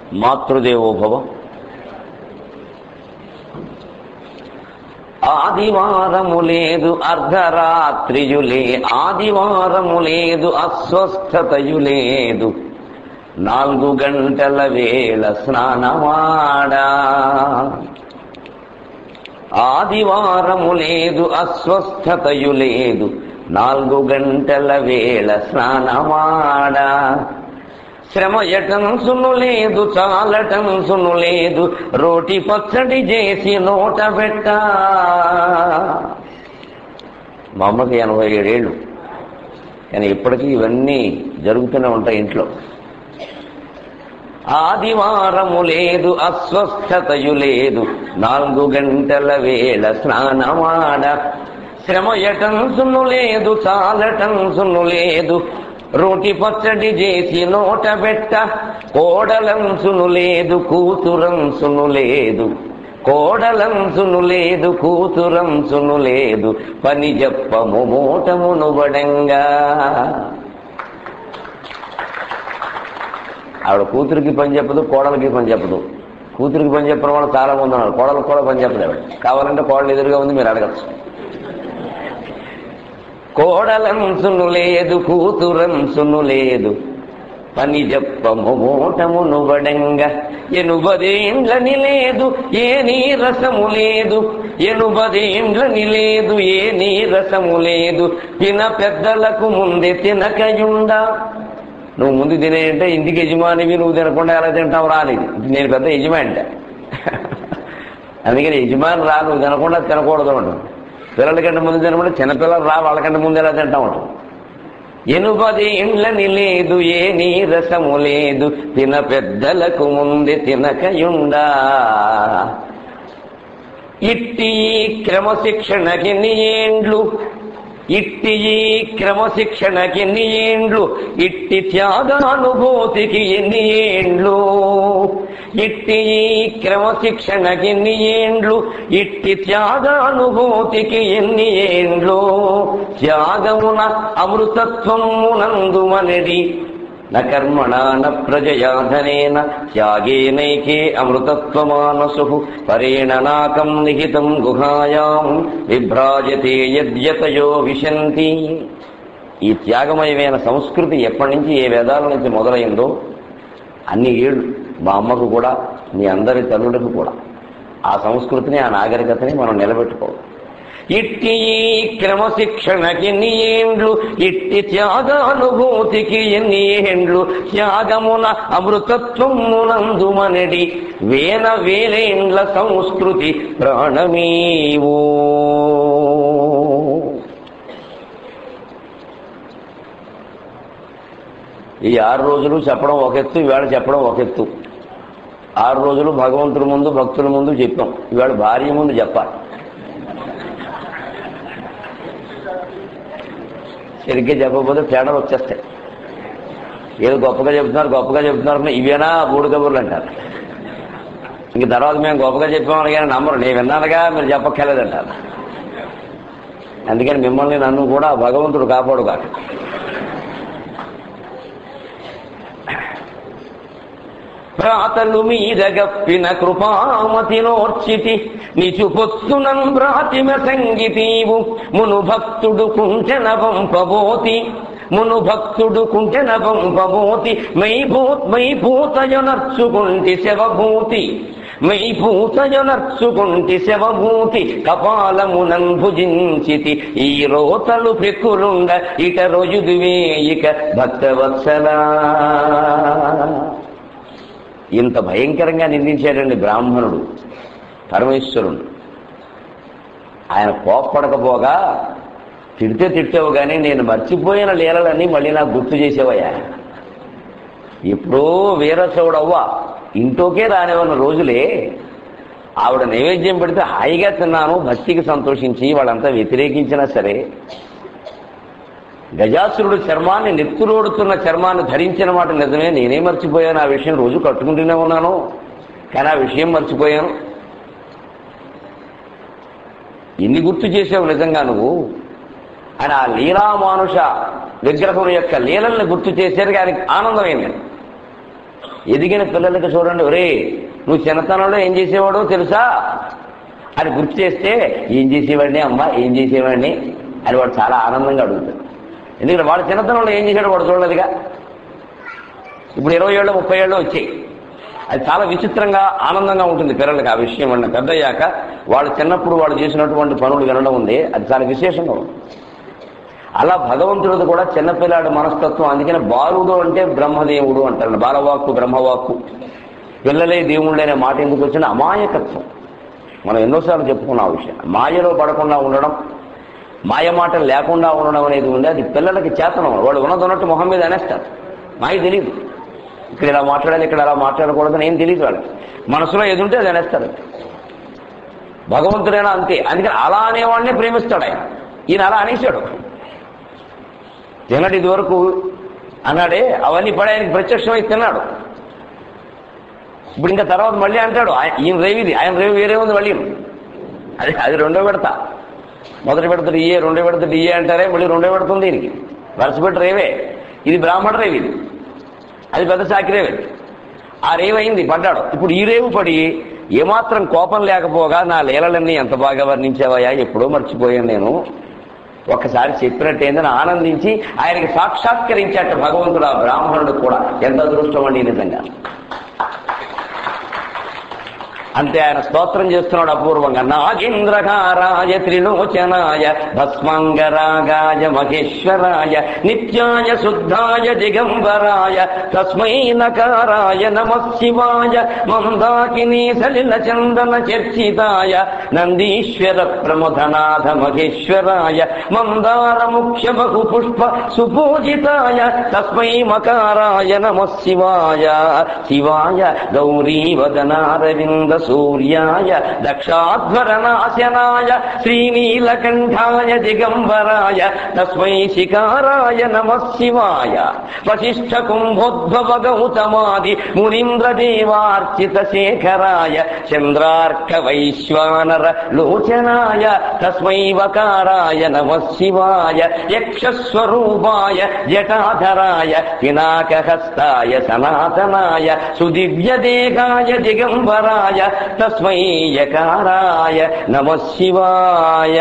మాతృదేవోభవ ఆదివారము లేదు అర్ధరాత్రియులే ఆదివారము లేదు అస్వస్థతయు లేదు నాలుగు గంటల వేళ స్నానమాడా ఆదివారము లేదు అస్వస్థతయు లేదు నాలుగు గంటల వేళ స్నానమాడా శ్రమ ఎటంసును లేదు చాలటంసును లేదు రోటి పచ్చడి చేసి నోట పెట్ట మా అమ్మకి ఎనభై ఏడేళ్ళు కానీ ఇప్పటికీ ఇవన్నీ జరుగుతూనే ఉంటాయి ఇంట్లో ఆదివారము లేదు అస్వస్థతయు లేదు నాలుగు గంటల వేళ స్నానమాడ శ్రమ ఎటంసును లేదు చాలటంసును లేదు రోటి పచ్చడి చేసి నోట పెట్ట కోడలంసును లేదు కూతురంసును లేదు కోడలంసును లేదు కూతురంసును లేదు పని చెప్పము మూటమును బడంగా ఆవిడ కూతురికి పని చెప్పదు కోడలికి పని చెప్పదు కూతురికి పని చెప్పిన వాళ్ళు చాలా మంది ఉన్నారు కోడలకు కూడా పని చెప్పదు ఆవిడ కావాలంటే కోడలు ఎదురుగా ఉంది మీరు అడగచ్చు కోడలంసును లేదు కూతురంసును లేదు పని చెప్పము మూటమును బడంగా ఎనుబదేండ్లని లేదు ఏ నీరసము లేదు ఎనుబదేండ్లని లేదు ఏ నీరసము లేదు తిన పెద్దలకు ముందే తినకయుండా నువ్వు ముందు తినేయంటే ఇంటికి యజమానివి నువ్వు తినకుండా ఎలా తింటావు రాలేదు నేను పెద్ద యజమాని అందుకని యజమాని రా నువ్వు తినకుండా తినకూడదు అంటాం పిల్లల కంటే ముందు తినమంటే చిన్నపిల్లలు రా వాళ్ళకంటే ముందు ఎలా తింటాం అంటాం ఎనుపది ఇండ్లని లేదు ఏ నీరసము లేదు తిన పెద్దలకు ముందే తినకయుండా ఇట్టి క్రమశిక్షణకి ఏండ్లు ఇట్టి ఈ క్రమశిక్షణకి ఎన్ని ఏండ్లు ఇట్టి త్యాగానుభూతికి ఎన్ని ఏండ్లు ఇట్టి ఈ క్రమశిక్షణకి ఎన్ని ఏండ్లు ఇట్టి త్యాగానుభూతికి ఎన్ని ఏండ్లు త్యాగమున అమృతత్వమునందుమనడి న కర్మణా న ప్రజయాధనేన త్యాగేనైకే అమృతత్వమానసు పరేణ నాకం నిహితం గుహాయాం విభ్రాజతే యద్యతయో విశంతి ఈ త్యాగమయమైన సంస్కృతి ఎప్పటి నుంచి ఏ వేదాల నుంచి మొదలైందో అన్ని ఏళ్ళు మా అమ్మకు కూడా మీ అందరి తల్లులకు కూడా ఆ సంస్కృతిని ఆ నాగరికతని మనం నిలబెట్టుకోవాలి ఇట్టి ఈ క్రమశిక్షణకి ఎన్ని ఏండ్లు ఇట్టి త్యాగానుభూతికి ఎన్ని ఏండ్లు త్యాగమున అమృతత్వమునందుమనడి వేల వేలేండ్ల సంస్కృతి ప్రాణమీవో ఈ ఆరు రోజులు చెప్పడం ఒక ఎత్తు ఇవాళ చెప్పడం ఒక ఎత్తు ఆరు రోజులు భగవంతుడి ముందు భక్తుల ముందు చెప్పాం ఇవాళ భార్య ముందు చెప్పాలి సరిగ్గా చెప్పకపోతే తేడాలు వచ్చేస్తాయి ఏదో గొప్పగా చెప్తున్నారు గొప్పగా చెప్తున్నారు అంటే ఇవేనా మూడు కబుర్లు అంటారు ఇంక తర్వాత మేము గొప్పగా చెప్పామని కానీ నమ్మరు నేను విన్నానుగా మీరు చెప్పక్కర్లేదంటారు అందుకని మిమ్మల్ని నన్ను కూడా భగవంతుడు కాపాడుగాక ప్రాతలు మీద గప్పిన కృపామతి నోర్చితి నిచు పొత్తునం ప్రాతిమ సంగీతీవు మును భక్తుడు కుంచెన పంపబోతి మును భక్తుడు కుంచెన పంపబోతి మై భూత్ మై భూతయనర్చుకుంటి శవభూతి మై భూతయనర్చుకుంటి శవభూతి కపాలమునం భుజించితి ఈ రోతలు పెక్కులుండ ఇట రోజుదువే ఇక భక్తవత్సలా ఇంత భయంకరంగా నిందించాడండి బ్రాహ్మణుడు పరమేశ్వరుడు ఆయన కోప్పడకపోగా తిడితే తిట్టావు కానీ నేను మర్చిపోయిన లీలలన్నీ మళ్ళీ నాకు గుర్తు చేసేవయ్యా ఎప్పుడో వీరశవుడవ్వ ఇంట్లోకే రానివన్న రోజులే ఆవిడ నైవేద్యం పెడితే హాయిగా తిన్నాను భక్తికి సంతోషించి వాళ్ళంతా వ్యతిరేకించినా సరే గజాసురుడు చర్మాన్ని నెత్తురోడుతున్న చర్మాన్ని ధరించిన మాట నిజమే నేనే మర్చిపోయాను ఆ విషయం రోజు కట్టుకుంటూనే ఉన్నాను కానీ ఆ విషయం మర్చిపోయాను ఎన్ని గుర్తు చేసావు నిజంగా నువ్వు అని ఆ లీలామానుష విగ్రహం యొక్క లీలల్ని గుర్తు చేసేది ఆయనకి ఆనందమైంది ఎదిగిన పిల్లలకి చూడండి ఒరే నువ్వు చిన్నతనంలో ఏం చేసేవాడో తెలుసా అని గుర్తు చేస్తే ఏం చేసేవాడిని అమ్మ ఏం చేసేవాడిని అని వాడు చాలా ఆనందంగా అడుగుతాడు ఎందుకంటే వాడు చిన్నతనంలో ఏం చేశాడో వాడు చూడలేదుగా ఇప్పుడు ఇరవై ఏళ్ళు ముప్పై ఏళ్ళు వచ్చాయి అది చాలా విచిత్రంగా ఆనందంగా ఉంటుంది పిల్లలకి ఆ విషయం అన్న పెద్దయ్యాక వాళ్ళు చిన్నప్పుడు వాళ్ళు చేసినటువంటి పనులు వినడం ఉంది అది చాలా విశేషంగా ఉంది అలా భగవంతుడిది కూడా చిన్నపిల్లాడి మనస్తత్వం అందుకని బాలుడు అంటే బ్రహ్మదేవుడు అంటారు బాలవాక్కు బ్రహ్మవాక్కు పిల్లలే దేవుళ్ళు అనే మాట ఎందుకు వచ్చిన అమాయకత్వం మనం ఎన్నోసార్లు చెప్పుకున్నాం ఆ విషయం మాయలో పడకుండా ఉండడం మాయ మాట లేకుండా ఉండడం అనేది ఉంది అది పిల్లలకి చేతనం వాళ్ళు ఉన్నదన్నట్టు మొహం మీద అనేస్తారు మాయ తెలియదు ఇక్కడ ఇలా మాట్లాడాలి ఇక్కడ అలా మాట్లాడకూడదని ఏం తెలియదు వాళ్ళకి మనసులో ఏది ఉంటే అది అనేస్తారు భగవంతుడైనా అంతే అందుకని అలా అనేవాడినే ప్రేమిస్తాడు ఆయన ఈయన అలా అనేసాడు తినడు ఇది వరకు అన్నాడే అవన్నీ పడి ఆయనకి ప్రత్యక్షమై తిన్నాడు ఇప్పుడు ఇంకా తర్వాత మళ్ళీ అంటాడు ఆయ- ఈయన రేవిది ఆయన రేవి వేరే ఉంది మళ్ళీ అది అది రెండో పెడతా మొదటి పెడతాడు ఇయే రెండో పెడతాడు ఇయే అంటారే మళ్ళీ రెండో పెడుతుంది దీనికి వరుస పెట్టి రేవే ఇది బ్రాహ్మణ రేవి ఇది అది పెద్ద సాకి రేవే ఆ రేవు అయింది పడ్డాడు ఇప్పుడు ఈ రేవు పడి ఏమాత్రం కోపం లేకపోగా నా లీలలన్నీ ఎంత బాగా వర్ణించావయ్యా ఎప్పుడో మర్చిపోయాను నేను ఒక్కసారి చెప్పినట్టేందని ఆనందించి ఆయనకి సాక్షాత్కరించాట భగవంతుడు ఆ బ్రాహ్మణుడు కూడా ఎంత అదృష్టం అండి నిజంగా అంతే ఆయన స్తోత్రం చేస్తున్నాడు అపూర్వంగా నాగేంద్రకారాయ త్రిలోచనాయ భస్మంగరాగాయ మహేశ్వరాయ నిత్యాయ శుద్ధాయ దిగంబరాయ తస్మై నకారాయ నమ శివాయ మందాకినీ సలిల చందన చర్చితాయ నందీశ్వర ప్రముధనాథ మహేశ్వరాయ మందార ముఖ్య బహు పుష్ప సుపూజితాయ తస్మై మకారాయ నమ శివాయ శివాయ గౌరీవదనారవింద సూర్యాయ దక్షాధ్వరనాశనాయ శ్రీనీలకంఠాయ దిగంబరాయ తస్మై శికారాయ నమ శివాయ వశిష్ఠ కుంభోద్భవ గౌతమాది మునీంద్రదేవార్చిత శేఖరాయ చంద్రార్క వైశ్వానర లోచనాయ తస్మై వకారాయ నమ శివాయ యక్షస్వరూపాయ జటాధరాయ పినాకహస్తాయ సనాతనాయ సుదివ్యదేహాయ దిగంబరాయ తస్మై యకారాయ నమ శివాయ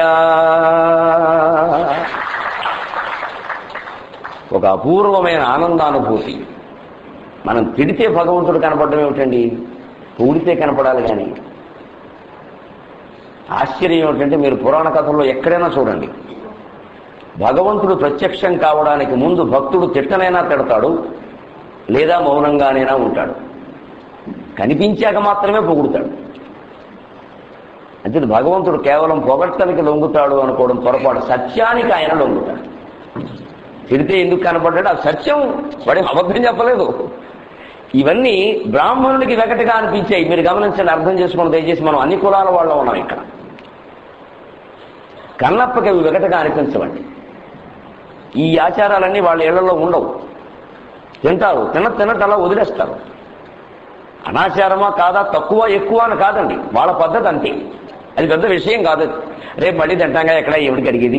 ఒక అపూర్వమైన ఆనందానుభూతి మనం తిడితే భగవంతుడు కనపడడం ఏమిటండి పూడితే కనపడాలి కానీ ఆశ్చర్యం ఏమిటంటే మీరు పురాణ కథల్లో ఎక్కడైనా చూడండి భగవంతుడు ప్రత్యక్షం కావడానికి ముందు భక్తుడు తిట్టనైనా తిడతాడు లేదా మౌనంగానైనా ఉంటాడు కనిపించాక మాత్రమే పొగుడుతాడు అంటే భగవంతుడు కేవలం పొగడ్తనికి లొంగుతాడు అనుకోవడం పొరపాటు సత్యానికి ఆయన లొంగుతాడు తిడితే ఎందుకు కనపడ్డాడు ఆ సత్యం వాడి అబద్ధం చెప్పలేదు ఇవన్నీ బ్రాహ్మణుడికి వెగటగా అనిపించాయి మీరు గమనించండి అర్థం చేసుకోండి దయచేసి మనం అన్ని కులాల వాళ్ళం ఉన్నాం ఇక్కడ కన్నప్పకి అవి వెగటగా అనిపించవండి ఈ ఆచారాలన్నీ వాళ్ళ ఇళ్లలో ఉండవు తింటారు తిన తినట్టు అలా వదిలేస్తారు అనాచారమా కాదా తక్కువ ఎక్కువ అని కాదండి వాళ్ళ పద్ధతి అంతే అది పెద్ద విషయం కాదు అది. రేపు మళ్ళీ తింటాగా ఎక్కడ ఎవరికి అడిగేది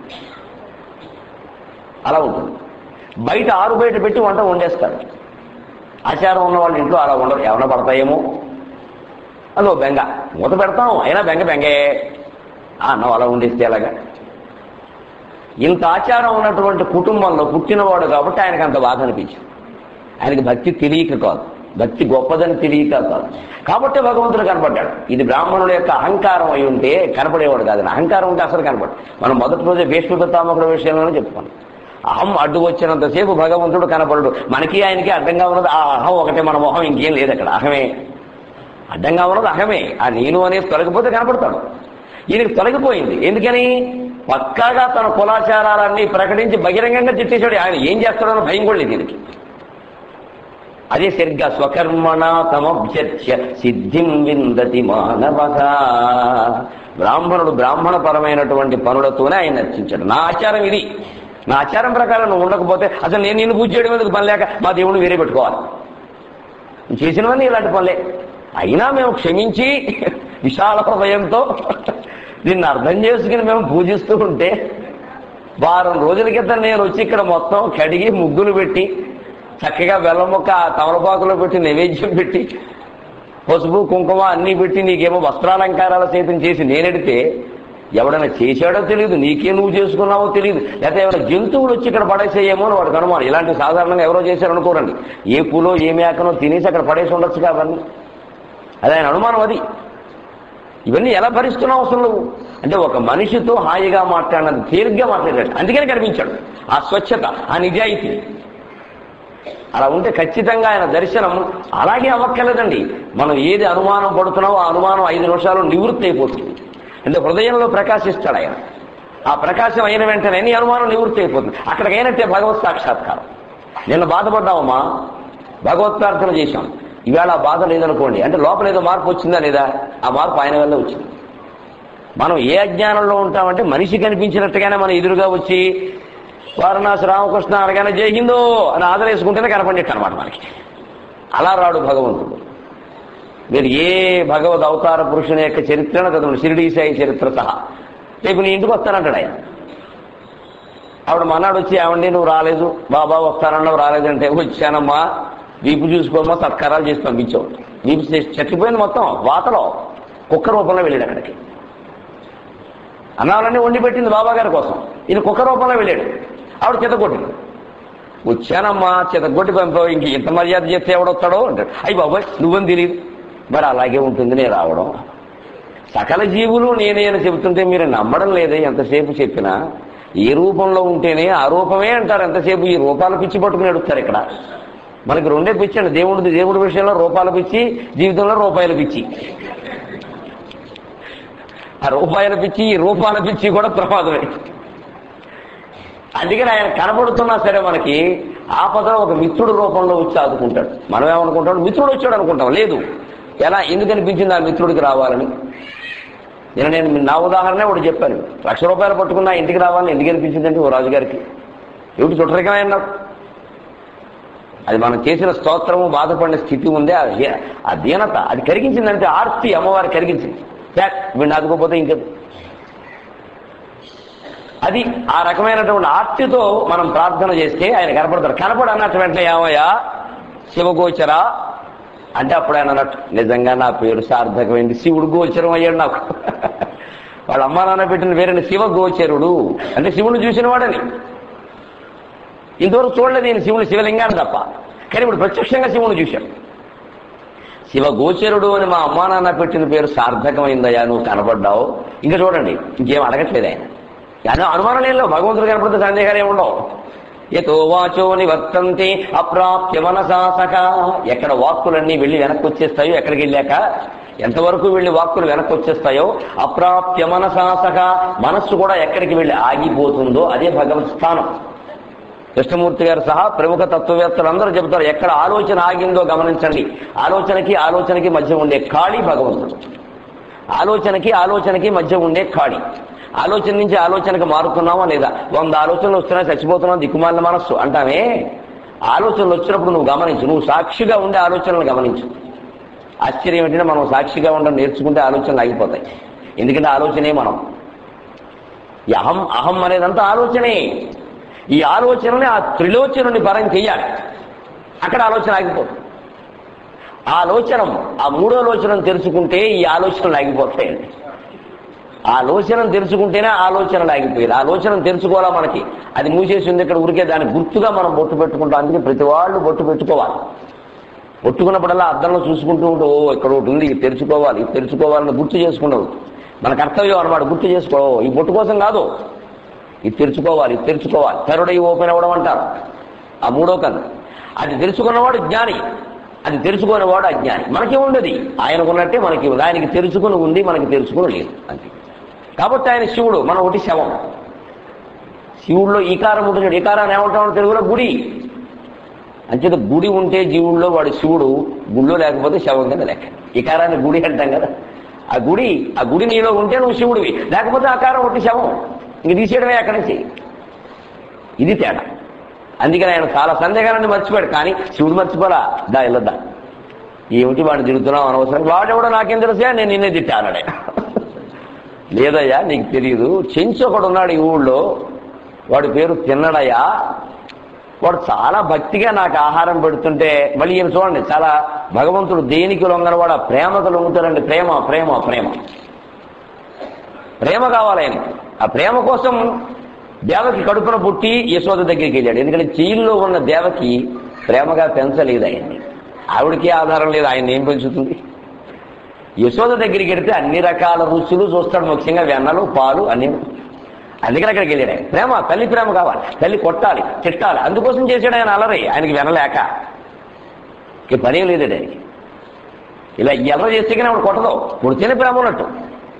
అలా ఉంటుంది బయట ఆరు బయట పెట్టి వంట వండేస్తారు ఆచారం ఉన్న వాళ్ళ ఇంట్లో అలా ఉండరు ఏమైనా పడతాయేమో అదో బెంగ మూత పెడతాం అయినా బెంగ బెంగే ఆ అన్నం అలా వండేస్తే ఎలాగా ఇంత ఆచారం ఉన్నటువంటి కుటుంబంలో పుట్టినవాడు కాబట్టి ఆయనకు అంత బాధ అనిపించింది ఆయనకి భక్తి తెలియక కాదు భక్తి గొప్పదని తెలియక కాదు కాబట్టి భగవంతుడు కనపడ్డాడు ఇది బ్రాహ్మణుల యొక్క అహంకారం అయి ఉంటే కనపడేవాడు కాదు అహంకారం ఉంటే అసలు కనపడు మనం మొదటి రోజే భీష్మపితామకుడు విషయంలోనే చెప్పుకున్నాం అహం అడ్డు వచ్చినంతసేపు భగవంతుడు కనపడడు మనకి ఆయనకి అడ్డంగా ఉన్నది ఆ అహం ఒకటే మన మొహం ఇంకేం లేదు అక్కడ అహమే అడ్డంగా ఉన్నది అహమే ఆ నేను అనేది తొలగిపోతే కనపడతాడు ఈయనకి తొలగిపోయింది ఎందుకని పక్కాగా తన కులాచారాలన్నీ ప్రకటించి బహిరంగంగా తిట్టేశాడు ఆయన ఏం చేస్తాడో భయం కూడా లేదు దీనికి అదే సరిగ్గా స్వకర్మణ తమభ్యర్చ్య సిద్ధిం విందతి మానవగా బ్రాహ్మణుడు బ్రాహ్మణ పరమైనటువంటి పనులతోనే ఆయన నర్చించాడు నా ఆచారం ఇది నా ఆచారం ప్రకారం నువ్వు ఉండకపోతే అసలు నేను నిన్ను పూజ చేయడం ఎందుకు పని లేక మా దేవుడిని వేరే పెట్టుకోవాలి నువ్వు చేసినవన్నీ ఇలాంటి పనులే అయినా మేము క్షమించి విశాల హృదయంతో నిన్ను అర్థం చేసుకుని మేము పూజిస్తూ ఉంటే వారం రోజుల క్రితం నేను వచ్చి ఇక్కడ మొత్తం కడిగి ముగ్గులు పెట్టి చక్కగా బెల్లం ముక్క ఆ తమలపాకులో పెట్టి నైవేద్యం పెట్టి పసుపు కుంకుమ అన్నీ పెట్టి నీకేమో వస్త్రాలంకారాల సైతం చేసి నేనెడితే ఎవడైనా చేశాడో తెలియదు నీకే నువ్వు చేసుకున్నావో తెలియదు లేకపోతే ఎవరైనా జంతువులు వచ్చి ఇక్కడ పడేసేయేమో అని వాడికి అనుమానం ఇలాంటి సాధారణంగా ఎవరో చేశారనుకోరండి ఏ పూలో ఏ మేకనో తినేసి అక్కడ పడేసి ఉండొచ్చు కాబట్టి అది ఆయన అనుమానం అది ఇవన్నీ ఎలా భరిస్తున్నావు అసలు నువ్వు అంటే ఒక మనిషితో హాయిగా మాట్లాడినది తేలిగ్గా మాట్లాడాడు అందుకని కనిపించాడు ఆ స్వచ్ఛత ఆ నిజాయితీ అలా ఉంటే ఖచ్చితంగా ఆయన దర్శనం అలాగే అవ్వక్కర్లేదండి మనం ఏది అనుమానం పడుతున్నామో ఆ అనుమానం ఐదు నిమిషాలు నివృత్తి అయిపోతుంది అంటే హృదయంలో ప్రకాశిస్తాడు ఆయన ఆ ప్రకాశం అయిన వెంటనే నీ అనుమానం నివృత్తి అయిపోతుంది అక్కడికి అయినట్టే భగవత్ సాక్షాత్కారం నిన్న బాధపడ్డామమ్మా భగవత్ ప్రార్థన చేశాం ఈవేళ ఆ బాధ లేదనుకోండి అంటే లోపల ఏదో మార్పు వచ్చిందా లేదా ఆ మార్పు ఆయన వల్ల వచ్చింది మనం ఏ అజ్ఞానంలో ఉంటామంటే మనిషి కనిపించినట్టుగానే మన ఎదురుగా వచ్చి వారణాసి రామకృష్ణ అనగానే జై హిందూ అని ఆదరేసుకుంటేనే కనపడినట్టు అనమాట మనకి అలా రాడు భగవంతుడు మీరు ఏ భగవద్ అవతార పురుషుని యొక్క చరిత్రను చదవండి షిరిడీ సాయి చరిత్ర సహా రేపు నీ ఇంటికి వస్తానంటాడు ఆయన ఆవిడ మన్నాడు వచ్చి ఏమండి నువ్వు రాలేదు బాబా వస్తానన్నావు రాలేదంటే వచ్చానమ్మా వీపు చూసుకోమా సత్కారాలు చేసి పంపించావు వీపు చేసి చెట్టిపోయింది మొత్తం వాతలో కుక్క రూపంలో వెళ్ళాడు అక్కడికి అన్నాలన్నీ వండి పెట్టింది బాబా గారి కోసం ఈయన కుక్క రూపంలో వెళ్ళాడు ఆవిడ చితకొట్టింది వచ్చానమ్మా చితగొట్టి పంపావు ఇంక ఇంత మర్యాద చేస్తే ఎవడొస్తాడో అంటాడు అయ్యి బాబాయ్ నువ్వని తెలియదు మరి అలాగే ఉంటుంది నేను రావడం సకల జీవులు నేనే అని చెబుతుంటే మీరు నమ్మడం లేదే ఎంతసేపు చెప్పినా ఏ రూపంలో ఉంటేనే ఆ రూపమే అంటారు ఎంతసేపు ఈ రూపాల పిచ్చి పట్టుకుని అడుగుతారు ఇక్కడ మనకి రెండే పిచ్చి అండి దేవుడి దేవుడి విషయంలో రూపాల పిచ్చి జీవితంలో రూపాయల పిచ్చి ఆ రూపాయల పిచ్చి ఈ రూపాల పిచ్చి కూడా ప్రమాదమే అందుకని ఆయన కనబడుతున్నా సరే మనకి ఆపదలో ఒక మిత్రుడు రూపంలో వచ్చి ఆదుకుంటాడు మనం ఏమనుకుంటాం మిత్రుడు వచ్చాడు అనుకుంటాం లేదు ఎలా ఎందుకు అనిపించింది ఆ మిత్రుడికి రావాలని నేను నేను నా ఉదాహరణ ఒకటి చెప్పాను లక్ష రూపాయలు పట్టుకున్నా ఇంటికి రావాలని ఎందుకు అనిపించిందండి ఓ రాజుగారికి ఏమిటి చుట్టరికమే అన్నారు అది మనం చేసిన స్తోత్రము బాధపడిన స్థితి ఉందే ఆ హీ- ఆ దీనత అది కరిగించిందంటే ఆర్తి అమ్మవారి కరిగించింది ఛాక్, వీడిని ఆదుకోపోతే ఇంకదు అది ఆ రకమైనటువంటి ఆర్తితో మనం ప్రార్థన చేస్తే ఆయన కనపడతారు కనపడు అన్నట్టు వెంటనే ఏమయ్యా శివగోచరా అంటే అప్పుడు ఆయన అన్నట్టు నిజంగా నా పేరు సార్థకమైంది శివుడు గోచరం అయ్యాడు నాకు వాళ్ళ అమ్మా నాన్న పెట్టిన పేరుని శివ గోచరుడు అంటే శివుని చూసిన వాడని ఇంతవరకు చూడలేదు నేను శివుని శివలింగాన్ని తప్ప కానీ ఇప్పుడు ప్రత్యక్షంగా శివుని చూశాడు శివ గోచరుడు అని మా అమ్మా నాన్న పెట్టిన పేరు సార్థకమైందయ్యా నువ్వు కనపడ్డావు ఇంకా చూడండి ఇంకేం అడగట్లేదు ఆయన కానీ అనుమానం లేదు భగవంతుడు కనపడితే సందేహాలు ఏముండవు ఎతో వాచో నివర్తంతే అప్రాప్య మనసాసక ఎక్కడ వాక్కులన్నీ వెళ్ళి వెనక్కి వచ్చేస్తాయో ఎక్కడికి వెళ్ళాక ఎంతవరకు వెళ్ళి వాక్కులు వెనక్కి వచ్చేస్తాయో అప్రాప్య మనసాసక మనస్సు కూడా ఎక్కడికి వెళ్ళి ఆగిపోతుందో అదే భగవత్ స్థానం కృష్ణమూర్తి గారు సహా ప్రముఖ తత్వవేత్తలు అందరూ చెబుతారు ఎక్కడ ఆలోచన ఆగిందో గమనించండి ఆలోచనకి ఆలోచనకి మధ్య ఉండే ఖాళీ భగవంతుడు ఆలోచనకి ఆలోచనకి మధ్య ఉండే ఖాళీ ఆలోచన నుంచి ఆలోచనకు మారుతున్నావా లేదా వంద ఆలోచనలు వస్తున్నా చచ్చిపోతున్నావు దిక్కుమాలిన మనస్సు అంటామే ఆలోచనలు వచ్చినప్పుడు నువ్వు గమనించు నువ్వు సాక్షిగా ఉండే ఆలోచనలు గమనించు ఆశ్చర్యం ఏంటంటే మనం సాక్షిగా ఉండడం నేర్చుకుంటే ఆలోచనలు ఆగిపోతాయి ఎందుకంటే ఆలోచనే మనం ఈ అహం అహం అనేదంతా ఆలోచనే ఈ ఆలోచనని ఆ త్రిలోచనుని పరం చెయ్యాలి అక్కడ ఆలోచన ఆగిపోతుంది ఆ ఆలోచనం ఆ మూడో లోచనం తెలుసుకుంటే ఈ ఆలోచనలు ఆగిపోతాయండి ఆ లోచనం తెలుసుకుంటేనే ఆలోచనలు ఆగిపోయేది ఆ లోచనం తెలుసుకోవాలా మనకి అది మూసేసి ఉంది ఇక్కడ ఉరికే దాని గుర్తుగా మనం బొట్టు పెట్టుకుంటాం అందుకే ప్రతి వాళ్ళు బొట్టు పెట్టుకోవాలి ఒట్టుకున్నప్పుడల్లా అద్దంలో చూసుకుంటూ ఉంటూ ఓ ఇక్కడ ఒకటి ఉంది ఇది తెరుచుకోవాలి ఇది తెరుచుకోవాలని గుర్తు చేసుకుంటావు మన కర్తవ్యం అనమాట గుర్తు చేసుకో ఈ బొట్టు కోసం కాదు ఇది తెరుచుకోవాలి ఇది తెరుచుకోవాలి థర్డ్ ఐ ఓపెన్ అవ్వడం అంటారు ఆ మూడో కన్ను అది తెలుసుకున్నవాడు జ్ఞాని అది తెలుసుకునేవాడు అజ్ఞాని మనకి ఉండదు ఆయనకున్నట్టే మనకి ఉంది. ఆయనకి తెలుసుకుని ఉంది మనకి తెలుసుకుని లేదు అంతే కాబట్టి ఆయన శివుడు మనం ఒకటి శవం శివుడిలో ఈకారం ఉంటుంది ఈకారాన్ని ఏమంటాం తెలుగులో గుడి అంచేత గుడి ఉంటే జీవుల్లో వాడు శివుడు గుడిలో లేకపోతే శవం కింద లెక్క ఈకారాన్ని గుడి అంటాం కదా ఆ గుడి ఆ గుడి నీలో ఉంటే నువ్వు శివుడివి లేకపోతే ఆకారం ఒకటి శవం ఇంక తీసేయడమే అక్కడి నుంచి ఇది తేడా అందుకని ఆయన చాలా సందేహాన్ని మర్చిపోయాడు కానీ శివుడు మర్చిపోరా దా వెళ్ళొద్దా ఏమిటి వాడిని తిరుగుతున్నావు అనవసరం వాడెవడో నాకేం తెలుసా నేను నిన్నే తిట్టానడే లేదయ్యా నీకు తెలియదు చెంచు ఒకడు ఉన్నాడు ఈ ఊళ్ళో వాడి పేరు తిన్నడయ్యా వాడు చాలా భక్తిగా నాకు ఆహారం పెడుతుంటే మళ్ళీ ఈయన చూడండి చాలా భగవంతుడు దేనికి లొంగనవాడు ఆ ప్రేమకు లొంగుతాడండి ప్రేమ ప్రేమ ప్రేమ ప్రేమ కావాలి ఆయన ఆ ప్రేమ కోసం దేవకి కడుపున పుట్టి యశోద దగ్గరికి వెళ్ళాడు ఎందుకంటే జైల్లో ఉన్న దేవకి ప్రేమగా పెంచలేదు ఆయన్ని ఆవిడకి ఆధారం లేదు ఆయన ఏం పెంచుతుంది యశోద దగ్గరికి వెడితే అన్ని రకాల రుచులు చూస్తాడు ముఖ్యంగా వెన్నలు పాలు అన్ని అందుకని అక్కడికి వెళ్ళాడు ఆయన ప్రేమ తల్లి ప్రేమ కావాలి తల్లి కొట్టాలి తిట్టాలి అందుకోసం చేశాడు ఆయన అలరి ఆయనకి వెనలేక ఇక పని లేదు ఆయనకి ఇలా ఎర్ర చేస్తే కానీ ఆవిడ కొట్టదు పుడితేనే ప్రేమ ఉన్నట్టు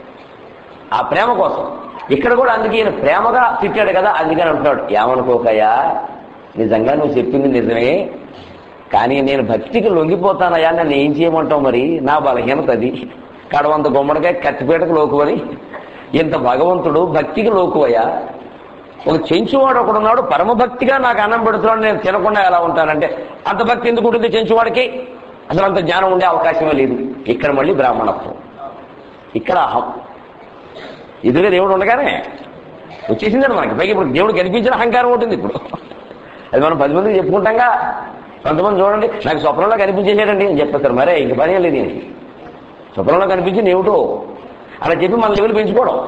ఆ ప్రేమ కోసం ఇక్కడ కూడా అందుకే ఈయన ప్రేమగా తిట్టాడు కదా అందుకని అంటున్నాడు ఏమనుకోకయ్యా నిజంగా నువ్వు చెప్పింది నిజమే కానీ నేను భక్తికి లొంగిపోతానయ్యా నన్ను ఏం చేయమంటావు మరి నా బలహీనత అది కడవంత గుమ్మడికాయ కత్తిపేటకు లోకువని ఇంత భగవంతుడు భక్తికి లోకువయ్యా ఒక చెంచువాడు ఒకడున్నాడు పరమభక్తిగా నాకు అన్నం పెడుతున్నాడు నేను తినకుండా ఎలా ఉంటానంటే అంత భక్తి ఎందుకు ఉంటుంది చెంచువాడికి అసలు అంత జ్ఞానం ఉండే అవకాశమే లేదు ఇక్కడ మళ్ళీ బ్రాహ్మణత్వం ఇక్కడ అహం ఎదురుగా దేవుడు ఉండగానే వచ్చేసిందండి మనకి పైకి ఇప్పుడు దేవుడు కనిపించిన అహంకారం ఉంటుంది ఇప్పుడు అది మనం పది మందికి చెప్పుకుంటాంగా కొంతమంది చూడండి నాకు స్వప్నంలో కనిపించేసాడండి అని చెప్పేస్తారు మరే ఇంక పని ఏం లేదు దీనికి స్వప్నంలో కనిపించింది ఏమిటో అలా చెప్పి మన లెవెల్ పెంచుకోవడం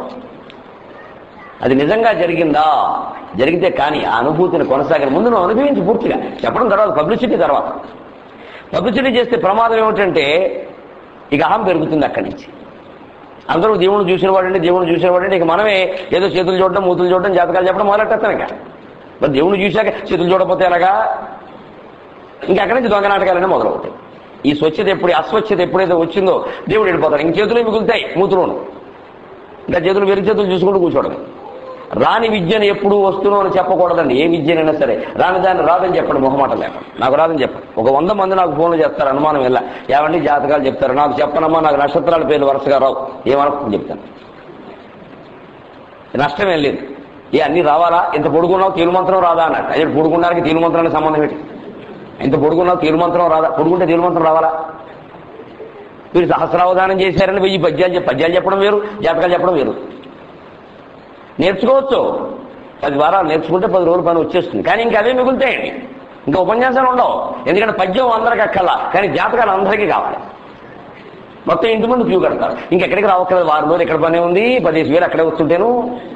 అది నిజంగా జరిగిందా జరిగితే కానీ ఆ అనుభూతిని కొనసాగిన ముందు నువ్వు అనుభవించి పూర్తిగా చెప్పడం తర్వాత పబ్లిసిటీ తర్వాత పబ్లిసిటీ చేస్తే ప్రమాదం ఏమిటంటే ఇక అహం పెరుగుతుంది అక్కడి నుంచి అందరూ దేవుడు చూసిన వాడండి దేవుడు చూసిన వాడండి ఇక మనమే ఏదో చేతులు చూడడం మూతులు చూడడం జాతకాలు చెప్పడం మొదలెట్టేస్తాను ఇక మరి దేవుడు చూశాక చేతులు చూడకపోతే ఎలాగా ఇంకా అక్కడి నుంచి దొంగ నాటకాలనే మొదలవుతాయి ఈ స్వచ్ఛత ఎప్పుడు అస్వచ్ఛత ఎప్పుడైతే వచ్చిందో దేవుడు వెళ్ళిపోతాడు ఇంక చేతులు మిగులుతాయి మూతులోను ఇంకా చేతులు వెరి చేతులు చూసుకుంటూ కూర్చోవడం రాని విద్యను ఎప్పుడు వస్తును అని చెప్పకూడదండి ఏ విద్యనైనా సరే రాని దాన్ని రాదని చెప్పండి మొహమాట లేకుండా నాకు రాదని చెప్పండి ఒక వంద మంది నాకు ఫోన్లు చేస్తారు అనుమానం వెళ్ళా ఏమండి జాతకాలు చెప్తారు నాకు చెప్పనమ్మా నాకు నక్షత్రాల పేర్లు వరుసగా రావు ఏమనుకుని చెప్తాను నష్టం ఏం లేదు ఏ అన్ని రావాలా ఇంత పొడుగున్నావు తీరుమంత్రం రాదా అన్నట్టు అదే పొడుగున్నానికి తీరుమంత్రానికి సంబంధం ఏంటి ఇంత పొడుగున్నావు తీరుమంత్రం రాదా పొడుగుంటే తీరుమంత్రం రావాలా మీరు సహస్రావధానం చేశారని వెయ్యి పద్యాలు చెప్- పద్యాలు చెప్పడం వేరు జాతకాలు చెప్పడం వేరు నేర్చుకోవచ్చు పది వారాలు నేర్చుకుంటే పది రోజుల పని వచ్చేస్తుంది కానీ ఇంకా అవే మిగులుతాయండి ఇంకా ఉపన్యాసాలు ఉండవు ఎందుకంటే పద్యం అందరికి అక్కల్లా కానీ జాతకాలు అందరికీ కావాలి మొత్తం ఇంటి ముందు క్యూ కడతారు ఇంకెక్కడికి రావక్కర్లేదు వారం రోజులు ఎక్కడ పని ఉంది పదిహేను వేలు అక్కడే వస్తుంటేను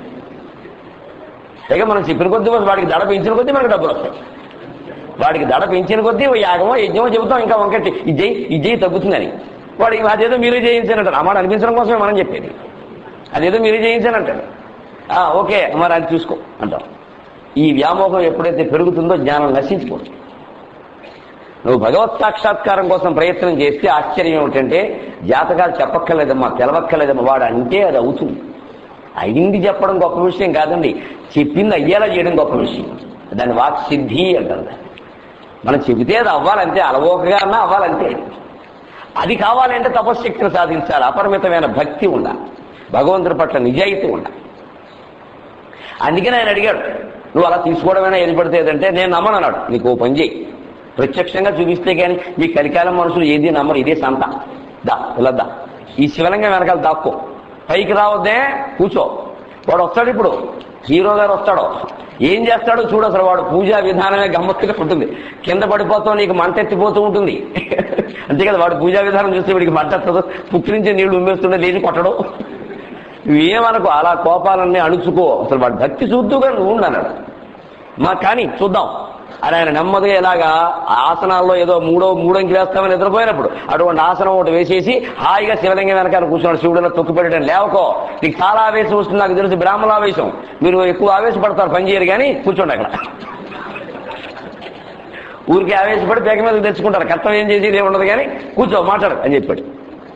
ఇక మనం చెప్పిన కొద్దీ వాడికి దడ పెంచిన కొద్దీ మనకు డబ్బులు వస్తాయి వాడికి దడ పెంచిన కొద్దీ ఓ యాగమో యజ్ఞమో చెబుతాం ఇంకా వంకటి ఇది ఇది తగ్గుతుందని వాడికి అదేదో మీరే చేయించానంటారు ఆ మాట అనిపించడం కోసమే మనం చెప్పేది అదేదో మీరే చేయించానంటాడు ఆ, ఓకే మరి అది చూసుకో అంటాం ఈ వ్యామోహం ఎప్పుడైతే పెరుగుతుందో జ్ఞానం నశించిపోతుంది నువ్వు భగవత్ సాక్షాత్కారం కోసం ప్రయత్నం చేస్తే ఆశ్చర్యం ఏమిటంటే జాతకాలు చెప్పక్కర్లేదమ్మా తెలవక్కర్లేదమ్మా వాడు అంటే అది అవుతుంది అయింది చెప్పడం గొప్ప విషయం కాదండి చెప్పింది అయ్యేలా చేయడం గొప్ప విషయం దాన్ని వాక్ సిద్ధి అంటారు దాన్ని. మనం చెబితే అది అవ్వాలంటే అలవోకగా అన్నా అవ్వాలంటే అది కావాలంటే తపశ్శక్తిని సాధించాలి అపరిమితమైన భక్తి ఉండాలి భగవంతుడి పట్ల నిజాయితీ ఉండాలి అందుకని ఆయన అడిగాడు నువ్వు అలా తీసుకోవడమైనా ఏది పడితే ఏదంటే నేను నమ్మను అన్నాడు నీకు ఓ పని చేయి ప్రత్యక్షంగా చూపిస్తే కానీ ఈ కలికాలం మనుషులు ఏది నమ్మరు ఇదే సంత దా ఇలా దా ఈ శివలింగం వెనకాల దాక్కో పైకి రావద్దే కూర్చో వాడు వస్తాడు ఇప్పుడు హీరో గారు వస్తాడు ఏం చేస్తాడో చూడు అసలు వాడు పూజా విధానమే గమ్మత్తుగా ఉంటుంది కింద పడిపోతావు నీకు మంట ఎత్తిపోతూ ఉంటుంది అంతే కదా వాడు పూజా విధానం చూస్తే వీడికి మంట ఎత్తదు పుట్టి నుంచి నీళ్లు ఉమ్మేస్తుండే లేచి కొట్టడం నువ్వేమనుకో అలా కోపాలన్నీ అణుచుకో అసలు వాడు భక్తి చూద్దుగా నువ్వు ఉండన్నాడు మా కానీ చూద్దాం అని ఆయన నెమ్మదిగా ఇలాగా ఆ ఆసనాల్లో ఏదో మూడో మూడంకి వేస్తామని నిద్రపోయినప్పుడు అటువంటి ఆసనం ఒకటి వేసేసి హాయిగా శివలింగం వెనకాల కూర్చున్నాడు శివుడిలో తొక్కు పెట్టడం లేవకో నీకు చాలా ఆవేశం వస్తుంది నాకు తెలిసి బ్రాహ్మణ ఆవేశం మీరు ఎక్కువ ఆవేశపడతారు పని చేయరు కానీ కూర్చోండి అక్కడ ఊరికి ఆవేశపడి పేక మీద తెచ్చుకుంటారు కర్తవ్యం ఏం చేసేది ఏమి ఉండదు కానీ కూర్చో మాట్లాడు అని చెప్పాడు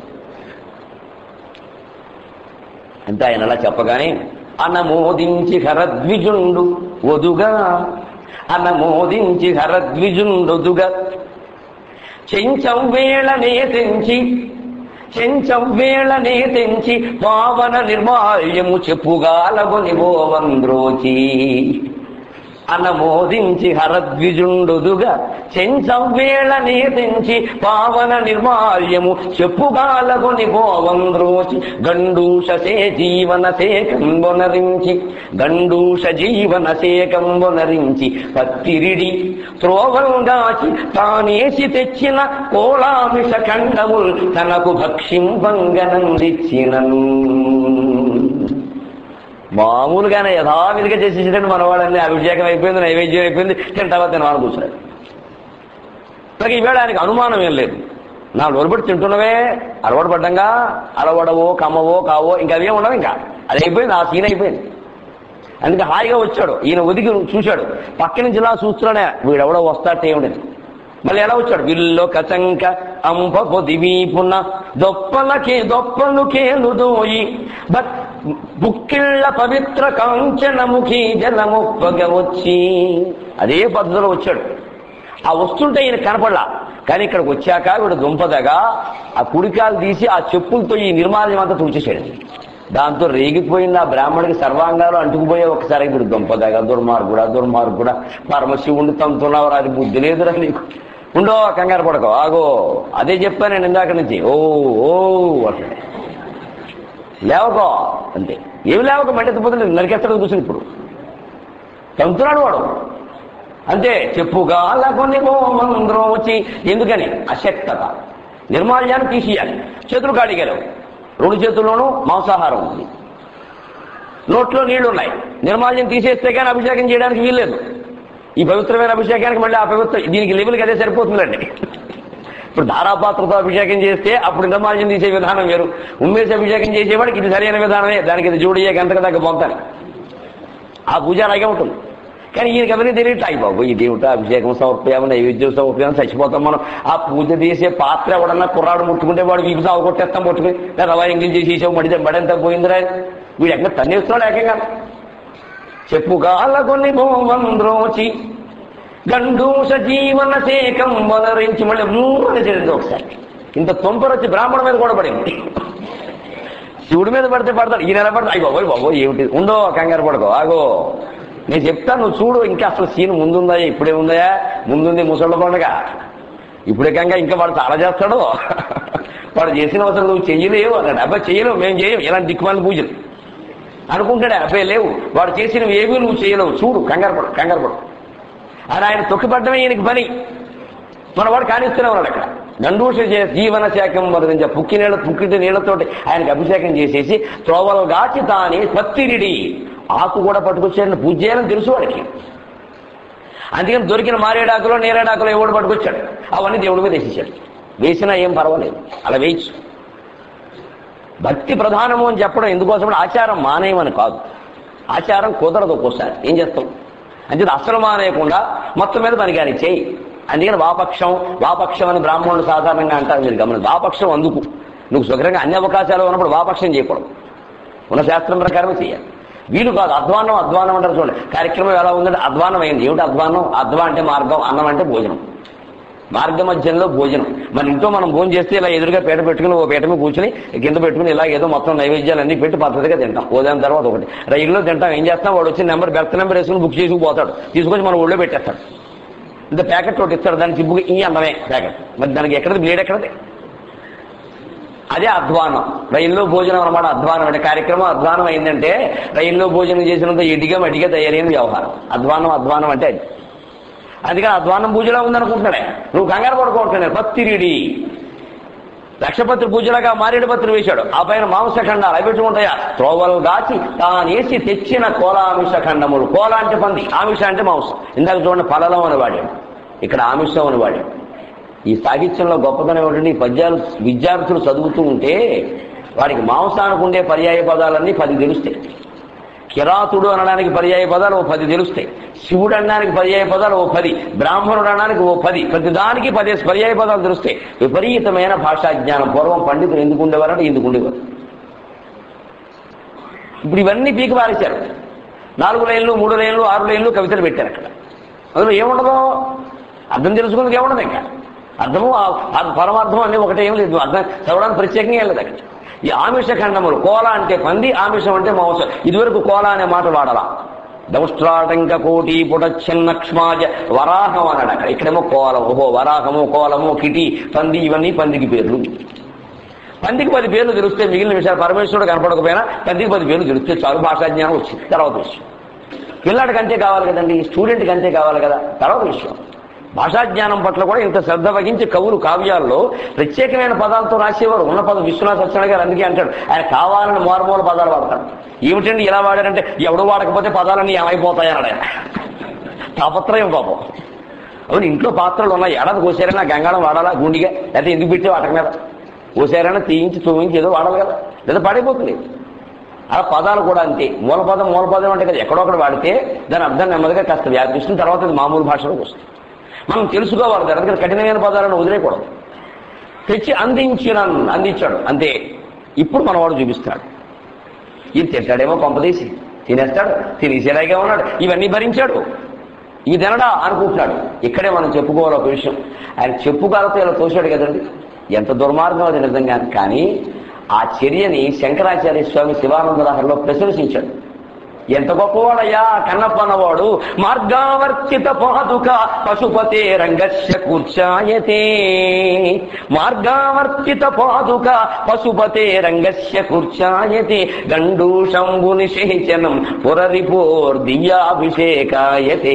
అంతే ఆయన అలా చెప్పగానే అనమోదించి హరద్విజుండు వదుగా అనమోదించి హరద్విజుండొదుగా చెంచవ్వేళనే తెంచి చెంచవ్వేళనే తెంచి పావన నిర్మాల్యము చెప్పుగాలగొని ఓవంద్రోచి అనమోదించి హరద్విజుండుదుగా చెంచవ్వేళ నేతించి పావన నిర్మాల్యము చెప్పుగాలగొని పోవంద్రోచి గండూష సే జీవన సేకంబొనరించి గండూష జీవన సేకంబొనరించి పత్తిరిడి త్రోవంగాచి తానేసి తెచ్చిన కోళామిష ఖండముల్ తనకు భక్షింపంగనందిచ్చినను మామూలుగానే యథావిధిగా చేసేసేటండి మన వాళ్ళని అభిషేకం అయిపోయింది నైవేద్యం అయిపోయింది తింటావా తినవాలని కూర్చున్నాడు నాకు ఈవేళ ఆయనకి అనుమానం ఏం లేదు నా నోరుబడి తింటున్నవే అలవాటు పడ్డంగా అలవడవో కమ్మవో కావో ఇంకా అవేం ఉండవు ఇంకా అది అయిపోయింది ఆ సీన్ అయిపోయింది అందుకే హాయిగా వచ్చాడు ఈయన ఒదిగి చూశాడు పక్క నుంచి ఇలా చూస్తున్నాడే వీడెవడో వస్తాటే ఏమిటి మళ్ళీ ఎలా వచ్చాడు విల్లో కచంక అంప పొదివీపున దొప్పలకే దొప్పలు కేలు దోయి బట్ బుక్కిళ్ళ పవిత్ర కాంచనముఖి జలముప్పగ వచ్చి అదే పద్ధతిలో వచ్చాడు ఆ వస్తుంటే ఈయన కనపడలా కానీ ఇక్కడికి వచ్చాక వీడు దుంపదగా ఆ కుడికాలు తీసి ఆ చెప్పులతో ఈ నిర్మాల్యం అంతా తుడిచేసాడు దాంతో రేగిపోయింది ఆ బ్రాహ్మడికి సర్వాంగాలు అంటుకుపోయే ఒకసారి వీడు దుంపదగా దుర్మార్గుడా దుర్మార్గుడా పరమశివుణ్ణి తంతున్నావు అది బుద్ధి లేదురా నీకు ఉండో కంగారు పడకో ఆగో అదే చెప్పాను నేను ఇందాక నుంచి ఓ ఓ అంటే లేవకో అంతే ఏమి లేవక మంటెత్తిపోతుంది నరికేస్తాడు కూర్చుని ఇప్పుడు తంతున్నాడు వాడు అంతే చెప్పుగా కొన్ని మంద్రోచి ఎందుకని అశక్తత నిర్మాల్యాన్ని తీసేయాలి చేతులు కాడిగలవు రెండు చేతుల్లోనూ మాంసాహారం ఉంది నోట్లో నీళ్లు ఉన్నాయి నిర్మాల్యం తీసేస్తే కానీ అభిషేకం చేయడానికి వీల్లేదు ఈ పవిత్రమైన అభిషేకానికి మళ్ళీ ఆ పవిత్ర దీనికి లెవెల్కి అదే సరిపోతుందండి ఇప్పుడు ధారాపాత్రతో అభిషేకం చేస్తే అప్పుడు నిర్మాల్యం తీసే విధానం వేరు ఉమ్మేసి అభిషేకం చేసేవాడికి ఇది సరైన విధానమే దానికి ఇది జోడియే గంటకు దగ్గర పొంతాను ఆ పూజ అలాగే ఉంటుంది కానీ ఈయనకి ఎవరికి తెలియట అయ్యి బాబు ఈ దేవుట అభిషేకం సమర్పయాము నైవేద్యం సమర్పయాము చచ్చిపోతాం మనం ఆ పూజ చేసే పాత్ర ఎవడన్నా కుర్రాడు ముట్టుకుంటే వాడు వీపు సాగు కొట్టేస్తాం పట్టుకుని రవా ఎంగిల్ చేసేసావు మడితే మడంతా పోయిందిరా వీడు ఎక్కడ తన్నేస్తున్నాడు ఏకంగా చెప్పుగాల కొన్ని భోమంద్రోచి గండూష జీవన శేకం వనరించి మళ్ళీ మూడని చేరింది ఒకసారి ఇంత తొంపరొచ్చి బ్రాహ్మణ మీద కూడా పడింది శివుడి మీద పడితే పడతాడు ఈయన ఎలా పడతాడు అయ్యి బాబోయ్ బాబోయ్ ఏమిటి ఉండో కంగారు పడకో ఆగో నేను చెప్తాను నువ్వు చూడు ఇంకా అసలు సీన్ ముందుందా ఇప్పుడే ఉందా ముందుంది ముసళ్ళ పండుగ ఇప్పుడే కంగా ఇంకా వాడు చాలా చేస్తాడు వాడు చేసిన అవసరం నువ్వు చెయ్యలేవు అన్నాడు అబ్బాయి చెయ్యలేవు మేము చేయం ఇలాంటి దిక్కుమాలి పూజలు అనుకుంటాడే అబ్బాయి లేవు వాడు చేసినవి ఏమీ నువ్వు చేయలేవు చూడు కంగారు పడు కంగారు పడు అని ఆయన తొక్కిపడ్డమే ఈయనకి పని మన వాడు కానిస్తూనే ఉన్నాడు అక్కడ గండూష చే- జీవన శాఖం మొదలించ పుక్కి నీళ్ళ పుక్కిటి నీళ్లతోటి ఆయనకి అభిషేకం చేసేసి త్రోవలు గాచి తాని పత్తిరిడి ఆకు కూడా పట్టుకొచ్చాడని పూజ చేయాలని తెలుసు వాడికి అందుకని దొరికిన మారేడాకులో నేరేడాకులో ఎవడు పట్టుకొచ్చాడు అవన్నీ దేవుడి మీద వేసేసాడు వేసినా ఏం పర్వాలేదు అలా వేయచ్చు భక్తి ప్రధానము అని చెప్పడం ఎందుకోసం అంటే ఆచారం మానేయమని కాదు ఆచారం కుదరదు ఒక్కోసారి ఏం చేస్తాం అంటే అసలు మానేయకుండా మొత్తం మీద పని కానీ చేయి అందుకని వాపక్షం వాపక్షం అని బ్రాహ్మణులు సాధారణంగా అంటారు మీరు గమని వాపక్షం అందుకు నువ్వు సుఖంగా అన్ని అవకాశాలు ఉన్నప్పుడు వాపక్షం చేయకూడదు ఉన్న శాస్త్రం ప్రకారమే చేయాలి వీలు కాదు అధ్వానం అధ్వానం అంటారు చూడండి కార్యక్రమం ఎలా ఉందంటే అధ్వానం అయింది ఏమిటి అధ్వానం అధ్వా అంటే మార్గం అన్నం అంటే భోజనం మార్గ మధ్యంలో భోజనం మన ఇంట్లో మనం భోజనం చేస్తే ఇలా ఎదురుగా పీట పెట్టుకుని ఓ పీట మీద కూర్చుని కింద పెట్టుకుని ఇలా ఏదో మొత్తం నైవేద్యాలు అన్ని పెట్టి పద్ధతిగా తింటాం ఉదయం తర్వాత ఒకటి రైల్లో తింటాం ఏం చేస్తాం వాడు వచ్చి నెంబర్ బెర్త్ నెంబర్ వేసుకుని బుక్ చేసి పోతాడు తీసుకొచ్చి మన ఊళ్ళో పెట్టేస్తాడు ఇంత ప్యాకెట్ ఒకటి ఇస్తాడు దానికి చిప్పుకి ఈ అందమే ప్యాకెట్ మరి దానికి ఎక్కడది బ్లేడ్ ఎక్కడది అదే అధ్వానం రైల్లో భోజనం అనమాట అధ్వానం అంటే కార్యక్రమం అధ్వానం అయిందంటే రైల్లో భోజనం చేసినంత ఎడిగా మడిగా తయారైన వ్యవహారం అధ్వానం అధ్వానం అంటే అది అందుకని అధ్వానం పూజలా ఉందనుకుంటున్నాడే నువ్వు కంగారు పడుకుంటున్నాడు పత్తిరిడి లక్షపత్రి పూజలాగా మారేడు పత్రి వేశాడు ఆ పైన మాంసఖండాలు అవి పెట్టుకుంటాయా త్రోవలు దాచి తానేసి తెచ్చిన కోలామిష ఖండములు కోల అంటే పంది ఆమిష అంటే మాంసం ఇందాక చూడండి ఫలలం అని వాడాడు ఇక్కడ ఆమిషం అని వాడాడు ఈ సాహిత్యంలో గొప్పతనం ఏమిటంటే ఈ పద్యాలు విద్యార్థులు చదువుతూ ఉంటే వాడికి మాంసానికి ఉండే పర్యాయ పదాలన్నీ పది తెలుస్తాయి కిరాతుడు అనడానికి పర్యాయ పదాలు ఓ పది తెలుస్తాయి శివుడు అనడానికి పర్యాయ పదాలు ఓ పది బ్రాహ్మణుడు అనడానికి ఓ పది ప్రతి దానికి పదేసి పర్యాయ పదాలు తెలుస్తాయి విపరీతమైన భాషా జ్ఞానం పూర్వం పండితులు ఎందుకు ఉండేవారంటే ఎందుకు ఉండేవారు ఇప్పుడు ఇవన్నీ పీకి పారేశారు నాలుగు లైన్లు మూడు లైన్లు ఆరు లైన్లు కవితలు పెట్టారు అక్కడ అందులో ఏముండదు అర్థం తెలుసుకుందుకు ఏముండదు ఇంకా అర్థము ఆ- ఆ పరమార్థం అన్ని ఒకటే ఏం లేదు అర్థం చదవడానికి ప్రత్యేకంగా వెళ్ళదు అక్కడ ఈ ఆమిష ఖండములు కోల అంటే పంది ఆమిషం అంటే మాంసం ఇదివరకు కోల అనే మాట వాడాలా దౌష్ట్రాటంక కోటి పుటచ్చన్నక్ష్మాజ వరాహం అన్నాడు అక్కడ ఇక్కడేమో కోలం ఓహో వరాహము కోలము కిటి పంది ఇవన్నీ పందికి పేర్లు పందికి పది పేర్లు తెలిస్తే మిగిలిన విషయాలు పరమేశ్వరుడు కనపడకపోయినా పందికి పది పేర్లు తెలిస్తే చాలు భాషా జ్ఞానం వచ్చింది తర్వాత విషయం పిల్లాడికి అంతే కావాలి కదండి స్టూడెంట్కి అంతే కావాలి కదా తర్వాత విషయం భాషా జ్ఞానం పట్ల కూడా ఇంత శ్రద్ధ వహించి కవులు కావ్యాల్లో ప్రత్యేకమైన పదాలతో రాసేవారు ఉన్న పదం విశ్వనాథ సత్యనారాయణ గారు అందుకే అంటాడు ఆయన కావాలని మారుమూల పదాలు వాడతాడు ఏమిటండి ఇలా వాడారంటే ఎవడు వాడకపోతే పదాలన్నీ ఏమైపోతాయన్నాడు ఆయన తాపత్రయం పాపం అవును ఇంట్లో పాత్రలు ఉన్నాయి ఏడాది కోసారైనా గంగాళం వాడాలా గుండిగా లేకపోతే ఎందుకు పెట్టే వాటక మీద కోసారైనా తీయించి తోయించి ఏదో వాడాలి కదా లేదా పడిపోతుంది అలా పదాలు కూడా అంతే మూల పదం మూల పదం అంటే కదా ఎక్కడొక్కడ వాడితే దాని అర్థం నెమ్మదిగా కాస్త వ్యాపిస్తుంది తర్వాత అది మామూలు భాషలోకి వస్తుంది మనం తెలుసుకోవాలి దాని అందుకని కఠినమైన పదాలను వదిలేయకూడదు తెచ్చి అందించిన అందించాడు అంతే ఇప్పుడు మనవాడు చూపిస్తున్నాడు ఇది తింటాడేమో కొంపదీసి తినేస్తాడు తినేసేలాగే ఉన్నాడు ఇవన్నీ భరించాడు ఇవి తినడా అనుకుంటున్నాడు ఇక్కడే మనం చెప్పుకోవాలి ఒక విషయం ఆయన చెప్పుకాలతో ఇలా తోశాడు కదండి ఎంత దుర్మార్గం అది నిజంగా కానీ ఆ చర్యని శంకరాచార్య స్వామి శివానందరాహంలో ప్రశంసించాడు ఎంత గొప్పవాడయ్యా కన్నప్ప అన్నవాడు మార్గావర్తిత పాదుక పశుపతే రంగస్య కూర్చాయతే మార్గావర్తిత పాదుక పశుపతే రంగస్య కూర్చాయతే గండూషంబు నిషేచనం పురరిపోర్ దివ్యాభిషేకాయతే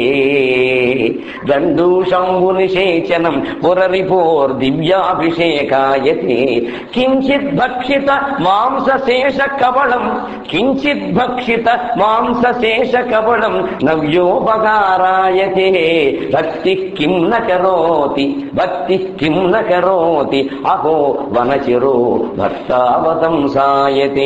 గండూషంబు నిషేచనం పురరిపోర్ దివ్యాభిషేకాయతే కించిత్ భక్షిత మాంసశేష కవళం కించిత్ భక్షిత మాంసశేష కవళం నవ్యోపకారాయతే భక్తి కిం న కరోతి భక్తి కిం న కరోతి అహో వనచిరో భక్తావతంసాయతే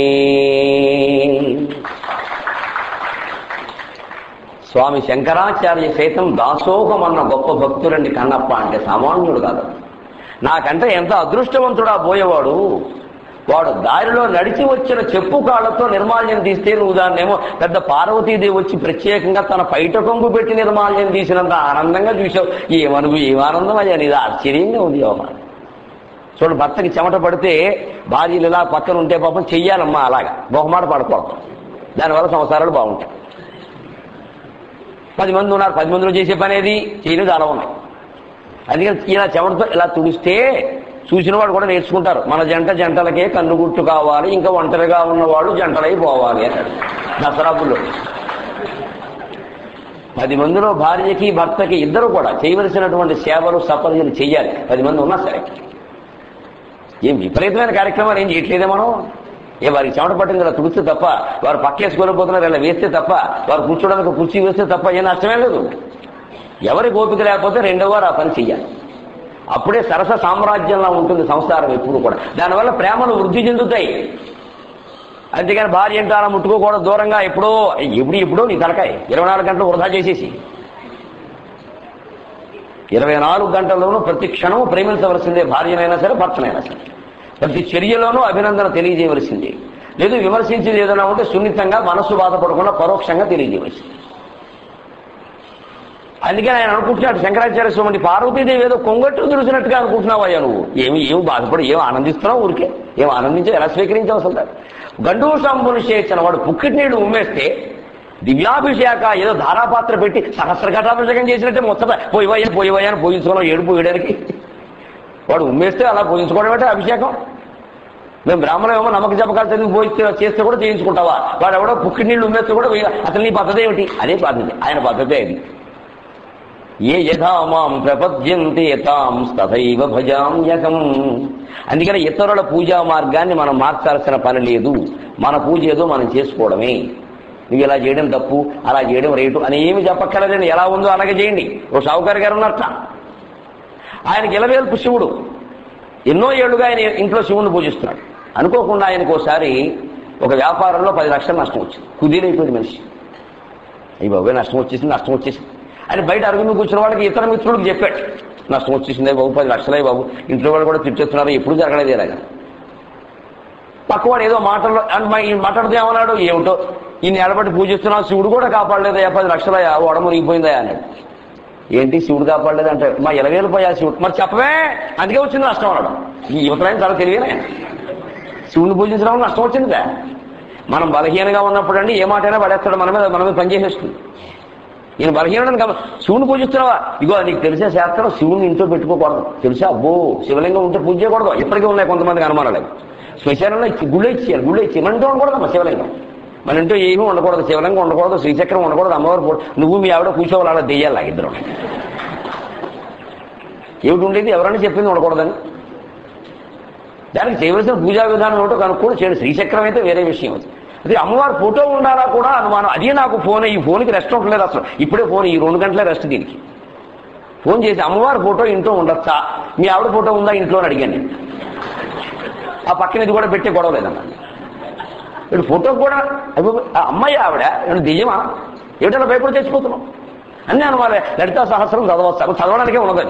స్వామి శంకరాచార్య సైతం దాసోహం అన్న గొప్ప భక్తులండి కన్నప్ప అంటే సామాన్యుడు కాదు నాకంటే ఎంత అదృష్టవంతుడా పోయేవాడు వాడు దారిలో నడిచి వచ్చిన చెప్పు కాళ్ళతో నిర్మాల్యం తీస్తే నువ్వు దాన్నేమో పెద్ద పార్వతీదేవి వచ్చి ప్రత్యేకంగా తన పైట కొంగు పెట్టి నిర్మాల్యం తీసినంత ఆనందంగా చూసావు ఏమనుభవం ఏం ఆనందం అయ్యా నీది ఆశ్చర్యంగా ఉంది వ్యవహారం చూడు భర్తకి చెమట పడితే భార్యలు ఇలా పక్కన ఉంటే పాపం చెయ్యాలమ్మా అలాగా బహుమాట పడకూడదు దానివల్ల సంసారాలు బాగుంటాయి పది మంది ఉన్నారు పది మందిలో చేసే పని ఏది చేయలేదు అలా ఉన్నాయి అందుకని ఇలా చెమటతో ఇలా తుడిస్తే చూసిన వాడు కూడా నేర్చుకుంటారు మన జంట జంటలకే కన్నుగుట్టు కావాలి ఇంకా ఒంటరిగా ఉన్నవాళ్ళు జంటలై పోవాలి అన్నాడు దసరాపుల్లో పది మందిలో భార్యకి భర్తకి ఇద్దరు కూడా చేయవలసినటువంటి సేవలు సపర్యలు చెయ్యాలి పది మంది ఉన్నా సరే ఏం విపరీతమైన కార్యక్రమాలు ఏం చేయట్లేదే మనం ఏ వారికి చెమట పట్టింది ఇలా తుడిస్తే తప్ప వారు పక్కేసుకోలేకపోతున్నారు ఇలా వేస్తే తప్ప వారు కూర్చోడానికి కుర్చీ వేస్తే తప్ప ఏం నష్టమే లేదు ఎవరి ఓపిక లేకపోతే రెండో వారు ఆ పని చెయ్యాలి అప్పుడే సరస సామ్రాజ్యంలో ఉంటుంది సంసారం ఎప్పుడు కూడా దానివల్ల ప్రేమలు వృద్ధి చెందుతాయి అంతేగాని భార్య ఏంటో అలా ముట్టుకోకూడదు దూరంగా ఎప్పుడో ఎప్పుడు ఎప్పుడో నీ తలకాయ ఇరవై నాలుగు గంటలు వృధా చేసేసి ఇరవై నాలుగు గంటల్లోనూ ప్రతి క్షణము ప్రేమించవలసిందే భార్యనైనా సరే భర్తనైనా సరే ప్రతి చర్యలోనూ అభినందన తెలియజేయవలసిందే లేదు విమర్శించేది ఏదైనా ఉంటే సున్నితంగా మనస్సు బాధపడకుండా పరోక్షంగా తెలియజేయవలసింది అందుకే ఆయన అనుకుంటున్నాడు శంకరాచార్య స్వామి పార్వతీదేవి ఏదో కొంగట్టు తెలిసినట్టుగా అనుకుంటున్నావయ్యా నువ్వు ఏమి ఏమి బాధపడి ఏం ఆనందిస్తున్నావు ఊరికే ఏం ఆనందించా ఎలా స్వీకరించావు అసలు గండూషంబుని చేసిన వాడు పుక్కిటి నీళ్లు ఉమ్మేస్తే దివ్యాభిషేక ఏదో ధారాపాత్ర పెట్టి సహస్ర ఘటాభిషేకం చేసినట్టే మొత్తం పోయివయ్యా పోయివయ్యా అని పోయించుకోవడం ఏడు పోయడానికి వాడు ఉమ్మేస్తే అలా పోయించుకోవడం అంటే అభిషేకం మేము బ్రాహ్మణం ఏమో నమ్మక జపకాలు చదివి పోయిస్తే చేస్తే కూడా చేయించుకుంటావా వాడు ఎవడో పుక్కి నీళ్లు ఉమ్మేస్తే కూడా వేయ- అసలు నీ పద్ధతి ఏమిటి అదే పద్ధతి ఆయన పద్ధతే అది ఏ యథా మాం ప్రపద్యంతే తాం తథైవ భజామ్యకం అందుకని ఇతరుల పూజా మార్గాన్ని మనం మార్చాల్సిన పని లేదు మన పూజ ఏదో మనం చేసుకోవడమే నువ్వు ఇలా చేయడం తప్పు అలా చేయడం రేటు అని ఏమి చెప్పక్కర్లేదండి ఎలా ఉందో అలాగే చేయండి ఓ షావుకారి గారు ఉన్నట్ట ఆయనకి ఇలవేల్పు శివుడు ఎన్నో ఏళ్లుగా ఆయన ఇంట్లో శివుని పూజిస్తున్నాడు అనుకోకుండా ఆయనకు ఒకసారి ఒక వ్యాపారంలో పది లక్షలు నష్టం వచ్చింది కుదీలైపోయింది మనిషి అయ్యి బాబు నష్టం వచ్చేసింది నష్టం వచ్చేసింది అని బయట అరుగు మీద కూర్చున్న వాళ్ళకి ఇతర మిత్రులకు చెప్పాడు నష్టం వచ్చేసిందే బాబు పది లక్షలే బాబు ఇంట్లో వాళ్ళు కూడా తిట్టేస్తున్నారు ఎప్పుడు జరగలేదు ఇలాగా పక్కవాడు ఏదో మాటల్లో అని మా- ఈ మాట్లాడితే ఏమన్నాడు ఏమిటో ఈ నిలబడి పూజిస్తున్నావు శివుడు కూడా కాపాడలేదయ్యా పది లక్షలయ్యా ఓడ మునిగిపోయిందయ్యా అన్నాడు ఏంటి శివుడు కాపాడలేదు అంటే మా ఇలవేలు పోయా శివుడు మరి చెప్పవే అందుకే వచ్చింది నష్టం అన్నాడు ఈ యువతలైన చాలా తెలియనే శివుని పూజించడం వల్ల నష్టం వచ్చిందిగా మనం బలహీనంగా ఉన్నప్పుడు అండి ఏ మాటైనా పడేస్తాడు మన మీద మన మీద పనిచేసేస్తుంది నేను బలహీనని గమ శివుని పూజిస్తున్నావా ఇగో నీకు తెలిసే శాస్త్రం శివుని ఇంట్లో పెట్టుకోకూడదు తెలుసా అబ్బో శివలింగం ఉంటే పూజ చేయకూడదు ఇప్పటికీ ఉన్నాయి కొంతమందికి అనుమానాలు అవి. శ్మశానంలో ఇచ్చి గుళ్ళు ఇచ్చేయాలి గుళ్ళు ఇచ్చి మన ఇంట్లో ఉండకూడదు అమ్మ శివలింగం మన ఇంట్లో ఏమీ ఉండకూడదు శివలింగం ఉండకూడదు శ్రీచక్రం ఉండకూడదు అమ్మవారు పో- నువ్వు మీ ఆవిడ కూర్చోవాలి అలా దెయ్యాలి ఇద్దరు ఏమిటి ఉండేది ఎవరైనా చెప్పింది ఉండకూడదని దానికి చేయవలసిన పూజా విధానం ఏమిటో కనుక్కొని చేయండి శ్రీచక్రం అయితే వేరే విషయం అది అదే అమ్మవారి ఫోటో ఉండాలా కూడా అనుమానం అదే నాకు ఫోన్ ఈ ఫోన్కి రెస్ట్ ఉండలేదు అసలు ఇప్పుడే ఫోన్ ఈ రెండు గంటలే రెస్ట్ దీనికి ఫోన్ చేసి అమ్మవారి ఫోటో ఇంట్లో ఉండొచ్చా మీ ఆవిడ ఫోటో ఉందా ఇంట్లో అని అడిగాను నేను. ఆ పక్కన ఇది కూడా పెట్టే గొడవ లేదన్నా ఇప్పుడు ఫోటో కూడా అయ్యో, ఆ అమ్మాయి ఆవిడ ఏమన్నా దెయ్యమా ఏమిటలా భయపడి చచ్చిపోతున్నాం అన్నీ అనుమాలే లలితా సహస్రం చదవచ్చు చదవడానికే ఉన్నదని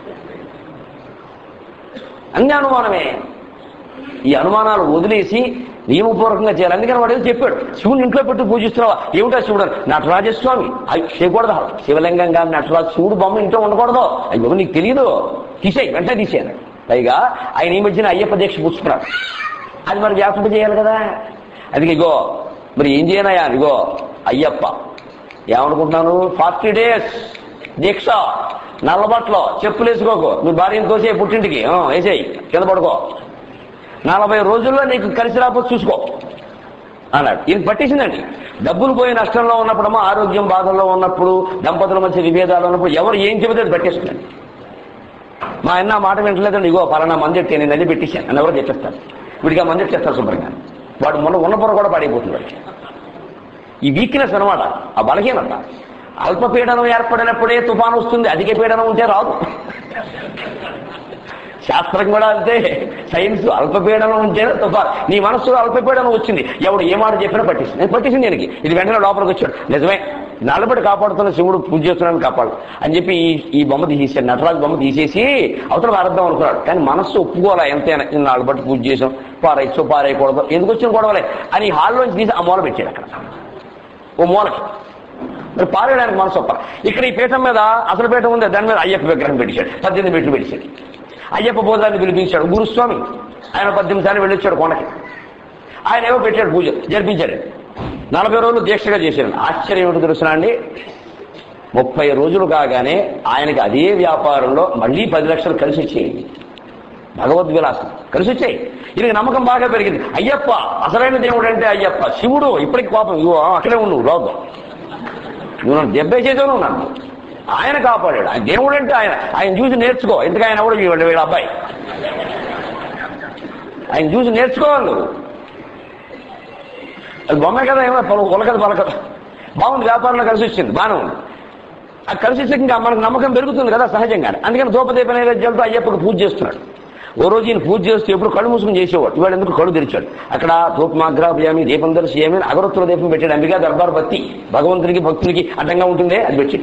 అన్ని అనుమానమే ఈ అనుమానాలు వదిలేసి నియమపూర్వకంగా చేయాలి అందుకని వాడు ఏదో చెప్పాడు శివుని ఇంట్లో పెట్టి పూజిస్తున్నావా ఏమిటా శివుడు అని? నటరాజస్వామి అవి చేయకూడదు అసలు. శివలింగం కానీ నటరాజు శివుడు బొమ్మ ఇంట్లో ఉండకూడదు అయ్యో నీకు తెలియదు తీసేయి వెంటనే తీసేయాలి పైగా ఆయన ఈ మధ్యన అయ్యప్ప దీక్ష పుచ్చుకున్నాడు అది మరి వ్యాపింప చేయాలి కదా అది ఇగో మరి ఏం చేయనయా ఇగో అయ్యప్ప ఏమనుకుంటున్నాను ఫార్టీ డేస్ దీక్ష నల్లబట్లో చెప్పులు వేసుకోకు మీ భార్యను తోసే పుట్టింటికి ఆ, వేసేయి కింద పడుకో నలభై రోజుల్లో నీకు కలిసి రాకపోతే చూసుకో అన్నాడు ఈయన పట్టేసిందండి డబ్బులు పోయి నష్టంలో ఉన్నప్పుడమ్మా ఆరోగ్యం బాధల్లో ఉన్నప్పుడు దంపతుల మధ్య విభేదాలు ఉన్నప్పుడు ఎవరు ఏం చెబితే అది పట్టేస్తుందండి మా ఆయన ఆ మాట వింటలేదండి ఇగో పలానా మంది ఎట్టి నేను అది పెట్టేశాను అని ఎవరో చెప్పేస్తాను వీడికి ఆ మంది ఎట్టేస్తారు శుభ్రంగా వాడు మొన్న ఉన్న పొర కూడా పాడైపోతుంది వాడికి ఈ వీక్నెస్ అనమాట ఆ బలహీనత అల్పపీడనం ఏర్పడినప్పుడే తుఫాను వస్తుంది అధిక పీడనం ఉంటే రాదు శాస్త్రం కూడా అంతే సైన్స్ అల్పపీడనం ఉంటేనే తుఫాన్ నీ మనస్సులో అల్పపీడనం వచ్చింది ఎవడు ఏ మాట చెప్పినా పట్టింది నేను పట్టించింది దీనికి ఇది వెంటనే లోపలికి వచ్చాడు నిజమే నలబడి కాపాడుతున్న శివుడు పూజ చేస్తున్నాను కాపాడు అని చెప్పి ఈ ఈ బొమ్మ తీసేసాడు నటరాజు బొమ్మ తీసేసి అవతల వారద్దాం అనుకున్నాడు కానీ మనస్సు ఒప్పుకోలే ఎంతైనా నేను నాలుగు పూజ చేసాం పారేయచ్చు పారేయకూడదు ఎందుకు వచ్చిన గొడవలే అని ఈ హాల్లోంచి తీసి ఆ మూల పెట్టాడు అక్కడ ఓ మూలకి మరి పారేయడానికి మనసు ఒప్ప ఇక్కడ ఈ పీఠం మీద అసలు పీఠం ఉంది దాని మీద అయ్యప్ప విగ్రహం పెట్టాడు పద్దెనిమిది మెట్లు పెట్టాడు అయ్యప్ప బోధాన్ని పిలిపించాడు గురుస్వామి ఆయన పద్దెనిమిది సార్లు వెళ్ళొచ్చాడు కొండకి ఆయన ఏమో పెట్టాడు పూజ జరిపించాడు నలభై రోజులు దీక్షగా చేశాడు ఆశ్చర్యం ఏమిటి తెలుసునా అండి ముప్పై రోజులు కాగానే ఆయనకి అదే వ్యాపారంలో మళ్ళీ పది లక్షలు కలిసి వచ్చేయండి భగవద్విలాసం కలిసి వచ్చాయి ఈయనకి నమ్మకం బాగా పెరిగింది అయ్యప్ప అసలైన దేవుడు అంటే అయ్యప్ప శివుడు ఇప్పటికి కోపం ఇగో అక్కడే ఉండు లోకం నువ్వు నన్ను దెబ్బే చేసావు నన్ను ఆయన కాపాడాడు ఆయన దేవుడు అంటే ఆయన ఆయన చూసి నేర్చుకో ఎందుకు ఆయన కూడా వీళ్ళ వీళ్ళ అబ్బాయి ఆయన చూసి నేర్చుకోవాలి నువ్వు అది బొమ్మే కదా ఏమో పలు ఉలకదు పలకదు బాగుంది వ్యాపారంలో కలిసి వచ్చింది బాగానే ఉంది అది కలిసి వచ్చాక ఇంకా మనకు నమ్మకం పెరుగుతుంది కదా సహజంగా అందుకని ధూపదీప నైవేద్యాలతో అయ్యప్పకి పూజ చేస్తున్నాడు ఓ రోజు ఈయన పూజ చేస్తూ ఎప్పుడు కళ్ళు మూసుకుని చేసేవాడు ఇవాళ ఎందుకు కళ్ళు తెరిచాడు అక్కడ ధూపమాగ్రాభయామి దీపం దర్శయామి అగరొత్తుల దీపం పెట్టాడు అంబికా దర్బార్ భక్తి భగవంతునికి భక్తునికి అడ్డంగా ఉంటుందే అది పెట్టి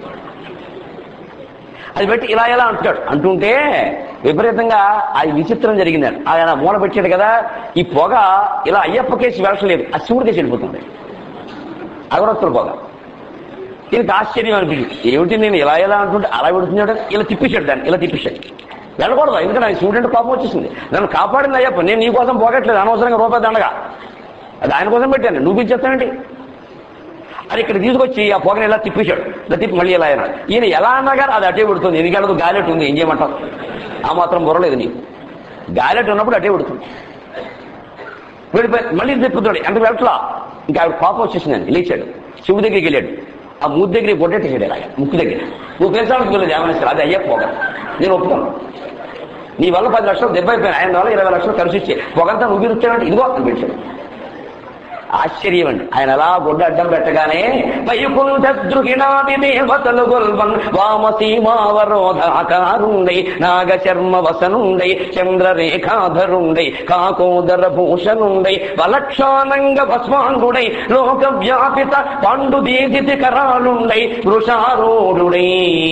అది పెట్టి ఇలా ఎలా అంటాడు అంటుంటే విపరీతంగా అది విచిత్రం జరిగింది ఆయన మూల పెట్టాడు కదా ఈ పొగ ఇలా అయ్యప్ప కేసు వెళ్ళలేదు ఆ శివుడి కేసు వెళ్ళిపోతుంది అగరొత్తుల పొగ దీనికి ఆశ్చర్యం అనిపించింది ఏమిటి నేను ఇలా ఎలా అంటుంటే అలా పెడుతున్నాడు ఇలా తిప్పేశాడు దాన్ని ఇలా తిప్పేశాడు వెళ్ళకూడదు ఎందుకంటే ఆయన స్టూడెంట్ కోపం వచ్చేసింది నన్ను కాపాడింది అయ్యప్ప నేను నీ కోసం పోగట్లేదు అనవసరంగా రూపాయి దండగా అది ఆయన కోసం పెట్టాను నువ్వు ఇచ్చేస్తానండి అది ఇక్కడ తీసుకొచ్చి ఆ పొగని ఇలా తిప్పేశాడు ఇలా తిప్పి మళ్ళీ ఇలా అయినా ఈయన ఎలా అన్నా కానీ అది అటే పెడుతుంది ఎందుకంటే గాలెట్ ఉంది ఏం చేయమంటావు ఆ మాత్రం బుర్రలేదు నీకు గాలెట్ ఉన్నప్పుడు అటే పెడుతుంది వెళ్ళిపోయి మళ్ళీ తిప్పుతాడు ఎంత వెళ్ళట్లా ఇంకా ఆవిడ కోపం వచ్చేసిందండి లేచాడు శివుడి దగ్గరికి వెళ్ళాడు ఆ మూడు దగ్గరికి పొట్టేసాడు ఇలాగ ముక్కు దగ్గర నువ్వు పెంచాలని తెలియదు ఏమన్నా అది అయ్యే పొగ నేను ఒప్పుకోను నీ వల్ల పది లక్షలు దెబ్బ అయిపోయాను ఆయన వల్ల ఇరవై లక్షలు కలిసి వచ్చాయి పొగంతా నువ్వు ఇచ్చావంటే ఇదిగో అని పెట్టాడు ఆశ్చర్యం అండి ఆయన అలా గుడ్డ అడ్డం పెట్టగానే వైకుంఠద్రుహిణాది దేవతలు గొల్వన్ వామసీమావరోధాకారుండై నాగశర్మ వసనుండై చంద్రరేఖాధరుండై కాకోదర భూషణుండై వలక్షానంగ భస్మాంగుడై లోక వ్యాపిత పాండు దీదితి కరాలుండై వృషారూఢుడై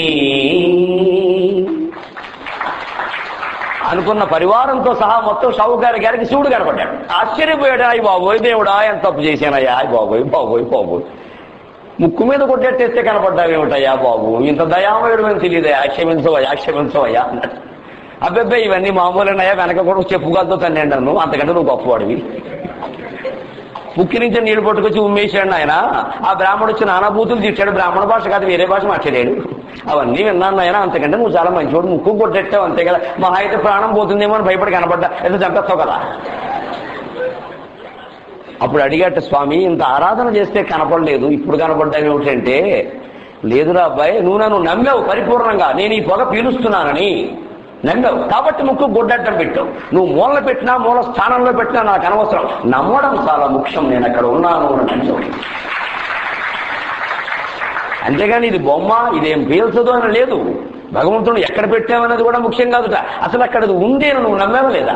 అనుకున్న పరివారంతో సహా మొత్తం షావుకారి గారికి శివుడు కనపడ్డాడు ఆశ్చర్యపోయాడు అయ్యి బాబోయ్ దేవుడా ఎంత తప్పు చేశానయ్యా అయ్యి బాబోయ్ బాబోయ్ బాబోయ్ ముక్కు మీద కొట్టేస్తే కనపడ్డావేమిటయ్యా బాబు ఇంత దయామయుడు అని తెలియదయ్యా క్షమించవయ్యా క్షమించవయ్యా అన్నాడు అబ్బాయి ఇవన్నీ మామూలేనయ్యా వెనక కూడా చెప్పుగాలతో తన్నండి నన్ను అంతకంటే నువ్వు గొప్పవాడివి ముక్కి నుంచి నీళ్లు పట్టుకొచ్చి ఉమ్మేశాడు ఆయన ఆ బ్రాహ్మడు వచ్చి నానాభూతులు తిట్టాడు బ్రాహ్మణ భాష కాదు వేరే భాష మాట్లాడాడు అవన్నీ విన్నాను ఆయన అంతకంటే నువ్వు చాలా మంచివాడు ముక్కు కొట్టెట్టావు అంతే కదా మహా అయితే ప్రాణం పోతుందేమో అని భయపడి కనపడ్డా ఎంత చంపేస్తావు కదా అప్పుడు అడిగట స్వామి ఇంత ఆరాధన చేస్తే కనపడలేదు ఇప్పుడు కనపడ్డా ఏమిటంటే లేదురా అబ్బాయి నువ్వు నన్ను నమ్మావు పరిపూర్ణంగా నేను ఈ పొగ పీలుస్తున్నానని నమ్మావు కాబట్టి ముక్కు గుడ్డట్టం పెట్టావు నువ్వు మూల పెట్టినా మూల స్థానంలో పెట్టినా నాకు అనవసరం నమ్మడం చాలా ముఖ్యం నేను అక్కడ ఉన్నాను అని నమ్మావు అంతేగాని ఇది బొమ్మ ఇదేం పీల్చదు అని లేదు భగవంతుడు ఎక్కడ పెట్టామన్నది కూడా ముఖ్యం కాదుట అసలు అక్కడ అది ఉంది అని నువ్వు నమ్మావా లేదా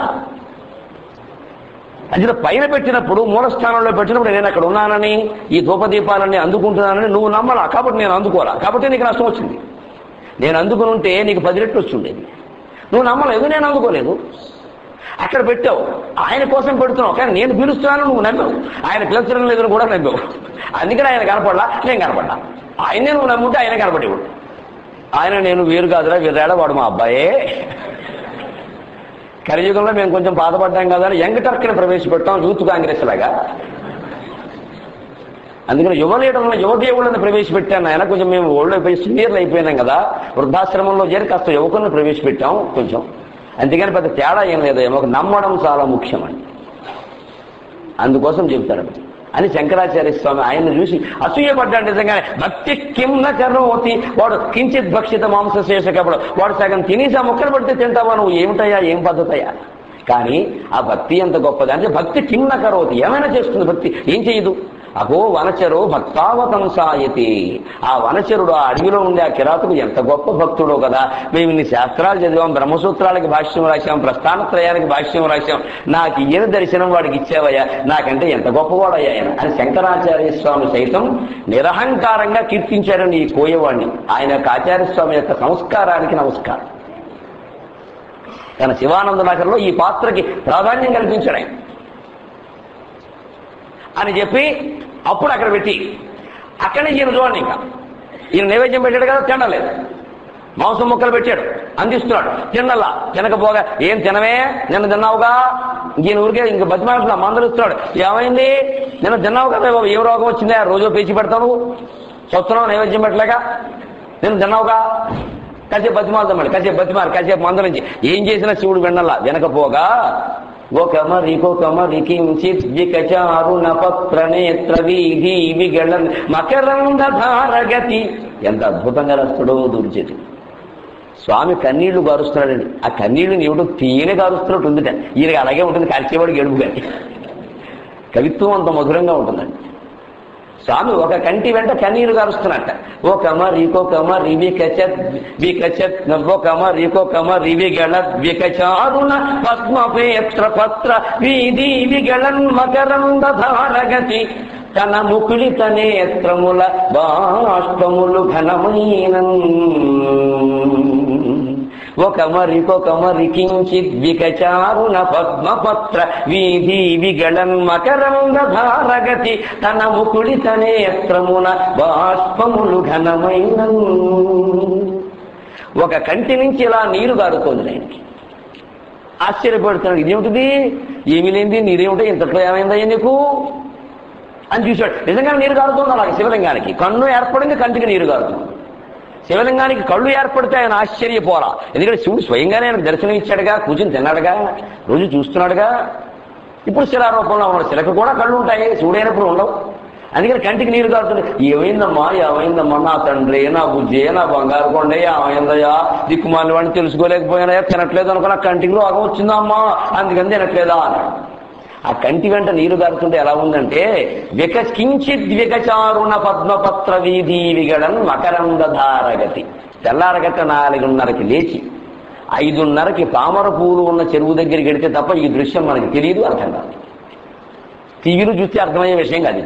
అది పైన పెట్టినప్పుడు మూలస్థానంలో పెట్టినప్పుడు నేను అక్కడ ఉన్నానని ఈ ధూపదీపాలన్నీ అందుకుంటున్నానని నువ్వు నమ్మలా కాబట్టి నేను అందుకోరా కాబట్టి నీకు నష్టం వచ్చింది నేను అందుకుని ఉంటే నీకు పది రెట్లు వచ్చిండేది నువ్వు నమ్మలేదు నేను అందుకోలేదు అక్కడ పెట్టావు ఆయన కోసం పెడుతున్నావు కానీ నేను పిలుస్తున్నాను నువ్వు నమ్మావు ఆయన పిలుచడం లేదని కూడా నమ్మావు అందుకని ఆయన కనపడలా నేను కనపడ్డా ఆయనే నువ్వు నమ్ముంటే ఆయన కనపడేవాడు ఆయన నేను వేరు కాదురా వీరేడా వాడు మా అబ్బాయే కలియుగంలో మేము కొంచెం బాధపడ్డాం కదా అని యంగ్ టర్క్ని ప్రవేశపెట్టాం యూత్ కాంగ్రెస్ లాగా అందుకని యువ లీడర్లను యువ దేవుళ్ళని ప్రవేశపెట్టాను ఆయన కొంచెం మేము ఓల్డ్ అయిపోయి సీనియర్లు అయిపోయినాం కదా వృద్ధాశ్రమంలో చేరి కాస్త యువకులను ప్రవేశపెట్టాం కొంచెం అందుకని పెద్ద తేడా ఏం లేదు ఏమో నమ్మడం చాలా ముఖ్యం అండి అందుకోసం చెబుతారు అని శంకరాచార్య స్వామి ఆయన చూసి అసూయపడ్డాడు నిజంగానే భక్తి కిమ్న కరోతి వాడు కించిత్ భక్షిత మాంస శేషకప్పుడు వాడు సగం తినేసి ఆ ముక్కలు పడితే తింటావా నువ్వు ఏమిటయ్యా ఏం పద్ధతయ్యా కానీ ఆ భక్తి ఎంత గొప్పది అంటే భక్తి కిమ్న కరోతి ఏమైనా చేస్తుంది భక్తి ఏం చేయదు అగో వనచరు భక్తావతంసాయతి ఆ వనచరుడు ఆ అడవిలో ఉండే ఆ కిరాతుకు ఎంత గొప్ప భక్తుడో కదా మేము ఇన్ని శాస్త్రాలు చదివాం బ్రహ్మసూత్రాలకి భాష్యం రాశాం ప్రస్థానత్రయానికి భాష్యం రాశాం నాకు ఈయన దర్శనం వాడికి ఇచ్చావయ్యా నాకంటే ఎంత గొప్పవాడయ్యా ఆయన అని శంకరాచార్య స్వామి సైతం నిరహంకారంగా కీర్తించాడండి ఈ కోయవాణ్ణి ఆయన యొక్క ఆచార్య స్వామి యొక్క సంస్కారానికి నమస్కారం తన శివానంద నగర్లో ఈ పాత్రకి ప్రాధాన్యం కల్పించాడు ఆయన అని చెప్పి అప్పుడు అక్కడ పెట్టి అక్కడి నుంచి ఈయన చూడండి ఇంకా ఈయన నైవేద్యం పెట్టాడు కదా తినలేదు మాంసం ముక్కలు పెట్టాడు అందిస్తున్నాడు తిన్నలా తినకపోగా ఏం తినవే నిన్న తిన్నావుగా ఈయన ఊరికే ఇంక బతిమాడుతున్నా మందలు ఇస్తున్నాడు ఏమైంది నిన్న తిన్నావు కదా బాబు ఏం రోగం వచ్చిందా రోజు పేచి పెడతావు నువ్వు చూస్తున్నావు నైవేద్యం పెట్టలేక నిన్న తిన్నావుగా కాసేపు బతిమాలతాం మళ్ళీ కాసేపు బతిమారు కాసేపు మందల నుంచి ఏం చేసినా శివుడు వినల్లా వినకపోగా ఒక మరికొక మరికించిత్ వికచారుణ పత్ర నేత్ర వీధి విగళన్ మకరంద ధారగతి ఎంత అద్భుతంగా రాస్తాడో దుర్చేతి స్వామి కన్నీళ్లు గారుస్తున్నాడండి ఆ కన్నీళ్లు ఏమిటో తీయనే గారుస్తున్నట్టు ఉందిట ఈయనకి అలాగే ఉంటుంది కలిసేవాడికి గడుపు కానీ కవిత్వం అంత మధురంగా ఉంటుందండి స్వామి ఒక కంటి వెంట కన్నీరు గారుస్తున్నట్ట ఓ కమ రీకో కమ రివి కచత్ వికచత్ ఓ కమ రీకో కమ రివి గళత్ వికచారుణ పద్మపేత్ర పత్ర వీధి విగళన్ మకరంద ధారగతి తన ముకుళిత నేత్రముల బాష్పములు ఘనమైన ఒక మరికొక మరి కించిత్ వికచారుణ పద్మపత్ర వీధి విగళన్ మకరంద ధారగతి తన ముకుళిత నేత్రమున బాష్పములు ఘనమైన ఒక కంటి నుంచి ఇలా నీరు గారుతోంది ఆయనకి ఆశ్చర్యపడుతున్నాడు ఇదేమిటిది ఏమి లేనిది నీరేమిటో ఇంతట్లో ఏమైందయ్యా నీకు అని చూశాడు నిజంగా నీరు కారుతుంది అలాగే శివలింగానికి కన్ను ఏర్పడింది కంటికి నీరు కారుతుంది శివలింగానికి కళ్ళు ఏర్పడితే ఆయన ఆశ్చర్యపోరా ఎందుకంటే శివుడు స్వయంగానే ఆయనకు దర్శనం ఇచ్చాడుగా కూర్చుని తిన్నాడుగా రోజు చూస్తున్నాడుగా ఇప్పుడు శిలారూపంలో ఉన్నాడు శిలకు కూడా కళ్ళు ఉంటాయి శివుడైనప్పుడు ఉండవు అందుకని కంటికి నీరు కారుతుంది ఏమైందమ్మా ఏమైందమ్మా నా తండ్రి నా బుజ్జే నా బంగారు కొండే ఏమైందయ్యా దిక్కుమాలి వాడిని తెలుసుకోలేకపోయినాయా తినట్లేదు అనుకున్నా కంటికి రోగం వచ్చిందా అమ్మా అందుకని తినట్లేదా అన్నాడు ఆ కంటి వెంట నీరు గారుతుంటే ఎలా ఉందంటే విక కించిత్ వికచారుణ పద్మపత్ర వీధి విగడన్ మకరంద ధారగతి తెల్లారగట్ట నాలుగున్నరకి లేచి ఐదున్నరకి తామర పూలు ఉన్న చెరువు దగ్గరికి వెడితే తప్ప ఈ దృశ్యం మనకి తెలియదు అర్థం కాదు టీవీలో చూస్తే అర్థమయ్యే విషయం కాదు ఇది.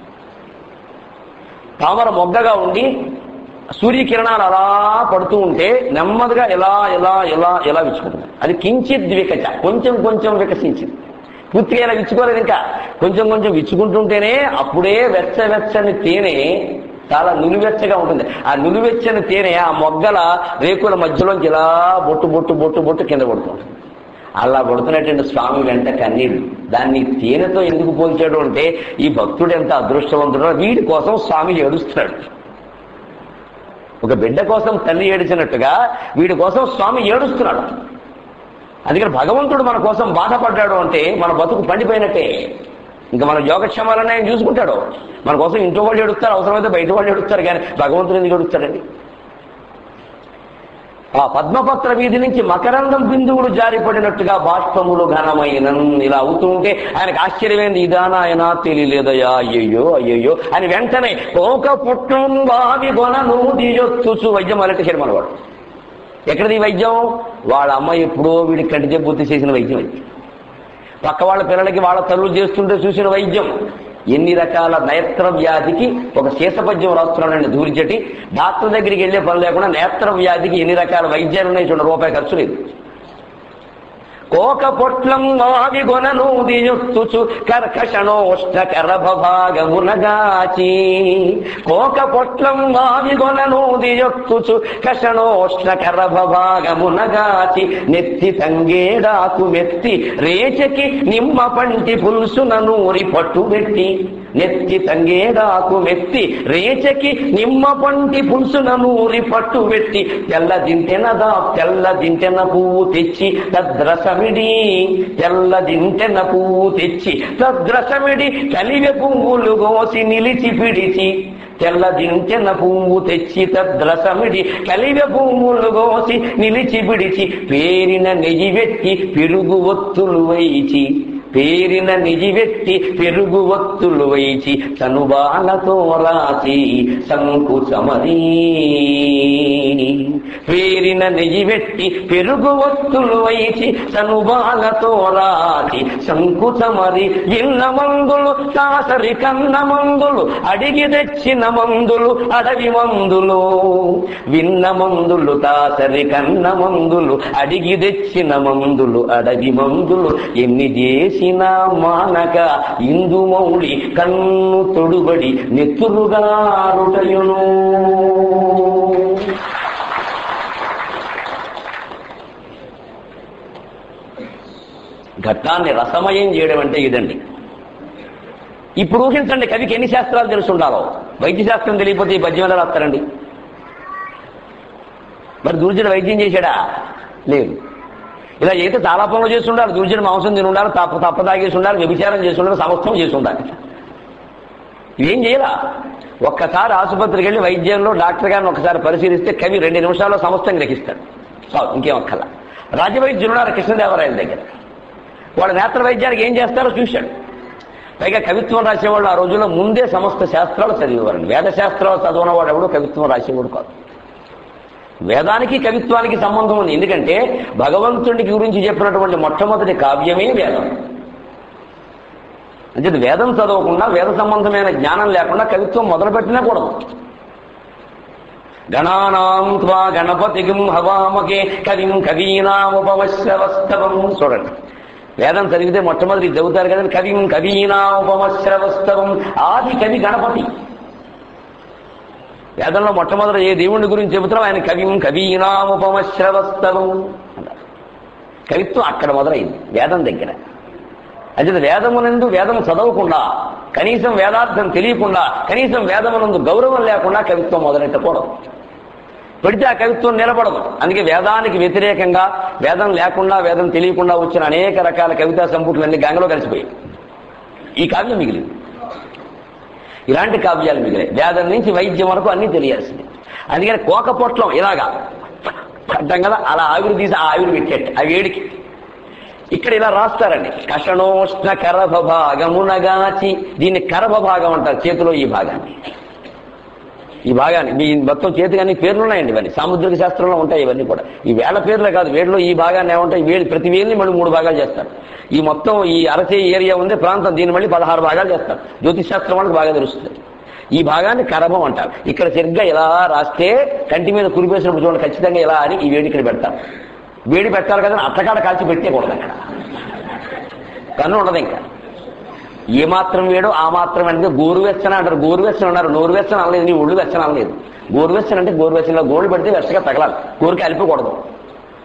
తామర మొగ్గగా ఉండి సూర్యకిరణాలు అలా పడుతూ ఉంటే నెమ్మదిగా ఎలా ఎలా ఎలా ఎలా విచ్చుకుంటుంది అది కించిత్ వికచ కొంచెం కొంచెం వికసించింది పూర్తిగా ఇలా విచ్చుకోలేదు ఇంకా కొంచెం కొంచెం విచ్చుకుంటుంటేనే అప్పుడే వెచ్చ వెచ్చని తేనె చాలా నులివెచ్చగా ఉంటుంది ఆ నులివెచ్చని తేనె ఆ మొగ్గల రేకుల మధ్యలోంచి ఇలా బొట్టు బొట్టు బొట్టు బొట్టు కింద పడుతుంది అలా పడుతున్నటువంటి స్వామి వెంట కన్నీళ్లు దాన్ని తేనెతో ఎందుకు పోల్చాడు అంటే ఈ భక్తుడు ఎంత అదృష్టవంతుడో వీడి కోసం స్వామి ఏడుస్తున్నాడు ఒక బిడ్డ కోసం తల్లి ఏడిచినట్టుగా వీడి కోసం స్వామి ఏడుస్తున్నాడు అందుకని భగవంతుడు మన కోసం బాధపడ్డాడు అంటే మన బతుకు పండిపోయినట్టే ఇంకా మన యోగక్షేమాలన్నీ ఆయన చూసుకుంటాడు మన కోసం ఇంట్లో వాళ్ళు ఏడుస్తారు అవసరమైతే బయట వాళ్ళు ఏడుస్తారు కానీ భగవంతుడు ఎందుకు ఏడుస్తాడండి ఆ పద్మపత్ర వీధి నుంచి మకరందం బిందువులు జారిపడినట్టుగా బాష్పములు ఘనమైన ఇలా అవుతూ ఉంటే ఆయనకు ఆశ్చర్యమైంది ఇదానా ఆయన తెలియలేదయా అయ్యయ్యో అయ్యయ్యో అని వెంటనే కోక పుట్టం వావి గొన నూదియొత్తుచు వైద్యం మొదలెట్టేశాడు మనవాడు ఎక్కడిది ఈ వైద్యం వాళ్ళ అమ్మ ఎప్పుడో వీడి కంటి జబ్బు చేసిన వైద్యం అది పక్క వాళ్ళ పిల్లలకి వాళ్ళ తల్లులు చేస్తుంటే చూసిన వైద్యం ఎన్ని రకాల నేత్ర వ్యాధికి ఒక శీసపద్యం రాస్తున్నాడండి దూరిచటి డాక్టర్ దగ్గరికి వెళ్ళే పని లేకుండా నేత్ర వ్యాధికి ఎన్ని రకాల వైద్యాలు ఉన్నాయి చూడండి రూపాయి ఖర్చు లేదు కోక పొట్లం వావి గొనను దియుత్తుచు కర్కషణోష్ట కరభాగమునగాచి కోక పొట్లం వావి గొనను దియుత్తుచు కషణోష్ట కరభాగమునగాచి నెత్తి తంగేడాకు మెత్తి రేచకి నిమ్మ పంటి పులుసున నూరి పట్టుబెట్టి నెత్తి తంగేడాకు మెత్తి రేచకి నిమ్మ పంటి పులుసున నూరి పట్టుబెట్టి తెల్ల దింటెనదా తెల్ల దింటెన పువ్వు తెచ్చి తద్రసమిడి తెల్ల దింటెన పువ్వు తెచ్చి తద్రసమిడి కలివె పువ్వులు గోసి నిలిచి పిడిచి తెల్ల దింటెన పువ్వు తెచ్చి తద్రసమిడి కలివె పువ్వులు గోసి నిలిచి పిడిచి పేరిన నెయ్యి వెట్టి పెరుగు ఒత్తులు వైచి పేరిన నిజివెట్టి పెరుగు ఒత్తులు వైచి చనుబాలతో రాసి సంకుచమరీ పేరిన నెయ్యివెట్టి పెరుగు ఒత్తులు వైచి చనుబాలతో రాసి సంకుచమరి విన్న మందులు కాసరి కన్న మందులు అడిగి తెచ్చిన మందులు అడవి మందులు విన్న మందులు తాసరి కన్న మందులు అడిగి తెచ్చిన మందులు అడవి మందులు ఎన్ని చేసినా మానక ఇందుమౌళి కన్ను తొడుబడి నెత్తురుగారుటయును ఘట్టాన్ని రసమయం చేయడం అంటే ఇదండి ఇప్పుడు ఊహించండి కవికి ఎన్ని శాస్త్రాలు తెలిసి ఉండాలో వైద్య శాస్త్రం తెలియకపోతే ఈ పద్యం ఎలా రాస్తారండి మరి దూర్జన వైద్యం చేశాడా లేదు ఇలా అయితే చాలా పనులు చేసి ఉండాలి దూర్జన మాంసం తిని ఉండాలి తప్ప తప్ప తాగేసి ఉండాలి వ్యభిచారం చేసి ఉండాలి సమస్తం చేసి ఉండాలి ఇవేం చేయాలా ఒక్కసారి ఆసుపత్రికి వెళ్ళి వైద్యంలో డాక్టర్ గారిని ఒకసారి పరిశీలిస్తే కవి రెండు నిమిషాల్లో సమస్తం గ్రహిస్తాడు చాలు ఇంకేం అక్కల రాజవైద్యులు ఉన్నారు కృష్ణదేవరాయల దగ్గర వాళ్ళ నేత్ర వైద్యానికి ఏం చేస్తారో చూశాడు పైగా కవిత్వం రాసేవాళ్ళు ఆ రోజుల్లో ముందే సమస్త శాస్త్రాలు చదివేవారండి వేద శాస్త్రాలు చదవనవాడు ఎవడు కవిత్వం రాసేవాడు కాదు వేదానికి కవిత్వానికి సంబంధం ఉంది ఎందుకంటే భగవంతుడికి గురించి చెప్పినటువంటి మొట్టమొదటి కావ్యమే వేదం అంటే వేదం చదవకుండా వేద సంబంధమైన జ్ఞానం లేకుండా కవిత్వం మొదలుపెట్టినా కూడదు గణానాం త్వా గణపతికిం హవామకే కవిం కవీనాముపమశ్రవస్తవం చూడండి వేదం చదివితే మొట్టమొదటి ఇది చదువుతారు కదండి కవిం కవీనాముపమశ్రవస్తవం ఆది కవి గణపతి వేదంలో మొట్టమొదటి ఏ దేవుడి గురించి చెబుతున్నాం ఆయన కవిం కవీనాముపమశ్రవస్తవం అన్నారు కవిత్వం అక్కడ మొదలైంది వేదం దగ్గర అంటే వేదమునందు వేదం చదవకుండా కనీసం వేదార్థం తెలియకుండా కనీసం వేదమునందు గౌరవం లేకుండా కవిత్వం మొదలెట్టకూడదు పెడితే ఆ కవిత్వం నిలబడదు అందుకే వేదానికి వ్యతిరేకంగా వేదం లేకుండా వేదం తెలియకుండా వచ్చిన అనేక రకాల కవితా సంపుట్లన్నీ గంగలో కలిసిపోయాయి ఈ కావ్యం మిగిలింది ఇలాంటి కావ్యాలు మిగిలాయి వేదం నుంచి వైద్యం వరకు అన్నీ తెలియాల్సింది అందుకని కోక పొట్లం ఇలాగా పడ్డం కదా అలా ఆవిరి తీసి ఆ ఆవిరి పెట్టేట ఆ వేడికి ఇక్కడ ఇలా రాస్తారండి కషణోష్ణ కరభ భాగమునగాచి దీన్ని కరభ భాగం అంటారు చేతిలో ఈ భాగాన్ని ఈ భాగాన్ని మీ మొత్తం చేతికి అన్ని పేర్లు ఉన్నాయండి ఇవన్నీ సాముద్రిక శాస్త్రంలో ఉంటాయి ఇవన్నీ కూడా ఈ వేళ పేర్లే కాదు వేడిలో ఈ భాగాన్ని ఏమంటాయి వేడి ప్రతి వేలిని మళ్ళీ మూడు భాగాలు చేస్తారు ఈ మొత్తం ఈ అరచే ఏరియా ఉంది ప్రాంతం దీన్ని మళ్ళీ పదహారు భాగాలు చేస్తారు జ్యోతిష్ శాస్త్రం వాళ్ళకి బాగా తెలుస్తుంది ఈ భాగాన్ని కరభం అంటారు ఇక్కడ సరిగ్గా ఇలా రాస్తే కంటి మీద కురిపేసినప్పుడు చూడండి ఖచ్చితంగా ఇలా అని ఈ వేడి ఇక్కడ పెడతారు వేడి పెట్టాలి కదా అట్టకాడ కాల్చి పెట్టేకూడదు అక్కడ కన్ను ఉండదు ఇంకా ఏ మాత్రం వేడో ఆ మాత్రం అంటే గోరువెచ్చన అంటారు గోరువెచ్చన అన్నారు నోరువెచ్చన అనలేదు నీ ఒళ్ళు వెచ్చన అనలేదు గోరువెచ్చన అంటే గోరువెచ్చన గోళ్ళు పెడితే వెచ్చగా తగలాలి గోరుకి అలిపకూడదు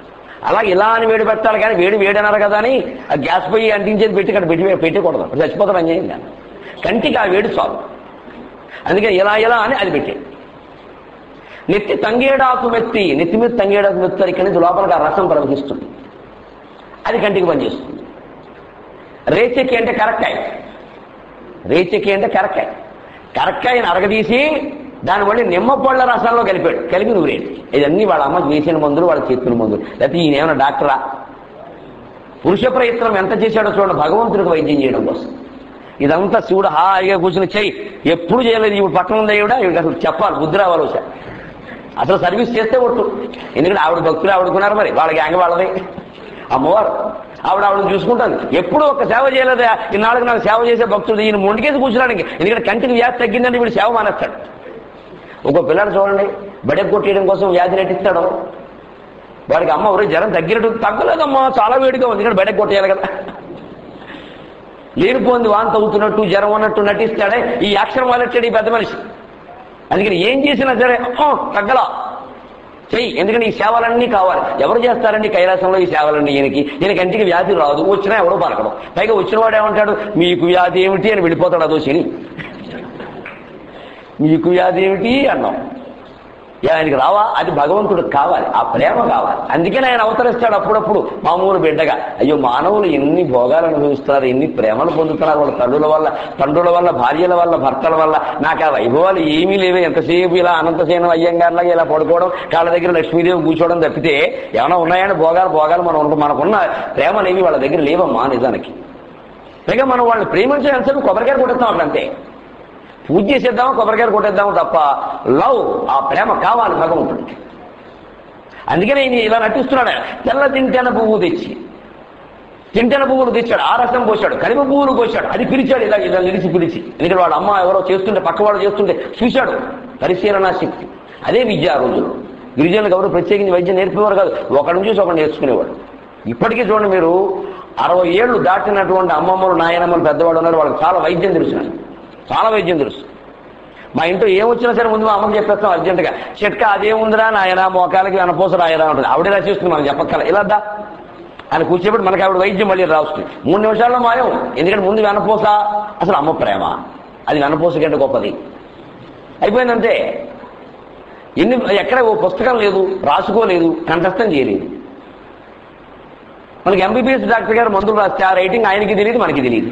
అలా ఇలా అని వేడి పెట్టాలి కానీ వేడి వేడి అన్నారు కదా అని ఆ గ్యాస్ పొయ్యి అంటించేది పెట్టి ఇక్కడ పెట్టి పెట్టకూడదు అప్పుడు చచ్చిపోతారు అన్యాయంగా కంటికి ఆ వేడి చాలు అందుకే ఇలా ఇలా అని అది పెట్టే నెత్తి తంగేడాకు మెత్తి నెత్తి మీద తంగేడాకు మెత్తారు ఇక్కడి నుంచి లోపలికి ఆ రసం ప్రవహిస్తుంది అది కంటికి పనిచేస్తుంది రేచెక్కి అంటే కరక్కాయ రేచెక్కి అంటే కరక్కాయ కరక్కాయని అరగదీసి దాని మళ్ళీ నిమ్మ పళ్ళ రసంలో కలిపాడు కలిపి నూరేడు ఇదన్నీ వాళ్ళ అమ్మ వేసిన మందులు వాళ్ళ చెప్పిన మందులు లేకపోతే ఈయన ఏమైనా డాక్టరా పురుష ప్రయత్నం ఎంత చేశాడో చూడండి భగవంతుడికి వైద్యం చేయడం కోసం ఇదంతా శివుడు హాయిగా కూర్చుని చెయ్యి ఎప్పుడు చేయలేదు ఇప్పుడు పట్టణం ఉంది ఈవిడ ఈవిడ అసలు చెప్పాలి బుద్ధి రావాలి ఒకసారి అసలు సర్వీస్ చేస్తే ఒట్టు ఎందుకంటే ఆవిడ భక్తులు ఆవిడకున్నారు మరి వాళ్ళ గ్యాంగ్ వాళ్ళది అమ్మవారు ఆవిడ ఆవిడని చూసుకుంటాను ఎప్పుడు ఒక సేవ చేయలేదు ఇన్నాళ్ళకి నాకు సేవ చేసే భక్తుడు ఈయన మొండికేసి కూర్చున్నానికి ఎందుకంటే కంటికి వ్యాధి తగ్గిందంటే వీడు సేవ మానేస్తాడు ఒక పిల్లాడు చూడండి బడె కొట్టేయడం కోసం వ్యాధి నటిస్తాడు వాడికి అమ్మ ఒరే జ్వరం తగ్గినట్టు తగ్గలేదమ్మా చాలా వేడిగా ఉంది ఇక్కడ బయటకు కొట్టేయాలి కదా లేనిపోంది వాంత అవుతున్నట్టు జ్వరం ఉన్నట్టు నటిస్తాడే ఈ యాక్షన్ వాళ్ళెట్టాడు ఈ పెద్ద మనిషి అందుకని ఏం చేసినా సరే "ఆ, తగ్గలా చెయ్యి ఎందుకంటే ఈ సేవలన్నీ కావాలి ఎవరు చేస్తారండి కైలాసంలో ఈ సేవలన్నీ ఈయనకి ఈయన కంటికి వ్యాధి రాదు వచ్చినా ఎవడో పలకడం పైగా వచ్చిన వాడు ఏమంటాడు మీకు వ్యాధి ఏమిటి అని వెళ్ళిపోతాడు అదో శని మీకు వ్యాధి ఏమిటి అన్నాం ఏ ఆయనకి రావా అది భగవంతుడికి కావాలి ఆ ప్రేమ కావాలి అందుకని ఆయన అవతరిస్తాడు అప్పుడప్పుడు మామూలు బిడ్డగా అయ్యో మానవులు ఎన్ని భోగాలు అనుభవిస్తున్నారు ఎన్ని ప్రేమలు పొందుతున్నారు వాళ్ళ తల్లుల వల్ల తండ్రుల వల్ల భార్యల వల్ల భర్తల వల్ల నాకు ఆ వైభవాలు ఏమీ లేవే ఎంతసేపు ఇలా అనంతసేన అయ్యంగారులాగా ఇలా పడుకోవడం కాళ్ళ దగ్గర లక్ష్మీదేవి కూర్చోవడం తప్పితే ఏమైనా ఉన్నాయని భోగాలు భోగాలు మనం ఉంటాం మనకున్న ప్రేమలేవి వాళ్ళ దగ్గర లేవమ్మా నిజానికి పైగా మనం వాళ్ళని ప్రేమించడం ఎంతసేపు కొబ్బరికాయ కొట్టేస్తాం అట్లా అంతే పూజ చేసేద్దామా కొబ్బరికాయ కొట్టేద్దాము తప్ప లవ్ ఆ ప్రేమ కావాలి భగవంతుడికి అందుకనే ఈయన ఇలా నటిస్తున్నాడు తెల్ల తింటెన పువ్వు తెచ్చి తింటెన పువ్వులు తెచ్చాడు ఆ రసం పోశాడు కలిపి పువ్వులు పోశాడు అది పిలిచాడు ఇలా ఇలా నిలిచి పిలిచి ఎందుకంటే వాడు అమ్మ ఎవరో చేస్తుంటే పక్కవాడు చేస్తుంటే చూశాడు పరిశీలనా శక్తి అదే విద్య ఆ రోజుల్లో గిరిజనులకు ఎవరు ప్రత్యేకించి వైద్యం నేర్పేవారు కాదు ఒకడిని చూసి ఒకడు నేర్చుకునేవాడు ఇప్పటికీ చూడండి మీరు అరవై ఏళ్ళు దాటినటువంటి అమ్మమ్మలు నాయనమ్మలు పెద్దవాడు ఉన్నారు వాళ్ళకి చాలా వైద్యం తెలుసు చాలా వైద్యం తెలుసు మా ఇంట్లో ఏం వచ్చినా సరే ముందు మా అమ్మకి చెప్పేస్తాం అర్జెంటుగా చిట్క అదేముందిరా నాయన మోకాలకి వెనపోస రాయరా ఉంటుంది ఆవిడే రాసేస్తుంది మనం చెప్పక్కల ఇలా దా ఆయన కూర్చోబెట్టి మనకి ఆవిడ వైద్యం మళ్ళీ రాస్తుంది మూడు నిమిషాల్లో మాయం ఎందుకంటే ముందు వెనపోస అసలు అమ్మ ప్రేమ అది వెనపోస కంటే గొప్పది అయిపోయిందంటే ఎన్ని ఎక్కడ ఓ పుస్తకం లేదు రాసుకోలేదు కంఠస్థం చేయలేదు మనకి ఎంబీబీఎస్ డాక్టర్ గారు మందులు రాస్తే ఆ రైటింగ్ ఆయనకి తెలియదు మనకి తెలియదు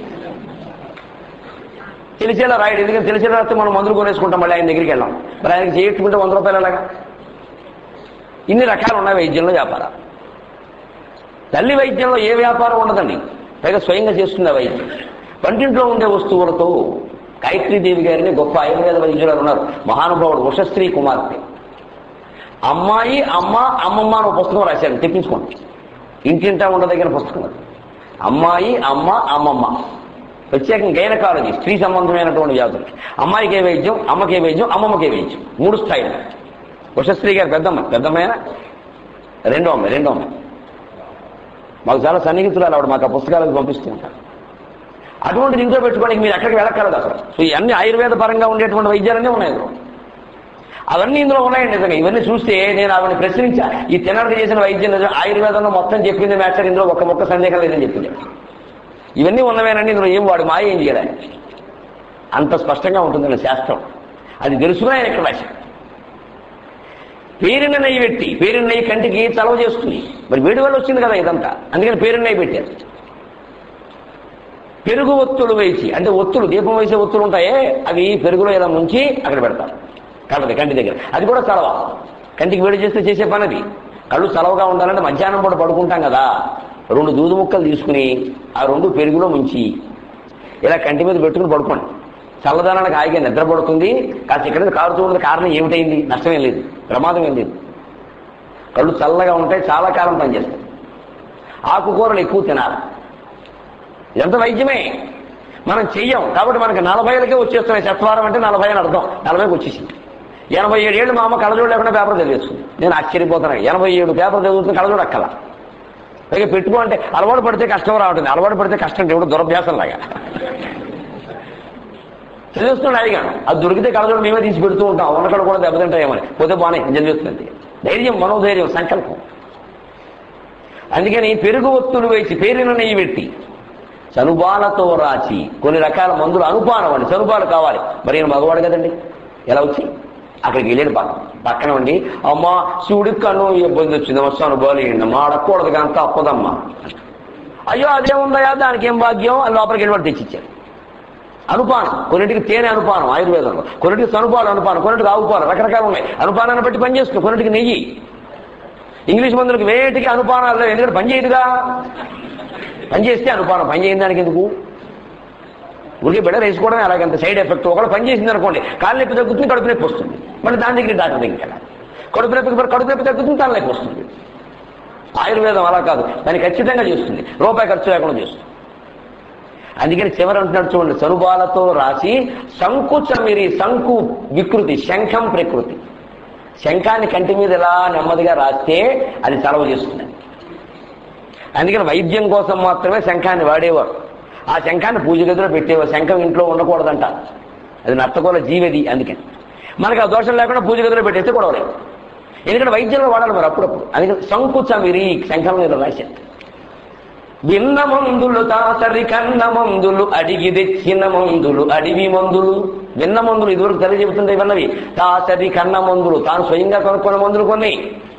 తెలిసేలా రాయడు ఎందుకంటే తెలిసేలా రాస్తే మనం మందులు కొనేసుకుంటాం మళ్ళీ ఆయన దగ్గరికి వెళ్ళాం మరి ఆయనకి చేయించుకుంటే వంద రూపాయలు ఎలాగా ఇన్ని రకాలు ఉన్నాయి వైద్యంలో వ్యాపారం తల్లి వైద్యంలో ఏ వ్యాపారం ఉండదండి పైగా స్వయంగా చేస్తుంది ఆ వైద్యం వంటింట్లో ఉండే వస్తువులతో గాయత్రీదేవి గారిని గొప్ప ఆయుర్వేద వైద్యులు ఉన్నారు మహానుభావుడు ఉషశ్రీ కుమార్తె అమ్మాయి అమ్మ అమ్మమ్మ అని ఒక పుస్తకం రాశారు తెప్పించుకోండి ఇంటింటా ఉండదగిన పుస్తకం అది అమ్మాయి అమ్మ అమ్మమ్మ ప్రత్యేకంగా గైనకాలజీ స్త్రీ సంబంధమైనటువంటి వ్యాధులు అమ్మాయికి ఏ వైద్యం అమ్మకి ఏ వైద్యం అమ్మమ్మకి ఏ వైద్యం మూడు స్థాయిలు ఉషశ్రీ గారు పెద్దమ్మ పెద్దమ్మైన రెండో అమ్మాయి రెండో అమ్మాయి మాకు చాలా సన్నిహితురాలు ఆవిడ మాకు ఆ పుస్తకాలకు పంపిస్తూ ఉంటారు అటువంటిది ఇంట్లో పెట్టుకోవడానికి మీరు ఎక్కడికి వెళ్ళక్కర్లేదు అసలు సో ఇవన్నీ ఆయుర్వేద పరంగా ఉండేటువంటి వైద్యాలన్నీ ఉన్నాయి ఇందులో అవన్నీ ఇందులో ఉన్నాయండి నిజంగా ఇవన్నీ చూస్తే నేను ఆవిడని ప్రశ్నించా ఈ తినడానికి చేసిన వైద్యం నిజం ఆయుర్వేదంలో మొత్తం చెప్పింది మ్యాటర్ ఇందులో ఒక్క మొక్క సందేహం లేదని చెప్పింది ఇవన్నీ ఉన్నవేనండి ఇందులో ఏం వాడు మాయ ఏం చేయడానికి అంత స్పష్టంగా ఉంటుందండి శాస్త్రం అది తెలుసుకుని ఆయన ఇక్కడ రాశాడు పేరిన నెయ్యి పెట్టి పేరిన నెయ్యి కంటికి చలవ చేస్తుంది మరి వేడి వల్ల వచ్చింది కదా ఇదంతా అందుకని పేరిన నెయ్యి పెట్టారు పెరుగు ఒత్తులు వేసి అంటే ఒత్తులు దీపం వేసే ఒత్తులు ఉంటాయే అవి పెరుగులో ఇలా ముంచి అక్కడ పెడతారు కళ్ళది కంటి దగ్గర అది కూడా చలవ కంటికి వేడి చేస్తే చేసే పని అది కళ్ళు చలవగా ఉండాలంటే మధ్యాహ్నం పూట పడుకుంటాం కదా రెండు దూదు ముక్కలు తీసుకుని ఆ రెండు పెరుగులో ముంచి ఇలా కంటి మీద పెట్టుకుని పడుకోండి చల్లదనానికి హాయిగా నిద్ర పడుతుంది కాస్త ఇక్కడ కారుతూ ఉన్నది కారణం ఏమిటైంది నష్టమేం లేదు ప్రమాదం ఏం లేదు కళ్ళు చల్లగా ఉంటాయి చాలా కాలం పనిచేస్తాయి ఆకుకూరలు ఎక్కువ తినాలి ఇదంతా వైద్యమే మనం చెయ్యం కాబట్టి మనకి నలభైలకే వచ్చేస్తున్నాయి సత్వారం అంటే నలభై అని అర్థం నలభైకి వచ్చేసింది ఎనభై ఏడు ఏళ్ళు మా అమ్మ కళ్ళజోడు లేకుండా పేపర్ చదివేస్తుంది నేను ఆశ్చర్యపోతున్నాను ఎనభై ఏడు పేపర్ చదువుతుంది కళ్ళజోడు అక్కల పైగా పెట్టుకో అంటే అలవాటు పడితే కష్టం రావట్లేదు అలవాటు పడితే కష్టం దేవుడు దురభ్యాసం లాగా చదివిస్తున్నాడు అడిగాను అది దొరికితే కళ్ళజోడు మేమే తీసి పెడుతూ ఉంటాం ఉన్నక్కడ కూడా దెబ్బతింటాయేమని పోతే బాగానే చదివిస్తుంది ధైర్యం మనోధైర్యం సంకల్పం అందుకని పెరుగు ఒత్తులు వేసి పేరిన నెయ్యి పెట్టి చనుబాలతో రాచి కొన్ని రకాల మందులు అనుపానం అండి చనుబాలు కావాలి మరి ఈయన మగవాడు కదండి ఎలా వచ్చి అక్కడికి వెళ్ళాడు పక్క పక్కన ఉండి అమ్మా శివుడికి కన్ను ఇబ్బంది వచ్చింది అమ్మ చనుబాలు ఏంటి అమ్మా అడగకూడదు కానీ తప్పదమ్మా అయ్యో అదేముందయా దానికి ఏం భాగ్యం అని లోపలికి వెళ్ళి వాడు తెచ్చిచ్చారు అనుపానం కొన్నిటికి తేనె అనుపానం ఆయుర్వేదంలో కొన్నిటికి సనుపాలు అనుపానం కొన్నిటికి ఆవుపాలు రకరకాలు ఉన్నాయి అనుపానాన్ని బట్టి పనిచేస్తుంది కొన్నిటికి నెయ్యి ఇంగ్లీష్ మందులకు వేటికి అనుపానాలు లేవు ఎందుకంటే పని చేయదుగా పని చేస్తే అనుపానం పని చేయని దానికి ఎందుకు ఊరికి బిడ్డ వేసుకోవడమే అలాగంత సైడ్ ఎఫెక్ట్ ఒకవేళ పని చేసింది అనుకోండి కాళ్ళు నొప్పి తగ్గుతుంది కడుపు నొప్పి వస్తుంది మళ్ళీ దాని దగ్గర డాక్టర్ దగ్గరికి వెళ్ళాలి కడుపు నొప్పి కడుపు నొప్పి తగ్గుతుంది తల నొప్పి వస్తుంది ఆయుర్వేదం అలా కాదు దాన్ని ఖచ్చితంగా చేస్తుంది రూపాయి ఖర్చు లేకుండా చేస్తుంది అందుకని చివరి అంటున్నాడు చూడండి సనుబాలతో రాసి శంకు చమిరి శంకు వికృతి శంఖం ప్రకృతి శంఖాన్ని కంటి మీద ఎలా నెమ్మదిగా రాస్తే అది చలవ చేస్తుంది అందుకని వైద్యం కోసం మాత్రమే శంఖాన్ని వాడేవారు ఆ శంఖాన్ని పూజ గదిలో పెట్టేవారు శంఖం ఇంట్లో ఉండకూడదంట అది నత్తకోల జీవది అందుకని మనకి ఆ దోషం లేకుండా పూజ గదిలో పెట్టేస్తే కూడా లేదు ఎందుకంటే వైద్యంలో వాడాలి మరి అప్పుడప్పుడు అందుకని శంకు చమిరి శంఖం మీద రాశారు విన్న మందులు తాసరి కన్న మందులు అడిగి తెచ్చిన మందులు అడివి మందులు విన్న మందులు ఇదివరకు తల్లి చెబుతుంటే ఇవన్నవి తాసరి కన్న మందులు తాను స్వయంగా కొనుక్కున్న మందులు కొన్ని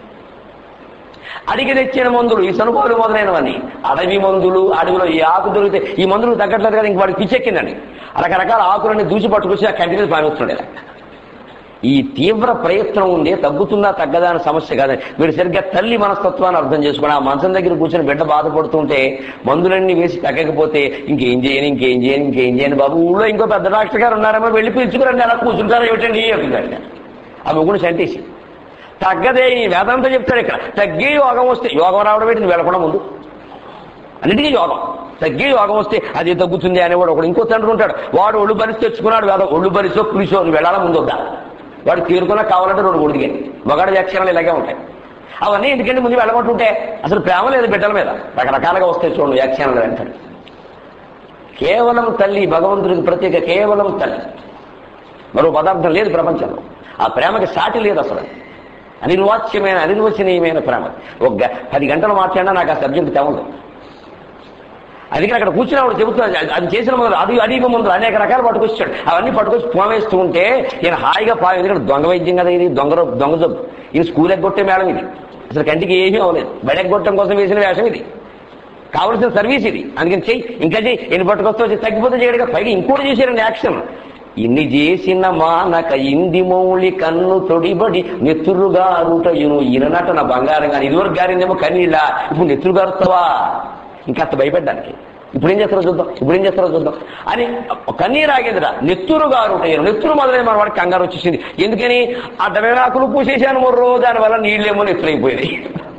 అడిగి తెచ్చిన మందులు ఈ సనుపాలు మొదలైనవన్నీ అడవి మందులు అడవిలో ఈ ఆకు దొరికితే ఈ మందులు తగ్గట్లేదు కదా ఇంక వాడికి పిచ్చెక్కిందండి రకరకాల ఆకులన్నీ దూసి పట్టుకొచ్చి ఆ కంటి మీద పారేస్తున్నాడు ఇలా. ఈ తీవ్ర ప్రయత్నం ఉండే తగ్గుతుందా తగ్గదా అనే సమస్య కాదు వీడు సరిగ్గా తల్లి మనస్తత్వాన్ని అర్థం చేసుకుని ఆ మంచం దగ్గర కూర్చొని బిడ్డ బాధపడుతుంటే మందులన్నీ వేసి తగ్గకపోతే ఇంకేం చేయను ఇంకేం చేయను ఇంకేం చేయను బాబు ఊళ్ళో ఇంకో పెద్ద డాక్టర్ గారు ఉన్నారేమో వెళ్ళి పిలుచుకురండి అలా కూర్చుంటారా ఏమిటండి అంటుందండి ఆ ముగ్గురు చంటేసి తగ్గదే ఈ వేదాంతం చెప్తాడు ఇక్కడ తగ్గే యోగం వస్తే యోగం రావడం ఏంటి నువ్వు వెళ్ళకుండా ముందు అన్నిటికీ యోగం తగ్గే యోగం వస్తే అది తగ్గుతుంది అనేవాడు ఒకడు ఇంకో తండ్రి ఉంటాడు వాడు ఒళ్ళు బలిసి తెచ్చుకున్నాడు వేదం ఒళ్ళు బలిసో పులిసో నువ్వు వెళ్ళాలా ముందు వద్దా వాడు తీరుకున్నా కావాలంటే రెండు కొడుకుగా మగాడి వ్యాఖ్యానాలు ఇలాగే ఉంటాయి అవన్నీ ఎందుకంటే ముందు వెళ్ళమంటుంటే అసలు ప్రేమ లేదు బిడ్డల మీద రకరకాలుగా వస్తాయి చూడండి వ్యాఖ్యానాలు వెంటనే కేవలం తల్లి భగవంతుడికి ప్రత్యేక కేవలం తల్లి మరో పదార్థం లేదు ప్రపంచంలో ఆ ప్రేమకి సాటి లేదు అసలు అనిర్వాచ్యమైన అనిర్వచనీయమైన ప్రేమ ఒక గ- పది గంటలు మాట్లాడినా నాకు ఆ సబ్జెక్ట్ తెవదు అందుకని అక్కడ కూర్చున్నవాడు చెబుతున్నాడు అది- అది చేసిన ముందు అది అడిగి ముందు అనేక రకాలు పట్టుకొచ్చాడు అవన్నీ పట్టుకొచ్చి పోవేస్తూ ఉంటే ఈయన హాయిగా పా ఎందుకంటే దొంగ వైద్యం కదా ఇది దొంగ రో- దొంగ జబ్బు ఇది స్కూల్ ఎగ్గొట్టే మేడం ఇది అసలు కంటికి ఏమీ అవ్వలేదు బడి ఎగ్గొట్టడం కోసం వేసిన వేషం ఇది కావలసిన సర్వీస్ ఇది అందుకని చెయ్యి ఇంకా చెయ్యి ఎన్ని పట్టుకొస్తా తగ్గిపోతే చేయడం పైగా ఇంకోటి చేశారండి యాక్షన్ ఇన్ని చేసిన మానక ఇంది మౌళి కన్ను తొడిబడి నెత్తురు గారుటయును ఈయనట నా బంగారం కానీ ఇదివరకు గారిందేమో కన్నీళ్ళ ఇప్పుడు నెత్తురు గారుతావా ఇంకా అంత భయపడ్డానికి ఇప్పుడు ఏం చేస్తారో చూద్దాం ఇప్పుడు ఏం చేస్తారో చూద్దాం అని కన్నీరు ఆగేదిరా నెత్తురు గారుటయ్యారు నెత్తురు మొదలైన మన వాడికి కంగారు వచ్చేసింది ఎందుకని అడ్డవేళాకులు పూసేశాను మొర్రో దానివల్ల నీళ్ళేమో నెత్తురైపోయినాయి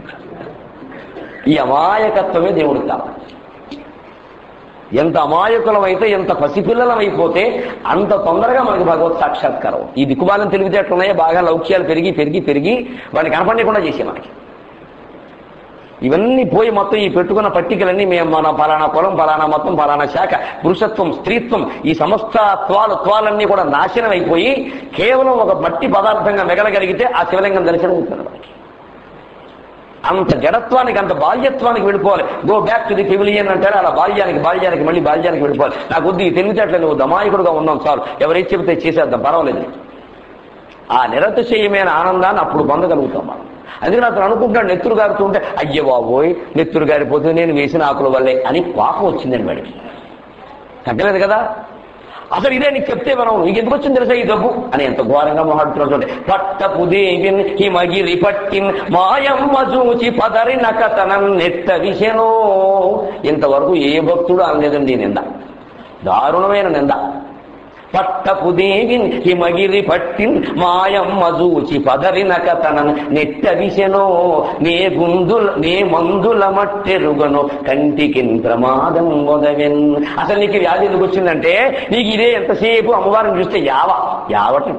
ఈ అమాయకత్వమే దేవుడికి కావాలి ఎంత అమాయకులమైతే ఎంత పసిపిల్లలమైపోతే అంత తొందరగా మనకి భగవత్ సాక్షాత్కారం ఈ దిక్కుమాలను తెలివితేటలున్నాయో బాగా లౌక్యాలు పెరిగి పెరిగి పెరిగి వాడిని కనపడకుండా చేసే మనకి ఇవన్నీ పోయి మొత్తం ఈ పెట్టుకున్న పట్టికలన్నీ మేము మన ఫలానా కులం ఫలానా మొత్తం ఫలానా శాఖ పురుషత్వం స్త్రీత్వం ఈ సమస్త త్వాలు త్వాలన్నీ కూడా నాశనం అయిపోయి కేవలం ఒక మట్టి పదార్థంగా మిగలగలిగితే ఆ శివలింగం దర్శనం అవుతుంది మనకి అంత జడత్వానికి అంత బాల్యత్వానికి వెళ్ళిపోవాలి go back to the pavilion అంటారు అలా బాల్యానికి బాల్యానికి మళ్ళీ బాల్యానికి వెళ్ళిపోవాలి నాకు వద్దు ఈ తెలివితేటలు నువ్వు దమాయకుడుగా ఉన్నాం చాలు ఎవరైతే చెబితే చేసేద్దాం పర్వాలేదు ఆ నిరతిశయమైన ఆనందాన్ని అప్పుడు పొందగలుగుతాం మనం అందుకని అతను అనుకుంటాడు నెత్తురు గారుతుంటే అయ్యో బాబోయ్ నెత్తురు గారిపోతే నేను వేసిన ఆకుల వల్లే అని పాపం వచ్చిందండి వాడికి తగ్గలేదు కదా అసలు ఇదే నీకు చెప్తే మనం నీకు ఎందుకు వచ్చింది తెలుసా ఈ డబ్బు అని ఎంత ఘోరంగా మొహాడుతున్నాడు చూడండి పట్టపు దేవిన్ హిమగిరి పట్టిన్ మాయమ్మ చూచి పదరి నకతనం నెత్త విషనో ఇంతవరకు ఏ భక్తుడు అనలేదండి ఈ నింద దారుణమైన నింద పట్టపు దేవిన్ హిమగిరి పట్టిన్ మాయమ్మ చూచి పదరిన కథనన్ నెట్ట విషెనో నే గుందుల నే మందుల మట్టెరుగను కంటికి ప్రమాదం మొదవెన్ అసలు నీకు వ్యాధి ఎందుకు వచ్చిందంటే నీకు ఇదే ఎంతసేపు అమ్మవారిని చూస్తే యావ యావటం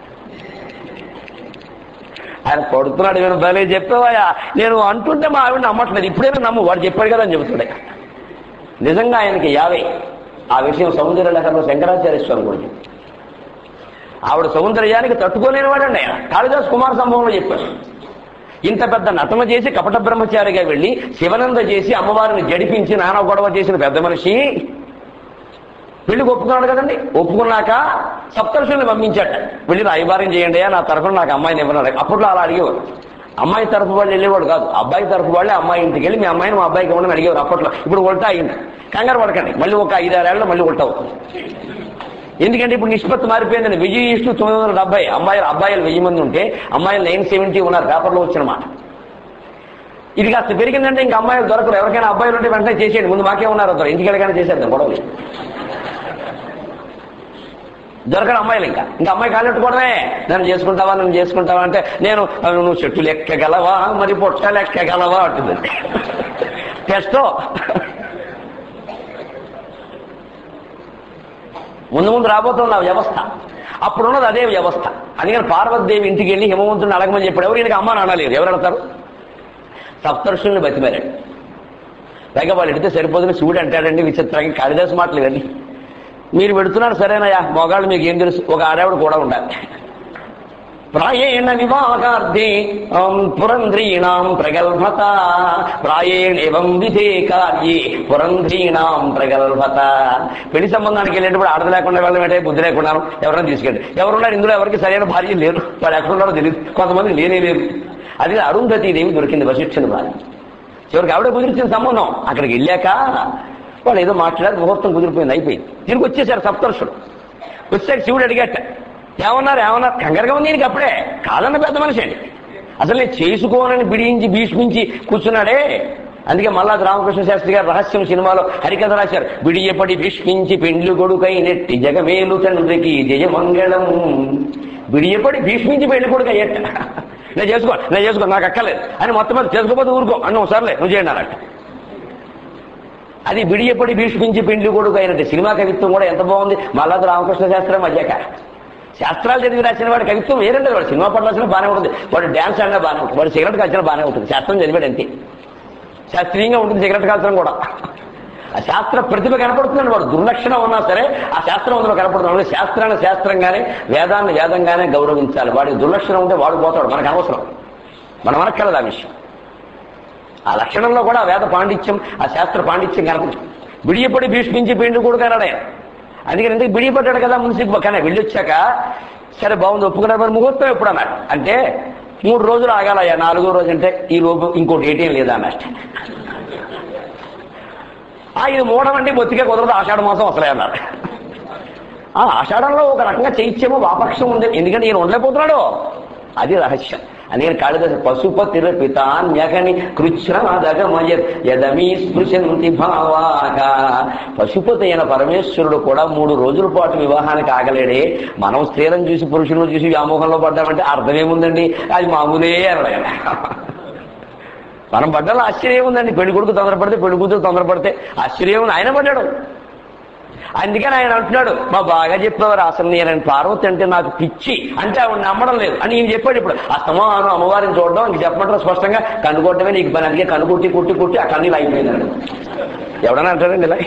ఆయన కొడుతున్నాడు నేను భలే చెప్పేవాయా నేను అంటుంటే మా ఆవిడ నమ్మట్లేదు ఇప్పుడైనా నమ్ము వాడు చెప్పాడు కదా అని చెబుతున్నాడు నిజంగా ఆయనకి యావే ఆ విషయం సౌందర్య లేఖలో శంకరాచార్య స్వామి కూడా చెప్పారు. ఆవిడ సౌందర్యానికి తట్టుకోలేని వాడండి ఆయన కాళిదాస్ కుమార సంభవంలో చెప్పారు ఇంత పెద్ద నటన చేసి కపట బ్రహ్మచారిగా వెళ్ళి శివనంద చేసి అమ్మవారిని జడిపించి నానా గొడవ చేసిన పెద్ద మనిషి పెళ్లికి ఒప్పుకున్నాడు కదండి ఒప్పుకున్నాక సప్తరుషుల్ని పంపించాట వెళ్ళి రాయబారం చేయండి అయ్యా, నా తరఫున నాకు అమ్మాయిని ఇవ్వనాడు అప్పట్లో అలా అడిగేవారు అమ్మాయి తరఫు వాళ్ళు వెళ్ళేవాడు కాదు అబ్బాయి తరఫు వాళ్ళే అమ్మాయి ఇంటికి వెళ్ళి మీ అమ్మాయిని మా అబ్బాయికి ఇవ్వమని అడిగేవారు అప్పట్లో ఇప్పుడు ఉల్టా అయింది కంగారు పడకండి మళ్ళీ ఒక ఐదారేళ్ళలో మళ్ళీ ఉల్టా అవుతుంది ఎందుకంటే ఇప్పుడు నిష్పత్తి మారిపోయిందండి వెయ్యి ఇష్టు తొమ్మిది వందల డెబ్బై అమ్మాయిలు అబ్బాయిలు వెయ్యి మంది ఉంటే అమ్మాయిలు నైన్ సెవెంటీ ఉన్నారు పేపర్లో వచ్చిన మాట ఇది కాస్త పెరిగిందంటే ఇంకా అమ్మాయిలు దొరకరు ఎవరికైనా అబ్బాయిలు ఉంటే వెంటనే చేసేయండి ముందు మాకే ఉన్నారు అందరూ ఇంటికి వెళ్ళగానే చేసేద్దాం గొడవలు దొరకని అమ్మాయిలు ఇంకా ఇంకా అమ్మాయి కాలెట్టుకోవడమే నన్ను చేసుకుంటావా నన్ను చేసుకుంటావా అంటే నేను నువ్వు చెట్టు లెక్కగలవా మరి పొట్ట లెక్కగలవా అంటుంది టెస్టో ముందు ముందు రాబోతున్న ఆ వ్యవస్థ అప్పుడున్నది అదే వ్యవస్థ అందుకని పార్వతీదేవి ఇంటికి వెళ్ళి హిమవంతుని అడగమని చెప్పాడు ఎవరు ఈయనకి అమ్మ నాన్నలేరు ఎవరు అడతారు సప్తర్షుల్ని బతిమారాడు పైగా వాళ్ళు ఎడితే సరిపోతుంది శివుడు అంటాడండి విచిత్రంగా కాళిదాసు మాటలు ఇవన్నీ మీరు పెడుతున్నారు సరేనయ్యా మొగాళ్ళు మీకు ఏం తెలుసు ఒక ఆడవిడ కూడా ఉండాలి ప్రాయేణ వివాహార్థే ఆం, పురంధ్రీణాం ప్రగల్భత ప్రాయేణ ఏవం విధే కార్యే పురంధ్రీణాం ప్రగల్భత పెళ్లి సంబంధానికి వెళ్ళేటప్పుడు ఆడది లేకుండా వెళ్ళడం ఏంటంటే బుద్ధి లేకుండా ఎవరైనా తీసుకెళ్ళి ఎవరున్నారు ఇందులో ఎవరికి సరైన భార్య లేరు వాళ్ళు ఎక్కడ ఉన్నారో తెలియదు కొంతమంది లేనే లేరు అది అరుంధతి దేవి దొరికింది వశిష్ఠుని భార్య చివరికి ఆవిడ కుదిరించిన సంబంధం అక్కడికి వెళ్ళాక వాళ్ళు ఏదో మాట్లాడారు ముహూర్తం కుదిరిపోయింది అయిపోయింది దీనికి వచ్చేసారు సప్తర్షుడు వచ్చాక శివుడు అడిగట ఏమన్నారు ఏమన్నారు కంగారుగా ఉంది ఈయనకి అప్పుడే కాదన్న పెద్ద మనిషి అండి అసలు నేను చేసుకోనని బిడించి భీష్మించి కూర్చున్నాడే అందుకే మల్లాది రామకృష్ణ శాస్త్రి గారు రహస్యం సినిమాలో హరికథ రాశారు బిడియపడి భీష్మించి పెండ్లు కొడుకై నెట్టి జగమేలు తండ్రికి జయమంగళం బిడియపడి భీష్మించి పెళ్లి కొడుకు అయ్యట నేను చేసుకో నేను చేసుకో నాకు అక్కర్లేదు అని మొత్తం మీద చేసుకోకపోతే ఊరుకో అన్న సర్లే నువ్వు చేయండి అన్నట్టు అది బిడియపడి భీష్మించి పెండ్లి కొడుకు అయినట్టు సినిమా కవిత్వం కూడా ఎంత బాగుంది మల్లాది రామకృష్ణ శాస్త్రం మధ్యక శాస్త్రాలు చదివి రాసిన వాడి కవిత్వం వేరంటే వాడు సినిమా పట్ల రాసిన బాగానే ఉంటుంది వాడు డ్యాన్స్ ఆడినా బాగానే ఉంటుంది వాడు సిగరెట్ కాల్చిన బాగానే ఉంటుంది శాస్త్రం చదివాడు అంతే శాస్త్రీయంగా ఉంటుంది సిగరెట్ కాల్చడం కూడా ఆ శాస్త్ర ప్రతిభ కనపడుతుందండి వాడు దుర్లక్షణం ఉన్నా సరే ఆ శాస్త్రం అందులో కనపడుతుంది అందుకే శాస్త్రాన్ని శాస్త్రంగానే వేదాన్ని వేదంగానే గౌరవించాలి వాడికి దుర్లక్షణం ఉంటే వాడు పోతాడు మనకు అనవసరం మనం మనక్కలదు ఆ విషయం ఆ లక్షణంలో కూడా ఆ వేద పాండిత్యం ఆ శాస్త్ర పాండిత్యం కనపడుతుంది బిడియపడి భీష్మించి పెండు కూడా అన్నాడే అందుకని ఎందుకు బిడియపడ్డాడు కదా మున్సిపల్ కానీ వెళ్ళొచ్చాక సరే బాగుంది ఒప్పుకున్నారు మరి ముహూర్తం ఎప్పుడు అన్నాడు అంటే మూడు రోజులు ఆగాలయ్యా నాలుగో రోజు అంటే ఈ రోజు ఇంకోటి ఏటీఎం లేదా అన్నట్టు ఆ ఇది మూడమంటే బొత్తిగా కుదరదు ఆషాఢ మాసం అసలే అన్నారు ఆ ఆషాఢంలో ఒక రకంగా చేయించేమో వాపక్షం ఉంది ఎందుకంటే ఈయన ఉండలేకపోతున్నాడు అది రహస్యం అందుకని కాళిదాసు పశుపతిర పితాన్యకని కృచ్ఛ్రమదగమయ యదమీ స్పృశంతి భావాక పశుపతి అయిన పరమేశ్వరుడు కూడా మూడు రోజుల పాటు వివాహానికి ఆగలేడే మనం స్త్రీలను చూసి పురుషులను చూసి వ్యామోహంలో పడ్డామంటే అర్థమేముందండి అది మామూలే అనడం మనం పడ్డాలో ఆశ్చర్యం ఉందండి పెళ్లి కొడుకు తొందరపడితే పెళ్లి కూతురు తొందరపడితే ఆశ్చర్యం ఉంది ఆయన పడ్డాడు అందుకని ఆయన అంటున్నాడు మా బాగా చెప్పేవారు అసలు నేను పార్వతి అంటే నాకు పిచ్చి అంటే ఆవిడ నమ్మడం లేదు అని ఈయన చెప్పాడు ఇప్పుడు అస్తమాను అమ్మవారిని చూడడం ఇంక చెప్పమంటారు స్పష్టంగా కనుకోవటమే నీకు పని అందుకే కన్ను కుట్టి కుట్టి కుట్టి ఆ కన్నీళ్ళు అయిపోయిందండి ఎవడన్నా అంటారండి ఇలా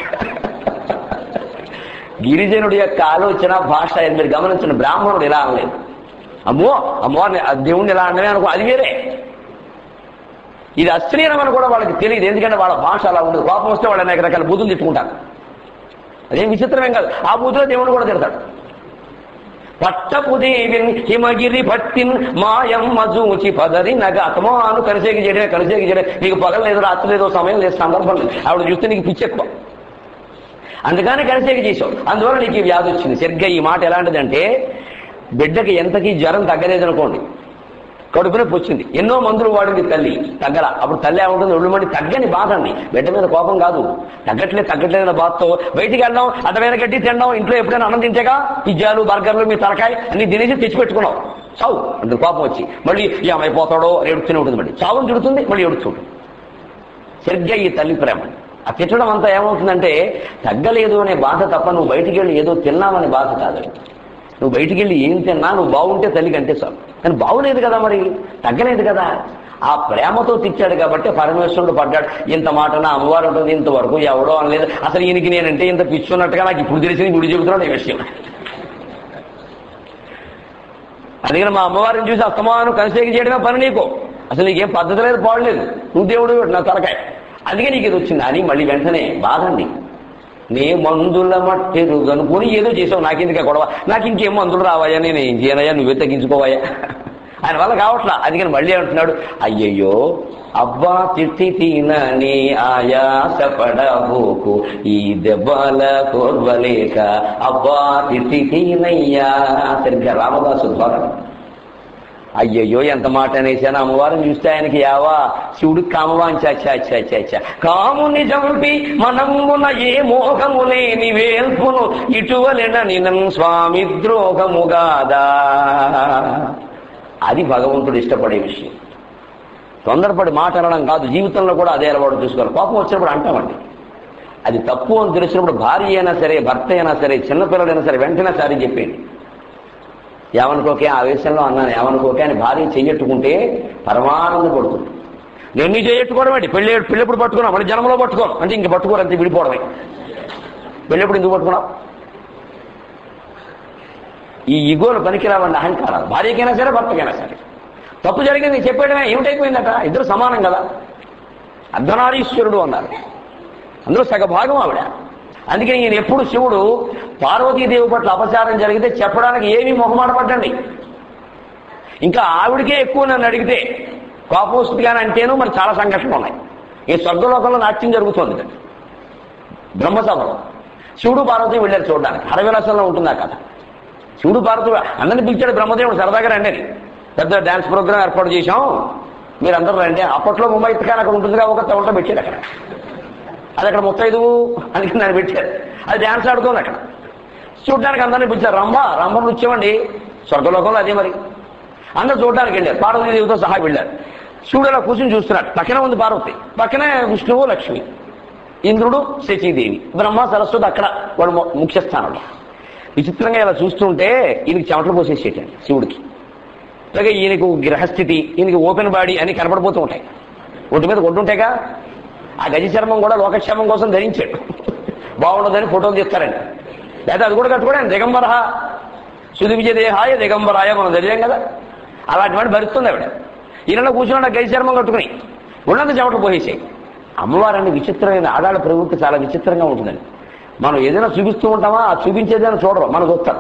గిరిజనుడి యొక్క ఆలోచన భాష ఇది మీరు గమనించండి బ్రాహ్మణుడు ఇలా అనలేదు అమ్మో అమ్మవారిని ఆ దేవుణ్ణి ఇలా అనమే అనుకో అది వేరే ఇది అశ్లీలం అని కూడా వాళ్ళకి తెలియదు ఎందుకంటే వాళ్ళ భాష అలా ఉండదు కోపం వస్తే వాళ్ళు అనేక రకాల బూతులు తిట్టుకుంటారు అదేం విచిత్రమేం కాదు ఆ బూతులో దేవుడు కూడా తిడతాడు పట్టపుదేవిన్ హిమగిరి పట్టిన్ మాయం మజూచి పదరి నగ అతమాను కరిసేకి చేయడమే కరిసేకి చేయడం నీకు పగలు లేదు రాత్రి లేదో సమయం లేదు సందర్భం లేదు ఆవిడ చూస్తే నీకు పిచ్చి ఎక్కువ అందుకని కరిసేకి చేసావు అందువల్ల నీకు ఈ వ్యాధి వచ్చింది సరిగ్గా ఈ మాట ఎలాంటిదంటే బిడ్డకి ఎంతకీ జ్వరం తగ్గలేదనుకోండి కడుపు నొప్పి వచ్చింది ఎన్నో మందులు వాడింది తల్లి తగ్గల అప్పుడు తల్లి ఏముంటుంది ఒళ్ళు మండి తగ్గని బాధ అండి బిడ్డ మీద కోపం కాదు తగ్గట్లేదు తగ్గట్లేదు బాధతో బయటికి వెళ్ళడం అడ్డమైన గడ్డి తినడం ఇంట్లో ఎప్పుడైనా అన్నం తింటేగా పిజ్జాలు బర్గర్లు మీ తలకాయ అన్ని తినేసి తెచ్చి పెట్టుకున్నావు చావు అంటే కోపం వచ్చి మళ్ళీ ఈ అమ్మాయి పోతాడో ఏడుస్తూనే ఉంటుంది మళ్ళీ చావుని తిడుతుంది మళ్ళీ ఏడుస్తుంటుంది సరిగ్గా ఈ తల్లి ప్రేమ ఆ తిట్టడం అంతా ఏమవుతుందంటే తగ్గలేదు అనే బాధ తప్ప నువ్వు బయటికి వెళ్ళి ఏదో తిన్నామనే బాధ కాదు నువ్వు బయటికి వెళ్ళి ఏం తిన్నా నువ్వు బాగుంటే తల్లికి అంటే చాలు కానీ బాగులేదు కదా మరి తగ్గలేదు కదా ఆ ప్రేమతో తిట్టాడు కాబట్టి పరమేశ్వరుడు పడ్డాడు ఇంత మాట నా అమ్మవారు ఉంటుంది ఇంతవరకు ఎవడో అనలేదు అసలు ఈయనకి నేనంటే ఇంత పిచ్చున్నట్టుగా నాకు ఇప్పుడు తెలిసింది గుడి చెబుతున్నాడు ఈ విషయం అందుకని మా అమ్మవారిని చూసి అస్తమానం కనిసేకి చేయడమే పని నీకు అసలు నీకేం పద్ధతి లేదు పాడలేదు నువ్వు దేవుడు నా తలకాయ అందుకే నీకు ఇది వచ్చింది అని మళ్ళీ వెంటనే బాధండి నే మందుల మట్టెరు అనుకుని ఏదో చేసావు నాకెందుకే గొడవ నాకు ఇంకేం మందులు రావాయా నేను ఏం చేయనయ్యా నువ్వే తగ్గించుకోవాయా ఆయన వల్ల కావట్లా అందుకని మళ్ళీ అంటున్నాడు అయ్యయ్యో అబ్బా తిట్టి తినని ఆయాసపడబోకు ఈ దెబ్బల కోర్వలేక అబ్బా తిట్టి తినయ్యా సరిగ్గా రామదాసు ద్వారా అయ్యయ్యో ఎంత మాట అనేసాను అమ్మవారిని చూస్తే ఆయనకి యావా శివుడికి కామవాంచాచాచాచాచ కాముని చంపి మనంగున ఏ మోహము లేని వేల్పును ఇటువలెన నినం స్వామి ద్రోహముగాదా అది భగవంతుడు ఇష్టపడే విషయం తొందరపడి మాట అనడం కాదు జీవితంలో కూడా అదే అలవాటు చూసుకోవాలి కోపం వచ్చినప్పుడు అంటామండి అది తప్పు అని తెలిసినప్పుడు భార్య అయినా సరే భర్త అయినా సరే చిన్నపిల్లలైనా సరే వెంటనే సారి చెప్పేది ఏమనుకోకే ఆవేశంలో అన్నాను ఏమనుకోకే అని భార్య చెయ్యట్టుకుంటే పరమానంద పడుతుంది నేను నీ చెయ్యట్టుకోవడం ఏంటి పెళ్ళి పెళ్ళెప్పుడు పట్టుకున్నావు మళ్ళీ జనంలో పట్టుకోను అంటే ఇంక పట్టుకోరు అంతే విడిపోవడమే పెళ్ళెప్పుడు ఎందుకు పట్టుకున్నావు ఈ ఇగోలు పనికిరావండి అహంకారాలు భార్యకైనా సరే భర్తకైనా సరే తప్పు జరిగింది చెప్పేయడమే ఏమిటైపోయిందట ఇద్దరు సమానం కదా అర్ధనారీశ్వరుడు అన్నారు అందులో సగ భాగం ఆవిడ అందుకని ఈయన ఎప్పుడు శివుడు పార్వతీదేవి పట్ల అపచారం జరిగితే చెప్పడానికి ఏమీ మొహమాట పడ్డండి ఇంకా ఆవిడకే ఎక్కువ నన్ను అడిగితే కోపోస్తుగానే అంటేను మరి చాలా సంఘటనలు ఉన్నాయి ఈ స్వర్గలోకంలో నాట్యం జరుగుతోంది బ్రహ్మసభలో శివుడు పార్వతి వెళ్ళారు చూడడానికి హరవిలాసంలో ఉంటుంది ఆ కథ శివుడు పార్వతి అందరిని పిలిచాడు బ్రహ్మదేవుడు సరదాగా రండి అని. పెద్ద డ్యాన్స్ ప్రోగ్రామ్ ఏర్పాటు చేశాం మీరందరూ రండి అప్పట్లో ముంబై కానీ అక్కడ ఉంటుందిగా ఒక తవట పెట్టారు అక్కడ అది అక్కడ ముత్తైదు అందుకని దాన్ని పెట్టారు అది డ్యాన్స్ ఆడుతోంది అక్కడ చూడడానికి అందరిని పిలిచారు రంభ రంభ నృత్యం అండి స్వర్గలోకంలో అదే మరి అందరూ చూడడానికి వెళ్ళారు పార్వతీదేవితో సహా వెళ్ళారు శివుడు అలా కూర్చొని చూస్తున్నాడు పక్కన ఉంది పార్వతి పక్కనే విష్ణువు లక్ష్మి ఇంద్రుడు శచీదేవి బ్రహ్మ సరస్వతి అక్కడ వాడు ము- ముఖ్య స్థానంలో విచిత్రంగా ఇలా చూస్తుంటే ఈయనకి చెమటలు పోసేసేటండి శివుడికి అలాగే ఈయనకు గ్రహస్థితి ఈయనకి ఓపెన్ బాడీ అని కనపడిపోతూ ఉంటాయి ఒంటి మీద ఒడ్డుంటాయిగా ఆ గజ చర్మం కూడా లోకక్షేమం కోసం ధరించాడు బాగుండదని ఫోటోలు తీస్తారండి లేదా అది కూడా కట్టుకోవడం దిగంబర సుధి విజయ దేహాయ దిగంబరాయ మనం తెలియం కదా అలాంటి వాడిని భరిస్తుంది ఆవిడ ఈయనలో కూర్చున్న గజ చర్మం కట్టుకుని ఉన్నంత చెమటలు పోసేసాయి అమ్మవారని విచిత్రమైన ఆడాళ్ళ ప్రవృత్తి చాలా విచిత్రంగా ఉంటుందండి మనం ఏదైనా చూపిస్తూ ఉంటామా ఆ చూపించేదైనా చూడరు మనకు వస్తారు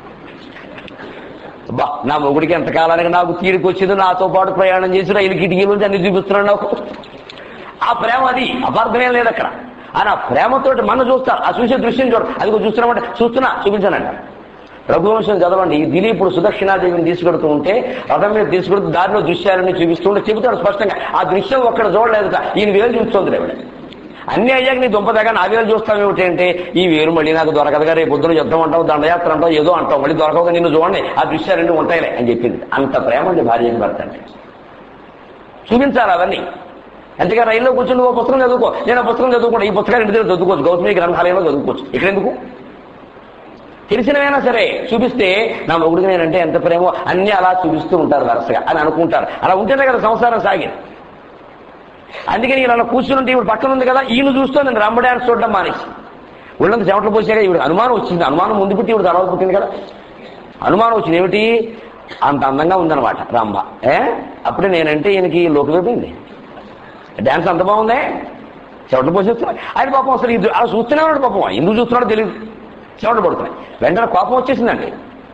బా నా మొగుడికి ఎంతకాలానికి నాకు తీరిక వచ్చింది నాతో పాటు ప్రయాణం చేసి రైలు కిటికీ నుంచి అన్ని చూపిస్తున్నాడు నాకు ఆ ప్రేమ అది అపార్థమేం లేదు అక్కడ ఆయన ఆ ప్రేమతోటి మన చూస్తారు ఆ చూసే దృశ్యం చూడ అది చూస్తున్నామంటే చూస్తున్నా చూపించానంట రఘువంశం చదవండి దిలీపుడు సుదక్షిణాదేవిని తీసుకెడుతూ ఉంటే రథం మీద తీసుకెడుతూ దారిలో దృశ్యాలని చూపిస్తూ ఉంటే చెబుతాడు స్పష్టంగా ఆ దృశ్యం ఒక్కడ చూడలేదుట ఈయన వేలు చూస్తుంది ఆవిడ అన్ని అయ్యాక నీ దుంపదగా నా వేలు చూస్తాం ఏమిటి అంటే ఈ వేరు మళ్ళీ నాకు దొరకదుగా రేపు పొద్దున యుద్ధం అంటావు దండయాత్ర అంటావు ఏదో అంటావు మళ్ళీ దొరకగా నిన్ను చూడండి ఆ దృశ్యాలన్నీ ఉంటాయిలే అని చెప్పింది అంత ప్రేమ ఉంది భార్యకి భర్త అంటే చూపించాలి అవన్నీ అంతేగా రైల్లో కూర్చొని నువ్వు ఓ పుస్తకం చదువుకో నేను ఆ పుస్తకం చదువుకోండి ఈ పుస్తకాలు ఇంటి దగ్గర చదువుకోవచ్చు గౌతమి గ్రంథాలయంలో చదువుకోవచ్చు ఇక్కడ ఎందుకు తెలిసినవైనా సరే చూపిస్తే నా మొగుడికి నేనంటే ఎంత ప్రేమో అన్ని అలా చూపిస్తూ ఉంటారు వరుసగా అని అనుకుంటారు అలా ఉంటేనే కదా సంసారం సాగింది అందుకని ఈయన అలా కూర్చుంటే ఇప్పుడు పక్కన ఉంది కదా ఈయన చూస్తూ నేను రంబ డ్యాన్స్ చూడడం మానేసి ఒళ్ళంత చెమటలు పోసాక ఈవిడ అనుమానం వచ్చింది అనుమానం ముందు పుట్టి ఈవిడ తర్వాత పుట్టింది కదా అనుమానం వచ్చింది ఏమిటి అంత అందంగా ఉందన్నమాట రంభ ఏ అప్పుడే నేనంటే ఈయనకి లోకమైపోయింది డ్యాన్స్ అంత బాగుందే చెమటలు పోసేస్తున్నాయి ఆయన పాపం అసలు ఇది అలా చూస్తూనే ఉన్నాడు పాపం ఎందుకు చూస్తున్నాడో తెలియదు చెమటలు పడుతున్నాయి వెంటనే కోపం వచ్చేసిందండి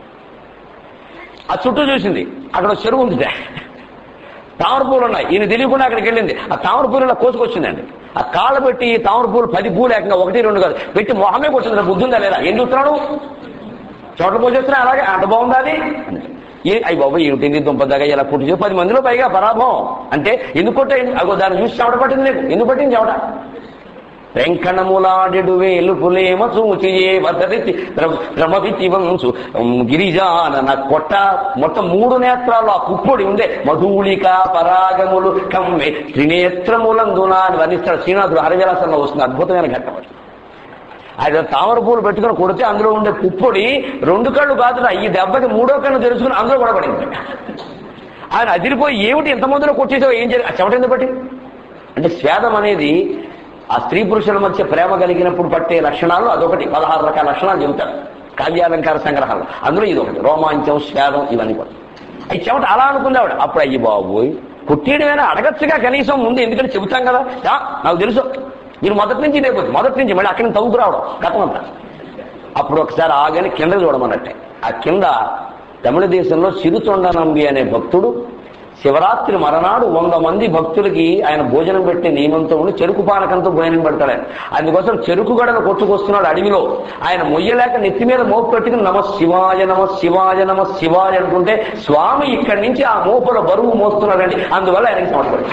ఆ చుట్టూ చూసింది అక్కడ ఒక చెరువు ఉంది తామర పూలు ఉన్నాయి ఈయన తెలియకుండా అక్కడికి వెళ్ళింది ఆ తామర పూలు ఇలా కోసుకొచ్చిందండి ఆ కాళ్ళు పెట్టి ఈ తామర పూలు పది పూలు ఏకంగా ఒకటి రెండు కాదు పెట్టి మొహమే కొట్టింది బుద్ధి ఉందా లేదా ఏం చూస్తున్నాడు చోట్ల పోసేస్తున్నా అలాగే అంత బాగుందా అది ఏ అయ్యి బాబు ఏమిటి దుంపదాగా ఇలా కుట్టి పది మందిలో పైగా పరాభవం అంటే ఎందుకు కొట్టే అగో దాన్ని చూసి చెవట పట్టింది నీకు ఎందుకు పట్టింది చెవట వెంకణములాడెడు వేలు పులేమ చూచియే వదరితి భ్రమవితి వంశు గిరిజానన కొట్ట మొత్తం మూడు నేత్రాలు ఆ పుప్పొడి ఉందే మధూళిక పరాగములు కమ్మె త్రినేత్రములందున అని వర్ణిస్తాడు శ్రీనాథుడు హరివిలాసంలో వస్తుంది అద్భుతమైన ఘట్టం అది. ఆయన తామర పూలు పెట్టుకుని కొడితే అందులో ఉండే పుప్పొడి రెండు కళ్ళు కాదురా ఈ దెబ్బకి మూడో కన్ను తెలుసుకుని అందులో కూడా పడింది ఆయన అదిరిపోయి ఏమిటి ఎంతమందిలో కొట్టేసావు ఏం జరిగి చెమట ఎందుకు పట్టి అంటే స్వేదం అనేది ఆ స్త్రీ పురుషుల మధ్య ప్రేమ కలిగినప్పుడు పట్టే లక్షణాలు అదొకటి పదహారు రకాల లక్షణాలు చెబుతారు కావ్యాలంకార సంగ్రహాలు అందులో ఇది ఒకటి రోమాంచం స్వేదం ఇవన్నీ కూడా అవి చెమట అలా అనుకుంది ఆవిడ అప్పుడు అయ్యి బాబోయ్ కొట్టేయడమైనా అడగచ్చుగా కనీసం ముందు ఎందుకంటే చెబుతాం కదా "యా, నాకు తెలుసు మీరు మొదటి నుంచి లేకపోతే మొదటి నుంచి మళ్ళీ అక్కడి నుంచి తవ్వుకు రావడం గతం అంతా అప్పుడు ఒకసారి ఆగని కింద చూడమన్నట్టే ఆ కింద తమిళ దేశంలో సిరుతొండనంబి అనే భక్తుడు శివరాత్రి మరనాడు వంద మంది భక్తులకి ఆయన భోజనం పెట్టే నియమంతో ఉండి చెరుకు పానకంతో భోజనం పెడతాడు ఆయన అందుకోసం చెరుకు గడను కొట్టుకొస్తున్నాడు అడవిలో ఆయన మొయ్యలేక నెత్తి మీద మోపు పెట్టుకుని నమ శివాయ నమ శివాయ నమ శివాయ అనుకుంటే స్వామి ఇక్కడి నుంచి ఆ మోపుల బరువు మోస్తున్నాడండి అందువల్ల ఆయనకి సమర్పడు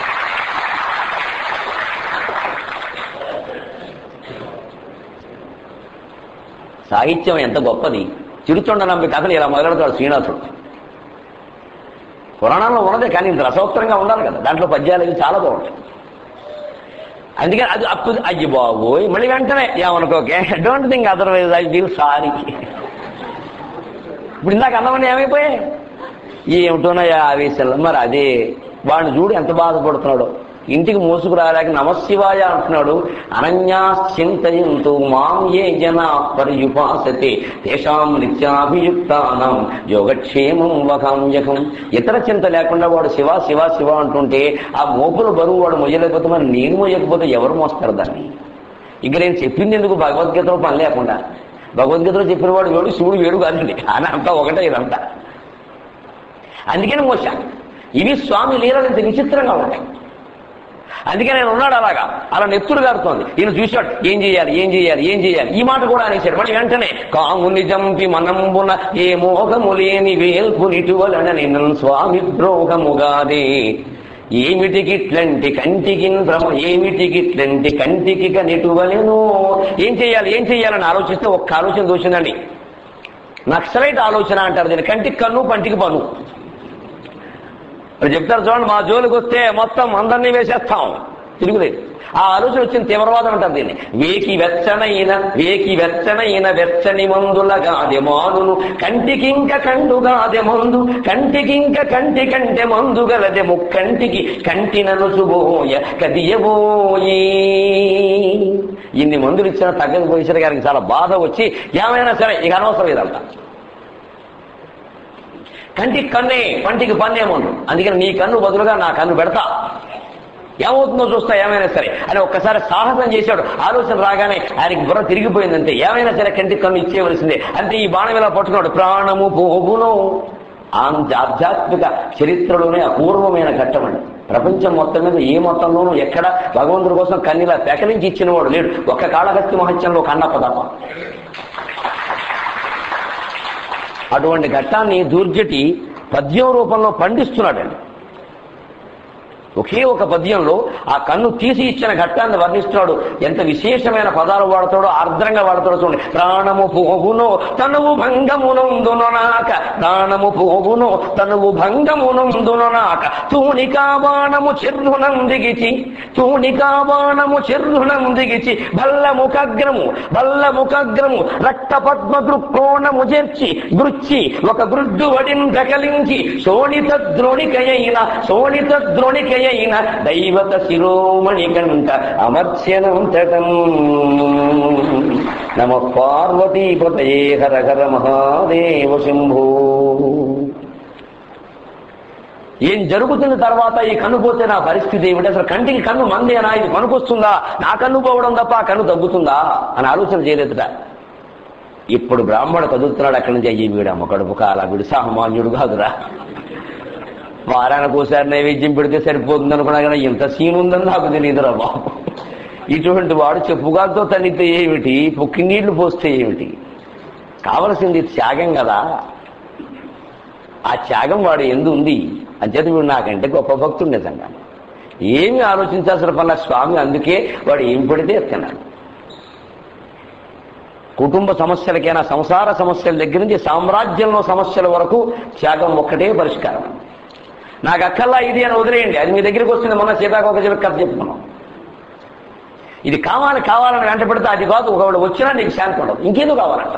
సాహిత్యం ఎంత గొప్పది చిరుచొండ నంబి కథలు ఇలా మొదలెడతాడు శ్రీనాథుడు పురాణంలో ఉన్నదే కానీ ఇంత రసోత్తరంగా ఉండాలి కదా దాంట్లో పద్యాలు ఇవి చాలా బాగుంటాయి అందుకని అది అప్పు అయ్యి బాబోయ్ మళ్ళీ వెంటనే ఏమనుకోకే don't think otherwise I feel sorry ఇప్పుడు ఇందాక అన్నమని ఏమైపోయాయి ఏమిటోనయ్యా ఆవేశంలో మరి అదే వాడిని చూడు ఎంత బాధపడుతున్నాడో ఇంటికి మోసుకు రాలేక నమశివాయ అంటున్నాడు అనన్యాశ్చింతయంతు మాం ఏ జన పర్యుపాసతే తేషాం నిత్యాభియుక్తానం యోగక్షేమం వకాంయకం ఇతర చింత లేకుండా వాడు శివ శివ శివ అంటుంటే ఆ మోపుల బరువు వాడు మొయ్యలేకపోతే మరి నేను మొయ్యకపోతే ఎవరు మోస్తారు దాన్ని ఇక నేను చెప్పింది ఎందుకు భగవద్గీతలో పని లేకుండా భగవద్గీతలో చెప్పిన వాడు వేడు శివుడు వేడు కాదండి అని అంతా ఒకటే ఇదంతా అందుకని మోసా ఇవి స్వామి లీలలు ఇంత విచిత్రంగా ఉంటాయి అందుకే నేను ఉన్నాడు అలాగా అలా నెత్తురు గారుతోంది ఈయన చూశాడు ఏం చేయాలి ఏం చేయాలి ఏం చేయాలి ఈ మాట కూడా అనేసాడు మళ్ళీ వెంటనే కాముని జంపి మనంబున ఏ మోహము లేని వేల్పు నిటువలనని నన్ను స్వామి ద్రోహముగాదే ఏమిటికిట్లంటి కంటికి భ్రమ ఏమిటికిట్లంటి కంటికి కనిటువలెను ఏం చేయాలి ఏం చేయాలని ఆలోచిస్తే ఒక్క ఆలోచన దోచిందండి నక్సలైట్ ఆలోచన అంటారు దీన్ని కంటికి కన్ను పంటికి పన్ను మరి చెప్తారు చూడండి మా జోలికి వస్తే మొత్తం అందరినీ వేసేస్తాం తిరుగులేదు ఆ ఆలోచన వచ్చిన తీవ్రవాదం అంటారు దీన్ని వేకి వెచ్చనైన వేకి వెచ్చనైన వెచ్చని మందుల గాదె మానును కంటికింక కండు గాదె మందు కంటికింక కంటి కంటె మందు గలదె ముక్కంటికి కంటి ననుసుబోయ కదియబోయి ఇన్ని మందులు ఇచ్చిన తగ్గకపోయేసరికి గారికి చాలా బాధ వచ్చి ఏమైనా సరే ఇక అనవసరం ఇదంతా కంటికి కన్నే పంటికి పన్నేమోను అందుకని నీ కన్ను బదులుగా నా కన్ను పెడతా ఏమవుతుందో చూస్తా ఏమైనా సరే అని ఒక్కసారి సాహసం చేశాడు ఆలోచన రాగానే ఆయనకి బుర్ర తిరిగిపోయిందంటే ఏమైనా సరే కంటికి కన్ను ఇచ్చేయవలసిందే అంటే ఈ బాణం ఇలా పట్టుకున్నాడు ప్రాణము పోగును ఆంధ్ర ఆధ్యాత్మిక చరిత్రలోనే అపూర్వమైన ఘట్టం అండి ప్రపంచం మొత్తం మీద ఏ మొత్తంలోనూ ఎక్కడ భగవంతుడి కోసం కన్నిలా పెకలించి ఇచ్చినవాడు లేడు ఒక్క కాళహస్తి మహత్యంలో కన్నప్ప తప్ప అటువంటి ఘట్టాన్ని దూర్జటి పద్యం రూపంలో పండిస్తున్నాడండి ఒకే ఒక పద్యంలో ఆ కన్ను తీసి ఇచ్చిన ఘట్టాన్ని వర్ణిస్తున్నాడు ఎంత విశేషమైన పదాలు వాడతాడో ఆర్ద్రంగా వాడతాడో చూడండి ప్రాణము పోగునో తనువు భంగమునందుననాక ప్రాణము పోగునో తనువు భంగమునందుననాక తూణికా బాణము చెర్రునం దిగిచి తూణికా బాణము చెర్రునం దిగిచి భల్ల ముఖగ్రము భల్ల ముఖగ్రము రక్త పద్మ దృక్కోణము చేర్చి గృచ్చి ఒక గృడ్డు వడిన్ దకలించి శోణిత ద్రోణికయైన శోణిత ద్రోణికయైన దైవత శిరోమణి కంట అమర్త్యనంతటం నమ పార్వతీపతయే హర హర మహాదేవ శంభో ఏం జరుగుతున్న తర్వాత ఈ కన్ను పోతే నా పరిస్థితి ఏమిటి అసలు కంటికి కన్ను మందేనా ఇది పనికొస్తుందా నా కన్ను పోవడం తప్ప ఆ కన్ను తగ్గుతుందా అని ఆలోచన చేయలేదుట ఇప్పుడు బ్రాహ్మడు కదులుతున్నాడు అక్కడి నుంచి అయ్యి వీడమ్మ కడుపు కాల వీడు సామాన్యుడు కాదురా వారానికి ఒకసారి నైవేద్యం పెడితే సరిపోతుంది అనుకున్నా కదా ఇంత సీన్ ఉందని నాకు తెలియదురా బాబు ఇటువంటి వాడు చెప్పుగాలతో తనితే ఏమిటి పొక్కి నీళ్లు పోస్తే ఏమిటి కావలసింది త్యాగం కదా ఆ త్యాగం వాడు ఎందు ఉంది అంచేత వీడు నాకంటే గొప్ప భక్తుడు నిజంగా ఏమి ఆలోచించాల్సిన పనుల స్వామి అందుకే వాడు ఏం పడితే ఎత్తున్నాడు కుటుంబ సమస్యలకైనా సంసార సమస్యల దగ్గర నుంచి సామ్రాజ్యంలో సమస్యల వరకు త్యాగం ఒక్కటే పరిష్కారం నాకు అక్కల్లా ఇది అని వదిలేయండి అది మీ దగ్గరికి వస్తుంది మొన్న సీతాకోక చెప్పి కథ చెప్పుకున్నాం ఇది కావాలి కావాలని వెంట పెడితే అది కాదు ఒకవేళ వచ్చినా నీకు శాంతి ఉండదు ఇంకేదో కావాలంట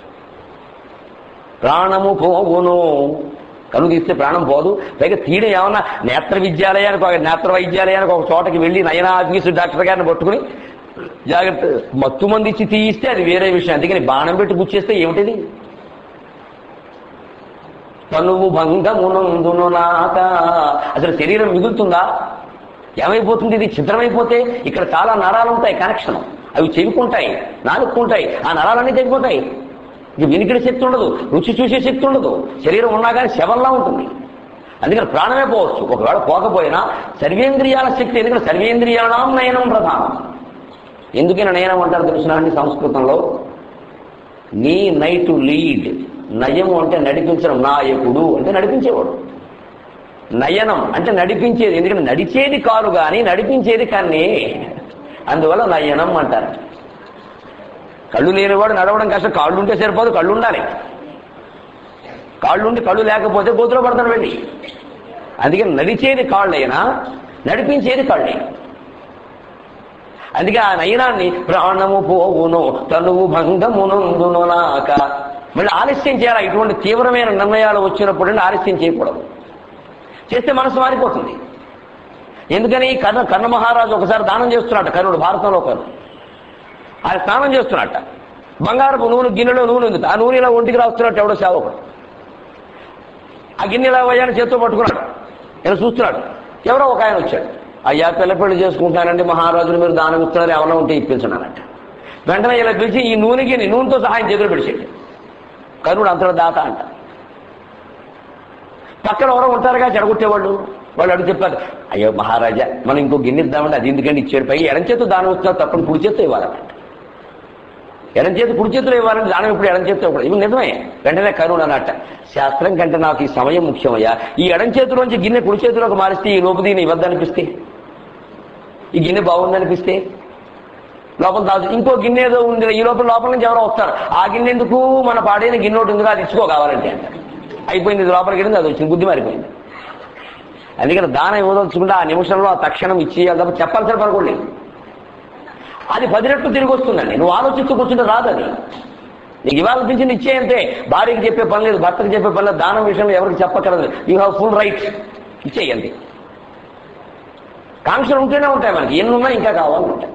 ప్రాణము పోగును కను తీస్తే ప్రాణం పోదు పైగా తీయడం ఏమన్నా నేత్ర విద్యాలయానికి ఒక నేత్ర వైద్యాలయానికి ఒక చోటకి వెళ్ళి నయనా ఆఫీసు డాక్టర్ గారిని పట్టుకుని జాగ్రత్త మత్తు మంది ఇచ్చి తీయిస్తే అది వేరే విషయం అందుకని బాణం పెట్టి గుచ్చేస్తే ఏమిటిది తనువు భంగమునందును నాక అసలు శరీరం మిగులుతుందా ఏమైపోతుంది ఇది చిత్రమైపోతే ఇక్కడ చాలా నరాలు ఉంటాయి కనెక్షన్ అవి చెవికుంటాయి నాలుక్కుంటాయి ఆ నరాలన్నీ తెగిపోతాయి ఇక వినికిడి శక్తి ఉండదు రుచి చూసే శక్తి ఉండదు శరీరం ఉన్నా కానీ శవంలా ఉంటుంది అందుకని ప్రాణమే పోవచ్చు ఒకవేళ పోకపోయినా సర్వేంద్రియాల శక్తి ఎందుకంటే సర్వేంద్రియాణం నయనం ప్రధానం ఎందుకైనా నయనం అంటారు తెలుసునా అండి సంస్కృతంలో నీ నైట్ లీడ్ నయము అంటే నడిపించడం నాయకుడు అంటే నడిపించేవాడు నయనం అంటే నడిపించేది ఎందుకంటే నడిచేది కారు కానీ నడిపించేది కన్నే అందువల్ల నయనం అంటారు కళ్ళు లేనివాడు నడవడం కష్టం కాళ్ళు ఉంటే సరిపోదు కళ్ళు ఉండాలి కాళ్ళుండి కళ్ళు లేకపోతే గోతులో పడతాడు వెళ్ళి అందుకని నడిచేది కాళ్ళైనా నడిపించేది కళ్ళే అందుకే ఆ నయనాన్ని ప్రాణము పోవును తనువు భంగమునందును నాక మళ్ళీ ఆలస్యం చేయాలి ఇటువంటి తీవ్రమైన నిర్ణయాలు వచ్చినప్పుడు ఆలస్యం చేయకూడదు చేస్తే మనసు మారిపోతుంది ఎందుకని కర్ణ కర్ణ మహారాజు ఒకసారి దానం చేస్తున్నట్ట కర్ణుడు భారతంలో కర్ణుడు ఆయన స్నానం చేస్తున్నట్ట బంగారపు నూనె గిన్నెలో నూనె ఉంది ఆ నూనె ఇలా ఒంటికి రాస్తున్నట్టు ఎవడో సేవకుడు ఆ గిన్నె ఇలా పోయాని చేత్తో పట్టుకున్నాడు నేను చూస్తున్నాడు ఎవరో ఒక ఆయన వచ్చాడు అయ్యా పిల్ల పెళ్లి చేసుకుంటానండి మహారాజులు మీరు దానం ఇస్తున్నారు ఎవరో ఉంటే ఇప్పించున్నానంట వెంటనే ఇలా పిలిచి ఈ నూనె గిన్నె నూనెతో సహాయం చేతులు పిలిచాడు కర్ణుడు అంతలో దాత అంట పక్కన ఎవరో ఉంటారుగా చెడగొట్టేవాళ్ళు వాళ్ళు అడుగు చెప్పారు అయ్యో మహారాజా మనం ఇంకో గిన్నె ఇద్దామంటే అది ఎందుకంటే ఇచ్చాడు పై ఎడం చేతు దానం ఇస్తున్నారు తప్పని కుడి చేత్తో ఇవ్వాలంట ఎడం చేతి కుడి చేతులు ఇవ్వాలంటే దానం ఇప్పుడు ఎడం చేతితో ఇవ్వకూడదు ఇవి నిజమే వెంటనే కరుణ అన్నట్ట శాస్త్రం కంటే నాకు ఈ సమయం ముఖ్యమయ్యా ఈ ఎడం చేతిలోంచి గిన్నె కుడి చేతిలోకి మారిస్తే ఈ లోపు దీన్ని ఇవ్వద్దనిపిస్తే ఈ గిన్నె బాగుందనిపిస్తే లోపల దాచు ఇంకో గిన్నె ఏదో ఉంది ఈ లోపల లోపల నుంచి ఎవరో వస్తారు ఆ గిన్నె ఎందుకు మన పాడైన గిన్నె ఒకటి ఉందిగా అది ఇచ్చుకో కావాలంటే అంటారు అయిపోయింది ఇది లోపలికి వెళ్ళింది అది వచ్చింది బుద్ధి మారిపోయింది అందుకని దానం ఇవ్వదలుచుకుంటే ఆ నిమిషంలో ఆ తక్షణం ఇచ్చేయాలి తప్ప చెప్పాల్సిన పనుకోండి అది పది రెట్లు తిరిగి వస్తుందండి నువ్వు ఆలోచిస్తూ కూర్చుంటే రాదు అది నీకు ఇవాళ పింఛన్ ఇచ్చేయంతే భార్యకి చెప్పే పని లేదు భర్తకి చెప్పే పని లేదు దానం విషయంలో ఎవరికి చెప్పక్కర్లేదు యూ హ్యావ్ ఫుల్ రైట్ ఇచ్చేయండి కాంక్షలు ఉంటేనే ఉంటాయి మనకి ఎన్ని ఉన్నా ఇంకా కావాలంటాయి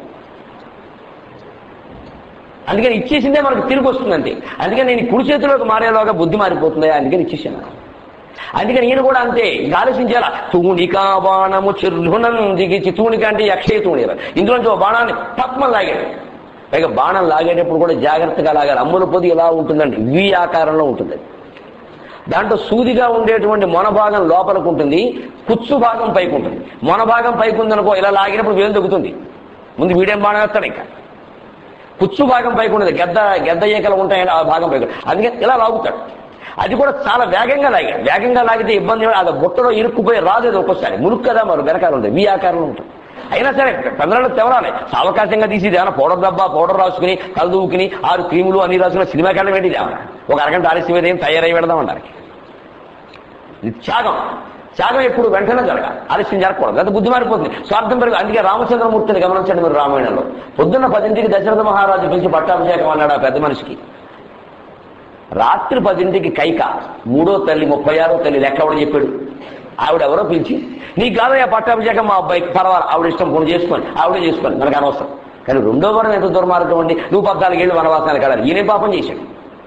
అందుకని ఇచ్చేసిందే మనకు తిరిగి వస్తుందండి అందుకని నేను కుడి చేతిలోకి మారేలోగా బుద్ధి మారిపోతుంది అందుకని ఇచ్చేసాను అందుకని ఈయన కూడా అంతే ఇంకా ఆలోచించాలా తూణికా బాణము చిర్లునం దిగిచి తూణిక అంటే అక్షయ తూణిక ఇందులోంచి ఒక బాణాన్ని పద్మం లాగాడు పైగా బాణం లాగేటప్పుడు కూడా జాగ్రత్తగా లాగాలి అమ్ముల పొది ఎలా ఉంటుందండి వి ఆకారంలో ఉంటుంది దాంట్లో సూదిగా ఉండేటువంటి మొన భాగం లోపలికి ఉంటుంది కుచ్చు భాగం పైకి ఉంటుంది మొన భాగం పైకి ఉందనుకో ఇలా లాగినప్పుడు వేలు దొక్కుతుంది ముందు వీడేం బాణం వేస్తాడు ఇంకా కుచ్చు భాగం పైకి ఉండదు గద్ద గద్ద ఈకలు ఉంటాయని ఆ భాగం పైకి అందుకని ఇలా లాగుతాడు అది కూడా చాలా వేగంగా లాగాడు వేగంగా లాగితే ఇబ్బంది అది బుట్టలో ఇరుక్కుపోయి రాదు అది ఒక్కోసారి మురుక్కు కదా మరి వెనకాల ఉంటుంది వి ఆకారంలో ఉంటుంది అయినా సరే పెద్దలను తెవరాలి సావకాశంగా తీసి ఏమైనా పౌడర్ డబ్బా పౌడర్ రాసుకుని కలు దూకుని ఆరు క్రీములు అన్ని రాసుకుని సినిమా కళ్ళ ఏంటిది ఏమన్నా ఒక అరగంట ఆలస్యం ఏదేం తయారై పెడదాం అంటారు ఇది త్యాగం త్యాగం ఎప్పుడు వెంటనే జరగాలి ఆలస్యం జరగకూడదు అది బుద్ధి మారిపోతుంది స్వార్థం పెరుగు అందుకే రామచంద్రమూర్తిని గమనించండి మీరు రామాయణంలో పొద్దున్న పదింటికి దశరథ మహారాజు పిలిచి పట్టాభిషేకం అన్నాడు ఆ పెద్ద మనిషికి రాత్రి పదింటికి కైక మూడో తల్లి ముప్పై ఆరో తల్లి లెక్క ఎవడో చెప్పాడు ఆవిడ ఎవరో పిలిచి నీ కాదయ్యా పట్టాభిషేకం మా అబ్బాయికి పర్వాలేదు ఆవిడ ఇష్టం ఫోన్ చేసుకొని ఆవిడే చేసుకొని మనకు అనవసరం కానీ రెండో వారం ఎంత దుర్మార్గం అండి నువ్వు పద్నాలుగేళ్ళు వనవాసానికి వెళ్ళాలి ఈయనే పాపం చేశాడు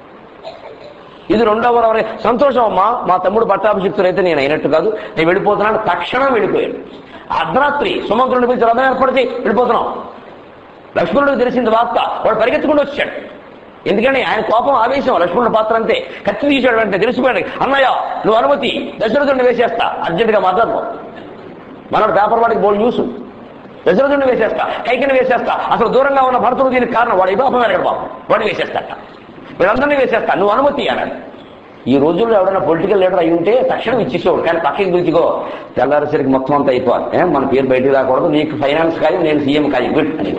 ఇది రెండో వారం వరే- సంతోషం అమ్మా మా తమ్ముడు పట్టాభిషిక్తుడు అయితే నేను అయినట్టు కాదు నేను వెళ్ళిపోతున్నాను తక్షణం వెళ్ళిపోయాడు అర్ధరాత్రి సుమంత్రుడిని పిలిచి రథం ఏర్పాటు చేయి వెళ్ళిపోతున్నాం లక్ష్మణుడికి తెలిసింది వార్త వాడు పరిగెత్తుకుంటూ వచ్చాడు ఎందుకంటే ఆయన కోపం ఆవేశం లక్ష్మణుడి పాత్ర అంతే కత్తి తీశాడు వెంటనే తెలిసిపోయాడు అన్నయ్య నువ్వు అనుమతి దశరథుడిని వేసేస్తా అర్జెంటుగా మాట్లాడుకో మనోడు పేపర్ వాడికి బోల్ న్యూస్ దశరథుడిని వేసేస్తా కైకిని వేసేస్తా అసలు దూరంగా ఉన్న భరతుడు దీనికి కారణం వాడు ఈ పాపం ఎక్కడ పాపం వాడిని వేసేస్తాట వీళ్ళందరినీ వేసేస్తా నువ్వు అనుమతి అన్నాడు ఈ రోజుల్లో ఎవరైనా పొలిటికల్ లీడర్ అయి ఉంటే తక్షణం ఇచ్చేసేవాడు కానీ పక్కకి పిలిచిగో తెల్లారేసరికి మొత్తం అంతా అయిపోవాలి ఏ, మన పేరు బయటికి రాకూడదు నీకు ఫైనాన్స్ ఖాయం నేను సీఎం ఖాయం గుడ్ అని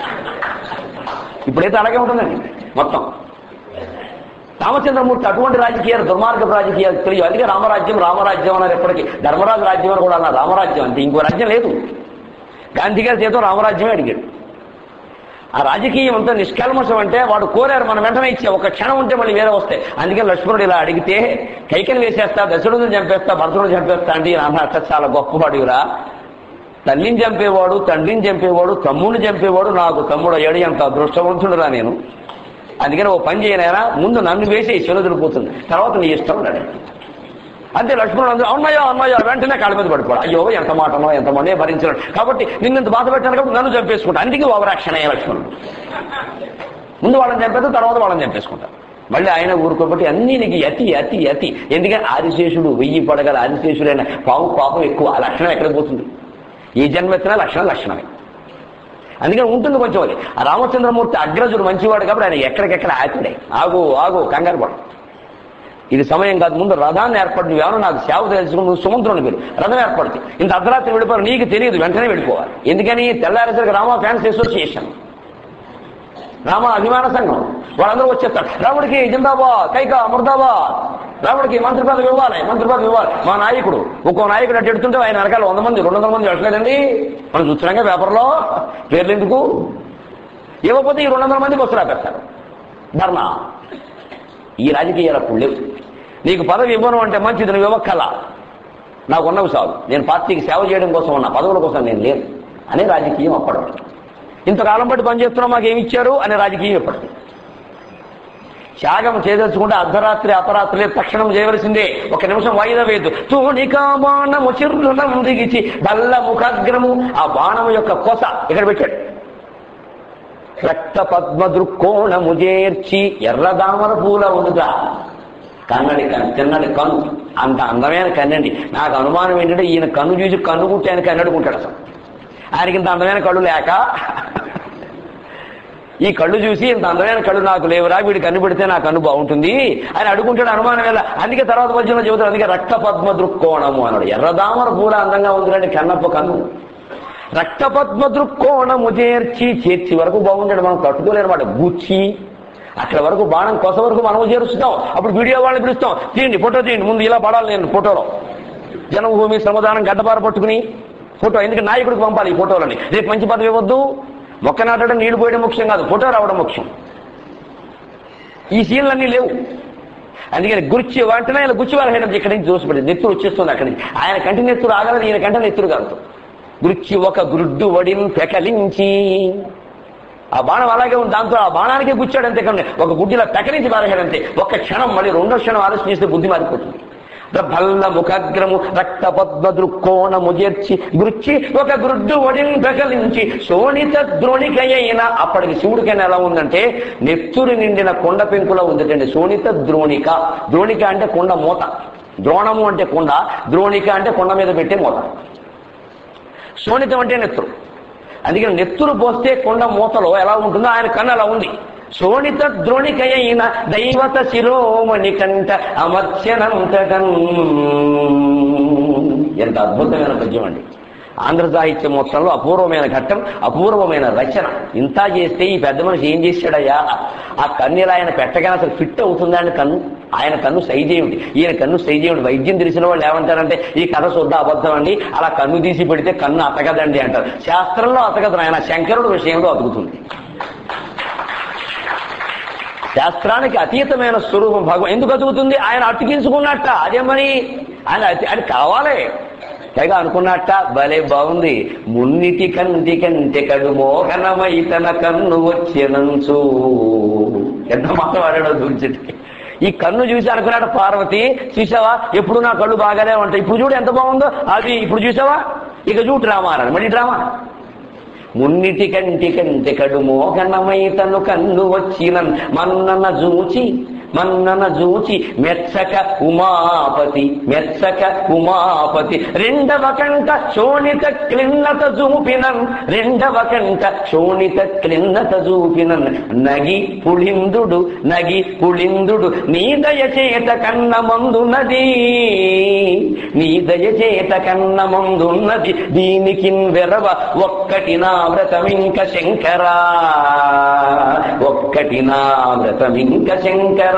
ఇప్పుడైతే అలాగే ఉంటుందండి మొత్తం రామచంద్రమూర్తి అటువంటి రాజకీయాలు దుర్మార్గపు రాజకీయాలు తెలియదు అందుకే రామరాజ్యం రామరాజ్యం అన్నారు ఎప్పటికీ ధర్మరాజు రాజ్యం అని కూడా అన్నారు రామరాజ్యం అంటే ఇంకో రాజ్యం లేదు గాంధీ గారి చేత రామరాజ్యమే అడిగాడు ఆ రాజకీయం అంతా నిష్కల్మషం అంటే వాడు కోరారు మనం వెంటనే ఇచ్చే ఒక క్షణం ఉంటే మళ్ళీ వేరే వస్తాయి అందుకే లక్ష్మణుడు ఇలా అడిగితే కైకని వేసేస్తా దశరుడిని చంపేస్తా భరతుడు చంపేస్తా అంటే ఈయన అన్నట్టు చాలా గొప్పవాడివిరా తల్లిని చంపేవాడు తండ్రిని చంపేవాడు తమ్ముడిని చంపేవాడు నాకు తమ్ముడు అయ్యాడు ఎంత అదృష్టవంతుడురా నేను అందుకని ఓ పని చేయనైనా ముందు నన్ను వేసి శిలదులు పోతుంది తర్వాత నీ ఇష్టం ఉన్నాడు అంతే లక్ష్మణుడు అందరూ అవునయ్యో అన్నయ్యో వెంటనే కాళ్ళ మీద పడిపోవాలి అయ్యో ఎంత మాటనో ఎంత మనే భరించడం కాబట్టి నిన్నంత బాధ పెట్టాను కాబట్టి నన్ను చంపేసుకుంటా అందుకే ఓవరాక్షన్ అయ్యే లక్ష్మణుడు ముందు వాళ్ళని చంపేస్తారు తర్వాత వాళ్ళని చంపేసుకుంటారు మళ్ళీ ఆయన ఊరుకోబట్టి అన్ని నీకు అతి అతి అతి ఎందుకంటే ఆదిశేషుడు వెయ్యి పడగల ఆదిశేషుడైన పాము పాపం ఎక్కువ ఆ లక్షణం ఎక్కడ పోతుంది ఈ జన్మ ఎత్తినా లక్షణం లక్షణమే అందుకని ఉంటుంది కొంచెం అది ఆ రామచంద్రమూర్తి అగ్రజుడు మంచివాడు కాబట్టి ఆయన ఎక్కడికెక్కడ ఆపిడే ఆగు ఆగు కంగారు పడు ఇది సమయం కాదు ముందు రథాన్ని ఏర్పడి నువ్వేమన్నా నాకు సేవ తెలుసుకుని నువ్వు సుమంత్రుని మీరు రథం ఏర్పడుతుంది ఇంత అర్ధరాత్రి వెళ్ళిపోవాలి నీకు తెలియదు వెంటనే వెళ్ళిపోవాలి ఎందుకని తెల్లారేసరికి రామ ఫ్యాన్స్ అసోసియేషన్ రామ అభిమాన సంఘం వాళ్ళందరూ వచ్చేస్తారు రాముడికి జిందాబాద్ కైక అమృతాబాద్ రాముడికి మంత్రి పదవి ఇవ్వాలి మంత్రి పదవి ఇవ్వాలి మా నాయకుడు ఇంకో నాయకుడు అటు ఎడుతుంటే ఆయన వెనకాల వంద మంది రెండు వందల మంది వెళ్ళలేదండి మనం చూస్తున్నాగా పేపర్లో పేర్లు ఎందుకు ఇవ్వకపోతే ఈ రెండు వందల మంది బస్సు రాపేస్తారు ధర్నా ఈ రాజకీయాలు అప్పుడు లేవు నీకు పదవి ఇవ్వను అంటే మంచిది నువ్వు ఇవ్వక్కల నాకు ఉన్నవి సాగు నేను పార్టీకి సేవ చేయడం కోసం ఉన్నా పదవుల కోసం నేను లేను అనే రాజకీయం అప్పటి ఇంతకాలం బట్టి పనిచేస్తున్నాం మాకు ఏమి ఇచ్చారు అనే రాజకీయం ఇప్పటికి త్యాగం చేయదలుచుకుంటే అర్ధరాత్రి అపరాత్రి తక్షణం చేయవలసిందే ఒక నిమిషం వాయిదా వేయద్దు తూణికా బాణము చిరులం దిగిచి బల్ల ముఖాగ్రము ఆ బాణము యొక్క కొస ఇక్కడ పెట్టాడు రక్త పద్మ దృక్కోణము చేర్చి ఎర్రదామర పూల ఉండుగా కన్నడి కన్ను తిన్నడి కన్ను అంత అందమైన కన్నండి నాకు అనుమానం ఏంటంటే ఈయన కన్ను చూసి కన్ను కుట్టి ఆయన కన్నడుకుంటాడు అసలు ఆయనకి ఇంత అందమైన కళ్ళు లేక ఈ కళ్ళు చూసి ఇంత అందమైన కళ్ళు నాకు లేవురా వీడి కన్ను పెడితే నా కన్ను బాగుంటుంది అని అడుగుంటాడు అనుమానం వేళ అందుకే తర్వాత మధ్యలో చెబుతాడు అందుకే రక్త పద్మ దృక్కోణము అన్నాడు ఎర్రదామర పూల అందంగా ఉందిరండి కన్నప్ప కన్ను రక్త పద్మ దృక్కోణము చేర్చి చేర్చి వరకు బాగుంటాడు మనం తట్టుకోలేనమాట గుచ్చి అక్కడ వరకు బాణం కొస వరకు మనము చేరుస్తాం అప్పుడు వీడియో వాళ్ళని పిలుస్తాం తీయండి ఫోటో తీయండి ముందు ఇలా పడాలి నేను ఫోటోలో జన్మభూమి శ్రమదానం గడ్డపార పట్టుకుని ఫోటో ఎందుకంటే నాయకుడికి పంపాలి ఈ ఫోటోలని రేపు మంచి పదవి ఇవ్వద్దు మొక్క నాటడం నీళ్లు పోయడం ముఖ్యం కాదు ఫోటో రావడం ముఖ్యం ఈ సీన్లన్నీ లేవు అందుకని గుర్చి వెంటనే ఇలా గుచ్చి వాళ్ళ ఇక్కడి నుంచి చూసిపడింది నెత్తురు వచ్చేస్తుంది అక్కడి నుంచి ఆయన కంటి నెత్తురు ఆగలేదు ఈయన కంటే నెత్తురు కాదు గుర్చి ఒక గుడ్డు వడిన్ పెకలించి ఆ బాణం అలాగే ఉంది దాంతో ఆ బాణానికే గుచ్చాడు అంతే కానీ ఒక గుడ్డిలా పెకలించి పారేశాడంతే ఒక్క క్షణం మళ్ళీ రెండో క్షణం ఆలోచన చేస్తే బుద్ధి మారిపోతుంది భల్ల ముఖగ్రము రక్త పద్మ దృక్కోణము చేర్చి గుర్చి ఒక గుడ్డు ఒడిని ప్రకలించి శోణిత ద్రోణికయైన అప్పటికి శివుడికైనా ఎలా ఉందంటే నెత్తురు నిండిన కొండ పెంకులో ఉందటండి శోణిత ద్రోణిక ద్రోణిక అంటే కొండ మూత ద్రోణము అంటే కొండ ద్రోణిక అంటే కొండ మీద పెట్టే మూత శోణితం అంటే నెత్తురు అందుకని నెత్తురు పోస్తే కొండ మూతలో ఎలా ఉంటుందో ఆయన కన్ను అలా ఉంది శోణిత ద్రోణికయైన దైవత శిరోమణి కంట అమర్చనంతటన్ ఎంత అద్భుతమైన పద్యం అండి ఆంధ్ర సాహిత్య మొత్తంలో అపూర్వమైన ఘట్టం అపూర్వమైన రచన ఇంత చేస్తే ఈ పెద్ద మనిషి ఏం చేశాడయ్యా ఆ కన్నీలు ఆయన పెట్టగానే అసలు ఫిట్ అవుతుందా అని కన్ను ఆయన కన్ను సైజేయుడి ఈయన కన్ను సైజేయుడి వైద్యం తెలిసిన వాళ్ళు ఏమంటారంటే ఈ కథ శుద్ధ అబద్ధం అండి అలా కన్ను తీసి పెడితే కన్ను అతకదండి అంటారు శాస్త్రంలో అతకదు ఆయన శంకరుడు విషయంలో అతుకుతుంది శాస్త్రానికి అతీతమైన స్వరూపం భగవాన్ ఎందుకు అతుకుతుంది ఆయన అతికించుకున్నట్ట అదే మరి ఆయన అతి- అది కావాలి తెగ అనుకున్నట్ట భలే బాగుంది మున్నిటి కంటి కంటి కడు మోహనమై తన కన్ను వచ్చినంచు ఎంత మాట వాడాడో దూర్చిటి ఈ కన్ను చూసి అనుకున్నాడు పార్వతి చూసావా ఎప్పుడు నా కళ్ళు బాగానే ఉంటాయి ఇప్పుడు చూడు ఎంత బాగుందో అది ఇప్పుడు చూసావా ఇక చూడు డ్రామా అన్నాడు మళ్ళీ డ్రామా మున్నిటి కంటి కంటి కడు మోహనమై తను కన్ను వచ్చిన మన్నన జూచి మన్నన జూచి మెచ్చక ఉమాపతి మెచ్చక ఉమాపతి రెండవ కంట శోణిత క్లిన్నత చూపినన్ రెండవ కంట శోణిత క్లిన్నత చూపినన్ నగి పుళిందుడు నగి పుళిందుడు నీ దయచేత కన్న మందున్నది నీ దయచేత కన్న మందున్నది దీనికి వెరవ ఒక్కటి నా వ్రతమింక శంకరా ఒక్కటి నా వ్రతమింక శంకరా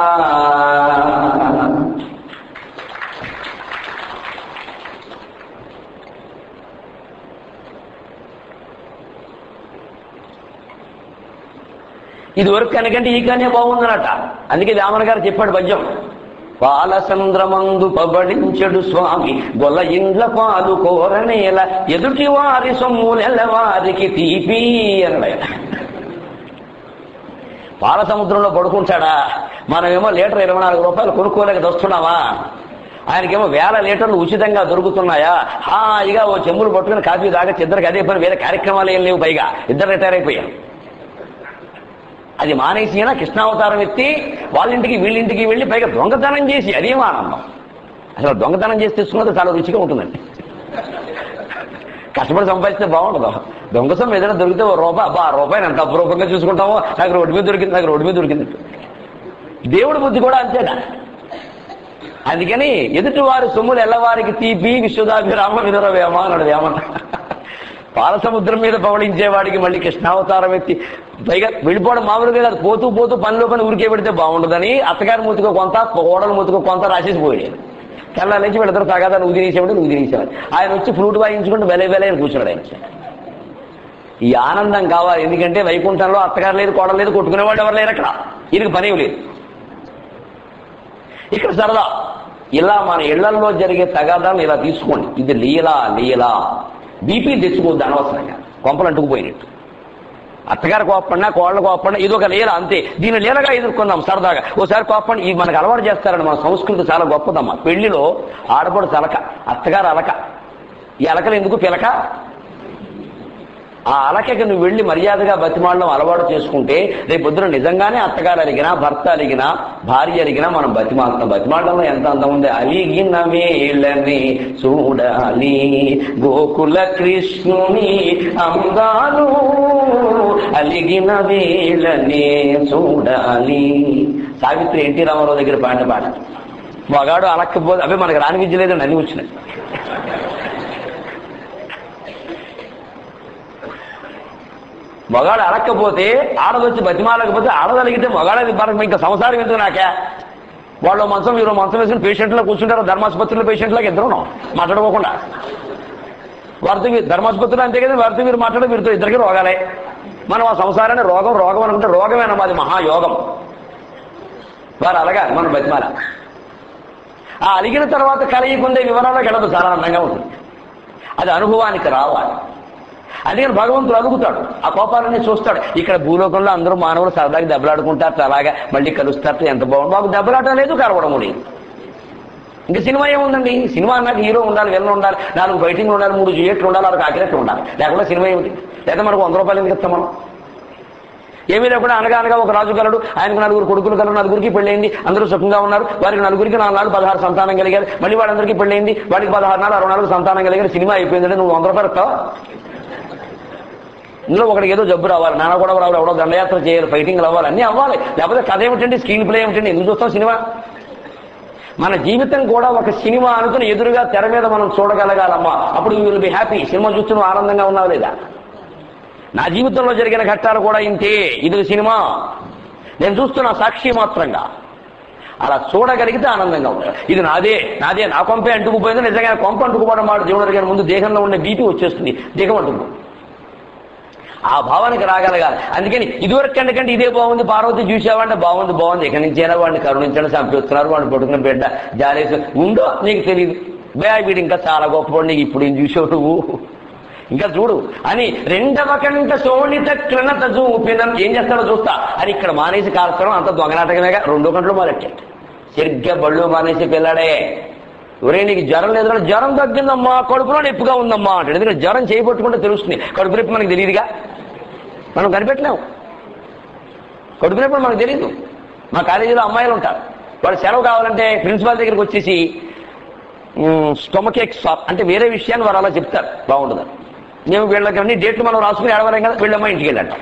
ఇది వరకు కనుకంటే ఈ కనే బాగుందనట అందుకే రామన్ గారు చెప్పాడు పద్యం పాలచంద్రమందు పబడించడు స్వామి గొల్ల ఇండ్ల పాలు కోరనేల ఎదుటి వారి సొమ్ములెల వారికి తీపి అన్నాడు పాల సముద్రంలో పడుకుంటాడా మనమేమో లీటర్ ఇరవై నాలుగు రూపాయలు కొనుక్కోలేక వస్తున్నావా ఆయనకేమో వేల లీటర్లు ఉచితంగా దొరుకుతున్నాయా హాయిగా ఓ చెంబులు పట్టుకుని కాఫీ తాగ ఇద్దరికి అదే పని వేరే కార్యక్రమాలు ఏం లేవు పైగా ఇద్దరు రిటైర్ అయిపోయారు అది మానేసి అయినా కృష్ణావతారం ఎత్తి వాళ్ళ ఇంటికి వీళ్ళింటికి వెళ్ళి పైగా దొంగతనం చేసి అదేం ఆనందం అసలు దొంగతనం చేసి తెచ్చుకున్నది చాలా రుచిగా ఉంటుందండి కష్టపడి సంపాదిస్తే బాగుండదు దొంగ సొమ్ము ఏదైనా దొరికితే ఓ రూపాయి అబ్బా ఆ రూపాయిని ఎంత అపురూపంగా చూసుకుంటామో నాకు రోడ్డు మీద దొరికింది నాకు రోడ్డు మీద దొరికింది దేవుడి బుద్ధి కూడా అంతేగా అందుకని ఎదుటివారి సొమ్ములు ఎల్లవారికి తీపి విశ్వదాభిరామ వినుర వేమ అన్నాడు వేమన్న పాల సముద్రం మీద పవళించే వాడికి మళ్ళీ కృష్ణావతారం ఎత్తి పైగా వెళ్ళిపోవడం మామూలుగా కాదు పోతూ పోతూ పనిలో పని ఊరికే పెడితే బాగుండదని అత్తగారి మూతికో కొంత కోడల మూతికో కొంత రాసేసి పోయాడు తెల్ల నుంచి వీళ్ళిద్దరు తగాదా నువ్వు తినేసేవాడు నువ్వు తినేసేవాడు ఆయన వచ్చి ఫ్లూట్ వాయించుకుంటూ వెలే వెలే అని కూర్చున్నాడు ఆయన ఈ ఆనందం కావాలి ఎందుకంటే వైకుంఠంలో అత్తగారు లేదు కోడలు లేదు కొట్టుకునేవాళ్ళు ఎవరు లేరు అక్కడ ఈయనకి పని లేదు ఇక్కడ సరదా ఇలా మన ఇళ్లలో జరిగే తగాదాలను ఇలా తీసుకోండి ఇది లీలా లీలా బీపీ తెచ్చుకోవద్దు అనవసరంగా కొంపలు అంటుకుపోయినట్టు అత్తగారు కోపడినా కోళ్ళ కోపడినా ఇది ఒక లీల అంతే దీన్ని లీలగా ఎదుర్కొందాం సరదాగా ఓసారి కోపడి ఇది మనకు అలవాటు చేస్తారని మన సంస్కృతి చాలా గొప్పదమ్మా పెళ్లిలో ఆడపడు తలక అత్తగారు అలక ఈ అలకలు ఎందుకు పిలక ఆ అలకకి నువ్వు వెళ్ళి మర్యాదగా బతిమాడడం అలవాటు చేసుకుంటే రేపు పొద్దున నిజంగానే అత్తగారు అలిగినా భర్త అలిగినా భార్య అలిగినా మనం బతిమాలుతాం బతిమాడడంలో ఎంత అందం ఉంది అలిగిన వేళని చూడాలి గోకుల కృష్ణుని అందాలు అలిగిన వేళనే చూడాలి సావిత్రి ఎన్టీ రామారావు దగ్గర పాడిన పాట మగాడు అలక్కపోతే అవే మనకు రాని విద్య లేదండి అన్ని వచ్చినాయి మగాడు అడక్కపోతే ఆడదొచ్చి బతిమాలకపోతే ఆడదలిగితే మగాడది మనకు ఇంకా సంసారం ఎందుకు నాకే వాళ్ళు మంచం మీరు మంచం వేసుకుని పేషెంట్లో కూర్చుంటారు ధర్మాసుపత్రిలో పేషెంట్లకు ఇద్దరు మాట్లాడుకోకుండా వారితో మీరు ధర్మాసుపత్రిలో అంతే కదా వారితో మీరు మాట్లాడే వీరితో ఇద్దరికి రోగాలే మనం ఆ సంసారాన్ని రోగం రోగం అనుకుంటే రోగమేనా మాది మహాయోగం వారు అలాగా మనం బతిమాల ఆ అలిగిన తర్వాత కలయికుండే వివరాలకు గడప చాలా అందంగా ఉంటుంది అది అనుభవానికి రావాలి అందుకని భగవంతుడు అడుగుతాడు ఆ కోపాలన్నీ చూస్తాడు ఇక్కడ భూలోకంలో అందరూ మానవులు సరదాగా దెబ్బలాడుకుంటారు అలాగా మళ్ళీ కలుస్తారు ఎంత బాగుంది మాకు దెబ్బలాట లేదు కలవడము లేదు ఇంకా సినిమా ఏముందండి సినిమా అన్నాక హీరో ఉండాలి విలన్ ఉండాలి నాలుగు ఫైటింగ్ ఉండాలి మూడు జియేట్లు ఉండాలి ఆరు కాకిరెట్లు ఉండాలి లేకుండా సినిమా ఏమిటి లేదా మనకు వంద రూపాయలు ఎందుకు ఇస్తాం మనం ఏమీ లేకుండా అనగా అనగా ఒక రాజు కలడు ఆయనకు నలుగురు కొడుకులు కలరు నలుగురికి పెళ్ళైంది అందరూ సుఖంగా ఉన్నారు వారికి నలుగురికి నాలుగు నాలుగు పదహారు సంతానం కలిగారు మళ్ళీ వాళ్ళందరికీ పెళ్ళైంది వాడికి పదహారు నాలుగు అరవై నాలుగు సంతానం కలిగారు సినిమా అయిపోయిందంటే నువ్వు వంద రూపాయలు ఇస్తావా ఇందులో ఒకడికి ఏదో జబ్బు రావాలి నాన్న కూడా రావాలి ఎవడో దండయాత్ర చేయాలి ఫైటింగ్ అవ్వాలి అన్నీ అవ్వాలి లేకపోతే కథ ఏమిటండి స్క్రీన్ ప్లే ఏమిటండి ఎందుకు చూస్తాం సినిమా మన జీవితం కూడా ఒక సినిమా అనుకుని ఎదురుగా తెర మీద మనం చూడగలగాలమ్మా అప్పుడు you will be happy cinema చూస్తూ నువ్వు ఆనందంగా ఉన్నావు లేదా నా జీవితంలో జరిగిన ఘట్టాలు కూడా ఇంతే ఇది సినిమా నేను చూస్తున్నా సాక్షి మాత్రంగా అలా చూడగలిగితే ఆనందంగా ఉంటాడు ఇది నాదే నాదే నా కొంపే అంటుకుపోయింది నిజంగా కొంప అంటుకుపోవడం మాట దేవుడు గారి ముందు దేహంలో ఉండే బీపీ వచ్చేస్తుంది దేహం అంటుకు ఆ భావానికి రాగలగాలి అందుకని ఇదివరకు కంటే కంటే ఇదే బాగుంది పార్వతి చూసావంటే బాగుంది బాగుంది ఇక్కడి నుంచైనా వాడిని కరుణించండి చంపిస్తున్నారు వాడిని పట్టుకున్న బిడ్డ జాలేసి ఉందో నీకు తెలియదు బే వీడు ఇంకా చాలా గొప్పవాడు నీకు ఇప్పుడు ఏం చూసావు నువ్వు ఇంకా చూడు అని రెండవ కంట శోణిత క్రణత చూపిన ఏం చేస్తాడో చూస్తా అని ఇక్కడ మానేసి కాల్చడం అంత దొంగనాటకమేగా రెండో గంటలు మొదలెట్టాడు సరిగ్గా బళ్ళు మానేసి పిల్లాడే ఒరే నీకు జ్వరం లేదంటే జ్వరం తగ్గిందమ్మా కడుపులో నొప్పిగా ఉందమ్మా అంటాడు ఎందుకంటే జ్వరం చేయబట్టుకుంటే తెలుస్తుంది కడుపు నొప్పి మనకు తెలియదుగా మనం కనిపెట్టలేము కడుపు నొప్పి మనకు తెలియదు మా కాలేజీలో అమ్మాయిలు ఉంటారు వాళ్ళు సెలవు కావాలంటే ప్రిన్సిపాల్ దగ్గరికి వచ్చేసి స్టొమక్ ఎక్స్ అంటే వేరే విషయాన్ని వారు అలా చెప్తారు బాగుంటుంది మేము వీళ్ళకి అన్ని డేట్లు మనం రాసుకుని ఆడవాళ్ళం కదా వీళ్ళమ్మ ఇంటికి వెళ్ళంట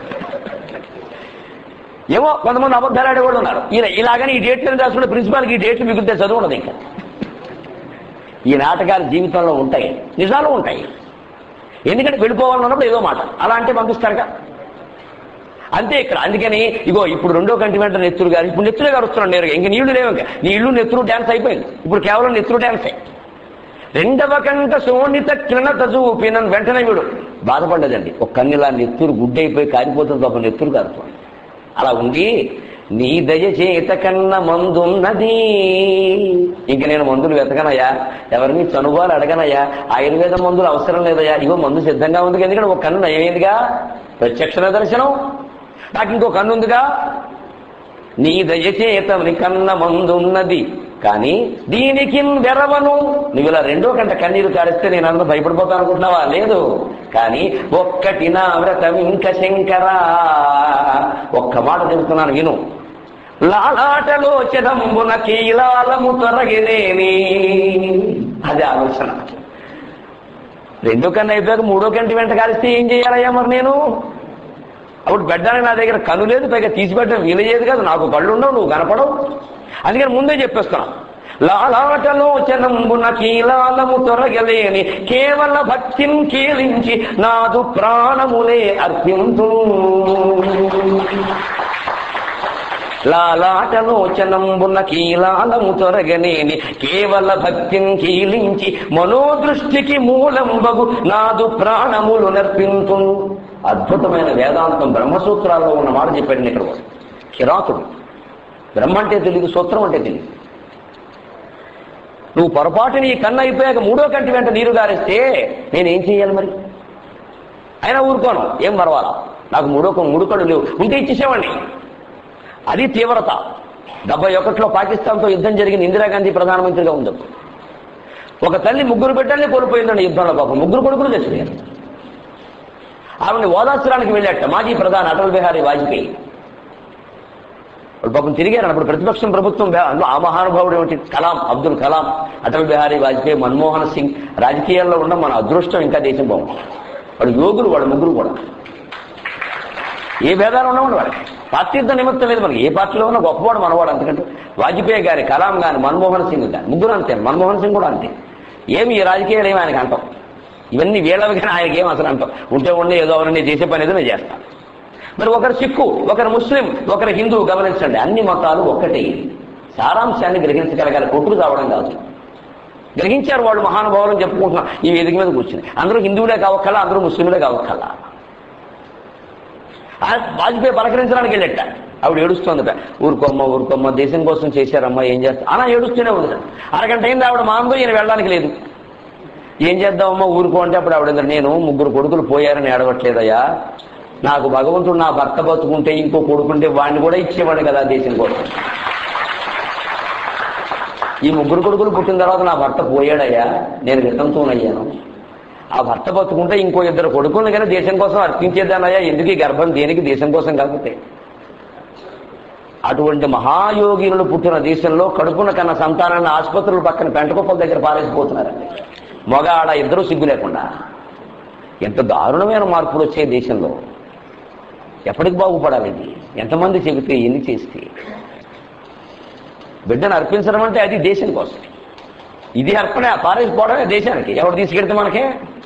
ఏమో కొంతమంది అబద్ధాలు ఆడేవాళ్ళు ఉన్నారు ఈయన ఇలాగని ఈ డేట్లు రాసుకుంటే ప్రిన్సిపాల్కి ఈ డేట్లు మిగిలితే చదువు ఉండదు ఇంకా ఈ నాటకాలు జీవితంలో ఉంటాయి నిజాలు ఉంటాయి ఎందుకంటే వెళ్ళిపోవాలన్నప్పుడు ఏదో మాట అలా అంటే పంపిస్తారుగా అంతే ఇక్కడ అందుకని ఇగో ఇప్పుడు రెండో కంటి వెంట నెత్తురు గారు ఇప్పుడు నెత్తురే గారు వస్తున్నాడు నేరుగా ఇంక నీళ్లు లేవు ఇంకా నీ ఇల్లు నెత్తురు డ్యాన్స్ అయిపోయింది ఇప్పుడు కేవలం నెత్తురు డ్యాన్సే రెండవ కంట శోణిత క్రణత చూపిన వెంటనే వీడు బాధపడ్డదండి ఒక కన్నిలా నెత్తురు గుడ్డైపోయి కారిపోతుంది తప్ప నెత్తురు కారుతుంది అలా ఉండి నీ దయ చేత కన్న మందున్నది ఇంక నేను మందులు వెతకనయ్యా ఎవరిని చనుబాలు అడగనయ్యా ఆయుర్వేద మందులు అవసరం లేదయ్యా ఇగో మందు సిద్ధంగా ఉంది ఎందుకంటే ఒక కన్ను నయమైందిగా ప్రత్యక్ష దర్శనం నాకు ఇంకో కన్ను ఉందిగా నీ దయ చేత నీ కన్న మందున్నది కానీ దీనికి వెరవను నువ్వు ఇలా రెండో గంట కన్నీరు కారిస్తే నేను అందరూ భయపడిపోతాను అనుకుంటున్నావా లేదు కానీ ఒక్కటి నా వ్రతం ఇంక శంకరా ఒక్క మాట చెబుతున్నాను విను లాలాటలో చదంబున కీలాలము తొరగినేని అది ఆలోచన రెండో కన్నా అయిపోయాక మూడో కంటి వెంట కలిస్తే ఏం చేయాలయ్యా మరి నేను అప్పుడు పెట్టడానికి నా దగ్గర కను లేదు పైగా తీసి పెట్టడం వీలయ్యేది కాదు నాకు కళ్ళు ఉండవు నువ్వు కనపడవు అందుకని ముందే చెప్పేస్తున్నాను లాలాటలో చనంబున కీలాలము తొరగలేని కేవల భక్తిని కీలించి నాదు ప్రాణములే అర్పించు లాలాటలోచనంబున కీలాలము తొరగనేని కేవల భక్తిని కీలించి మనోదృష్టికి మూలంబగు నాదు ప్రాణములు నర్పింతు అద్భుతమైన వేదాంతం బ్రహ్మసూత్రాల్లో ఉన్న మాట చెప్పాడు ఇక్కడ కిరాతుడు బ్రహ్మ అంటే తెలియదు సూత్రం అంటే తెలియదు నువ్వు పొరపాటు నీ కన్ను అయిపోయాక మూడో కంటి వెంట నీరు గారిస్తే నేనేం చేయాలి మరి అయినా ఊరుకోను ఏం పర్వాలా నాకు మూడో మూడు కళ్ళు లేవు ఉంటే ఇచ్చేసేవాడిని అది తీవ్రత డెబ్బై ఒకటిలో పాకిస్తాన్తో యుద్ధం జరిగిన ఇందిరాగాంధీ ప్రధానమంత్రిగా ఉంది ఒక తల్లి ముగ్గురు బిడ్డల్ని కోల్పోయిందండి యుద్ధంలో పాపం ముగ్గురు కొడుకులు చచ్చిపోయారు ఆవిడని ఓదాశ్రానికి వెళ్ళాట మాజీ ప్రధాని అటల్ బిహారీ వాజ్పేయి వాళ్ళు పాపం తిరిగారు అప్పుడు ప్రతిపక్షం ప్రభుత్వం బే- అందులో ఆ మహానుభావుడు ఏమిటి కలాం అబ్దుల్ కలాం అటల్ బిహారీ వాజ్పేయి మన్మోహన్ సింగ్ రాజకీయాల్లో ఉన్న మన అదృష్టం ఇంకా దేశం బాగుంది వాడు యోగులు వాడు ముగ్గురు కూడా ఏ భేదాలు ఉండవండి వాడికి పార్టీతో నిమిత్తం లేదు మనకి ఏ పార్టీలో ఉన్నా గొప్పవాడు మనవాడు అంతకంటే వాజ్పేయి గారి కలాం గాని మన్మోహన్ సింగ్ గాని ముగ్గురు అంతే మన్మోహన్ సింగ్ కూడా అంతే ఏమి ఈ రాజకీయాలు ఏమి ఆయనకి అంటాం ఇవన్నీ వీళ్ళవి కానీ ఆయనకి ఏం అసలు అంటాం ఉంటే ఉండే ఏదో ఎవరైనా చేసే పని ఏదో నేను చేస్తాను మరి ఒకరు సిక్కు ఒకరు ముస్లిం ఒకరు హిందూ గమనించండి అన్ని మతాలు ఒక్కటే సారాంశాన్ని గ్రహించగలగాలి కొట్టుకు రావడం కాదు గ్రహించారు వాళ్ళు మహానుభావులు చెప్పుకుంటున్నాం ఈ వేదిక మీద కూర్చుని అందరూ హిందువులే కావక్కల అందరూ ముస్లింలే కావక్కల ఆ వాజ్పేయి పలకరించడానికి వెళ్ళట ఆవిడ ఏడుస్తోందట ఊరుకోమ్మ ఊరుకోమ్మ దేశం కోసం చేశారమ్మా ఏం చేస్తా అలా ఏడుస్తూనే ఉంది అరగంట అయింది ఆవిడ మాందో ఈయన వెళ్ళడానికి లేదు ఏం చేద్దామమ్మా ఊరుకో అంటే అప్పుడు ఆవిడ అందరు, నేను ముగ్గురు కొడుకులు పోయారని ఏడవట్లేదయ్యా నాకు భగవంతుడు నా భర్త బతుకుంటే ఇంకో కొడుకుంటే వాడిని కూడా ఇచ్చేవాడు కదా దేశం కోసం ఈ ముగ్గురు కొడుకులు పుట్టిన తర్వాత నా భర్త పోయాడయ్యా నేను వితంతువునయ్యాను ఆ భర్త బతుకుంటే ఇంకో ఇద్దరు కొడుకులను కానీ దేశం కోసం అర్పించేద్దానయ్యా ఎందుకు ఈ గర్భం దేనికి దేశం కోసం కాకపోతే అటువంటి మహాయోగినులు పుట్టిన దేశంలో కడుపున కన్న సంతానాన్ని ఆసుపత్రుల పక్కన పెంటకుప్పల దగ్గర పారేసిపోతున్నారండి మగ ఆడ ఇద్దరు సిగ్గు లేకుండా ఎంత దారుణమైన మార్పులు వచ్చాయి దేశంలో ఎప్పటికి బాగుపడాలి ఇది ఎంతమంది చెబితే ఎన్ని చేస్తే బిడ్డను అర్పించడం అంటే అది దేశం కోసం ఇది అర్పణ పారేసిపోవడమే దేశానికి ఎవరు తీసుకెడితే మనకే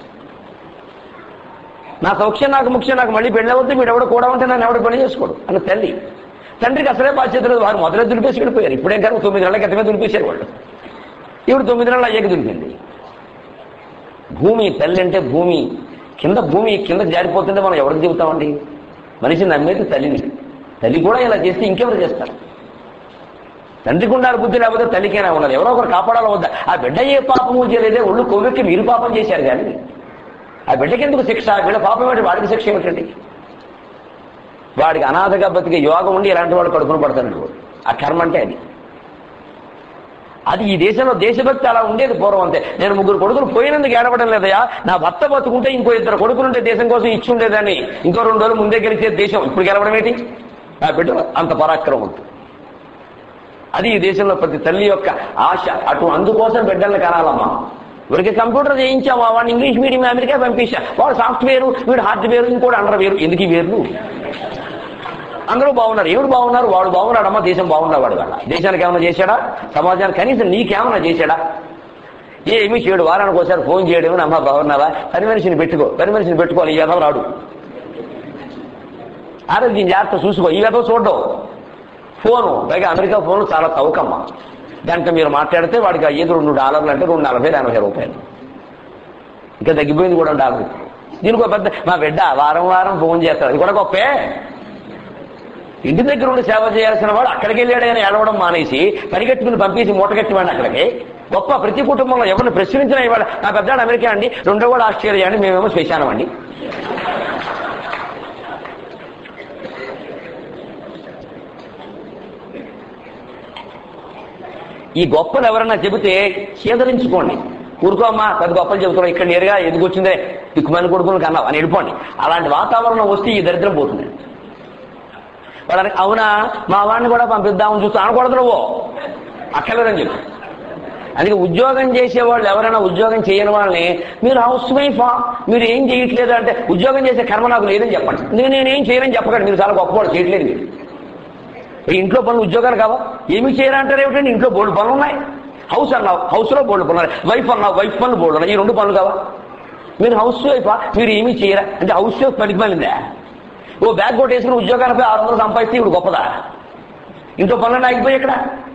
నా సౌఖ్యం నాకు ముఖ్యం నాకు మళ్ళీ పెళ్ళి అవుతుంది వీడు ఎవడు కూడా ఉంటే నన్ను ఎవడు పెళ్లి చేసుకోడు అన్న తల్లి తండ్రికి అసలే బాధ్యత లేదు వారు మొదలే దులిపేసి వెళ్ళిపోయారు ఇప్పుడే కనుక తొమ్మిది నెలల క్రితమే దులిపేశారు వాళ్ళు ఇప్పుడు తొమ్మిది నెలలు అయ్యాక దులిపింది భూమి తల్లి అంటే భూమి కింద భూమి కిందకి జారిపోతుంటే మనం ఎవరికి చెబుతామండి మనిషి నమ్మేది తల్లిని తల్లి కూడా ఇలా చేస్తే ఇంకెవరు చేస్తారు తండ్రికి ఉండాలి బుద్ధి లేకపోతే తల్లికైనా ఉండాలి ఎవరో ఒకరు కాపాడాలి వద్దా ఆ బిడ్డ ఏ పాపము చేయలేదే ఒళ్ళు కొవ్వెక్కి మీరు పాపం చేశారు కానీ ఆ బిడ్డకి ఎందుకు శిక్ష వీళ్ళ పాపం ఏమిటి వాడికి శిక్ష ఏమిటండి వాడికి అనాథగా బతికే యోగం ఉండి ఇలాంటి వాడు కడుపున పడతాడు వాడు. ఆ కర్మ అంటే అది అది ఈ దేశంలో దేశభక్తి అలా ఉండేది పూర్వం అంతే నేను ముగ్గురు కొడుకులు పోయినందుకు ఏడవడం లేదయా నా భర్త బతుకుంటే ఇంకో ఇద్దరు కొడుకులుంటే దేశం కోసం ఇచ్చి ఉండేదని ఇంకో రెండు రోజులు ముందే గెలిచే దేశం ఇప్పుడు గెలవడం ఏంటి ఆ బిడ్డ అంత పరాక్రమం ఉంటుంది అది ఈ దేశంలో ప్రతి తల్లి యొక్క ఆశ అటు అందుకోసం బిడ్డల్ని కనాలమ్మా వీడికి కంప్యూటర్ చేయించావా వాడిని ఇంగ్లీష్ మీడియం అమెరికా పంపించా వాడు సాఫ్ట్వేర్ వీడు హార్డ్వేర్ ఇంకోటి అండర్ వేరు ఎందుకు ఈ వేర్లు అందరూ బాగున్నారు ఎవడు బాగున్నారు వాడు బాగున్నాడమ్మా దేశం బాగున్నాడు వాడు వాళ్ళ దేశానికి ఏమైనా చేశాడా సమాజానికి కనీసం నీకేమైనా చేశాడా ఏమీ చేయడు వారానికి ఒకసారి ఫోన్ చేయడం అమ్మ బాగున్నావా పని మనిషిని పెట్టుకో పని మనిషిని పెట్టుకోవాలి ఈ వ్యధం రాడు ఆరోగ్యం జాగ్రత్త చూసుకో ఈ వ్యధం చూడడం ఫోను పైగా అమెరికా ఫోన్ చాలా తవ్వకమ్మ దాంట్లో మీరు మాట్లాడితే వాడికి ఐదు రెండు డాలర్లు అంటే రెండు నలభై ఎనభై రూపాయలు ఇంకా తగ్గిపోయింది కూడా డాలర్ దీనికి ఒక పెద్ద మా బిడ్డ వారం వారం ఫోన్ చేస్తాడు అది కూడా గొప్పే ఇంటి దగ్గర ఉండి సేవ చేయాల్సిన వాడు అక్కడికి వెళ్ళాడని ఏడవడం మానేసి పరిగెట్టుకుని పంపించి మూటగట్టివాడిని అక్కడికి గొప్ప ప్రతి కుటుంబంలో ఎవరిని ప్రశ్నించిన ఇవాళ నా పెద్దాడు అమెరికా అండి రెండో వాడు ఆస్ట్రేలియా అండి మేమేమో శ్మశానం అండి ఈ గొప్పలు ఎవరన్నా చెబితే చేదరించుకోండి ఊరుకోమ్మా పెద్ద గొప్పలు చెబుతున్నాం ఇక్కడ నేరుగా ఎదుగొచ్చిందే దిక్కుమని కొడుకులు కన్నావు అని వెళ్ళిపోండి అలాంటి వాతావరణం వస్తే ఈ దరిద్రం పోతుంది వాళ్ళకి అవునా మా వాడిని కూడా పంపిద్దామని చూస్తూ అనకూడదు నువ్వు అక్కర్లేదని చెప్పి అందుకే ఉద్యోగం చేసేవాళ్ళు ఎవరైనా ఉద్యోగం చేయని వాళ్ళని మీరు హౌస్ వైఫా మీరు ఏం చేయట్లేదు అంటే ఉద్యోగం చేసే కర్మ నాకు లేదని చెప్పండి నేను నేనేం చేయనని చెప్పకండి మీరు చాలా గొప్పవాడు చేయట్లేదు మీరు ఈ ఇంట్లో పనులు ఉద్యోగాలు కావా ఏమి చేయాలంటారు ఏమిటండి ఇంట్లో బోల్డ్ పనులు ఉన్నాయి హౌస్ అన్నావు హౌస్లో బోల్డ్ పనులు ఉన్నాయి వైఫ్ అన్నావు వైఫ్ పనులు బోల్డ్ ఉన్నాయి ఈ రెండు పనులు కావా మీరు హౌస్ వైఫా మీరు ఏమీ చేయరా అంటే హౌస్ వైఫ్ పనికి మళ్ళీందా ఓ బ్యాగ్ కొట్టి వేసుకుని ఉద్యోగాలపై ఆరు వందలు సంపాదిస్తే ఇప్పుడు గొప్పదా ఇంట్లో పనులు ఆగిపోయి ఇక్కడ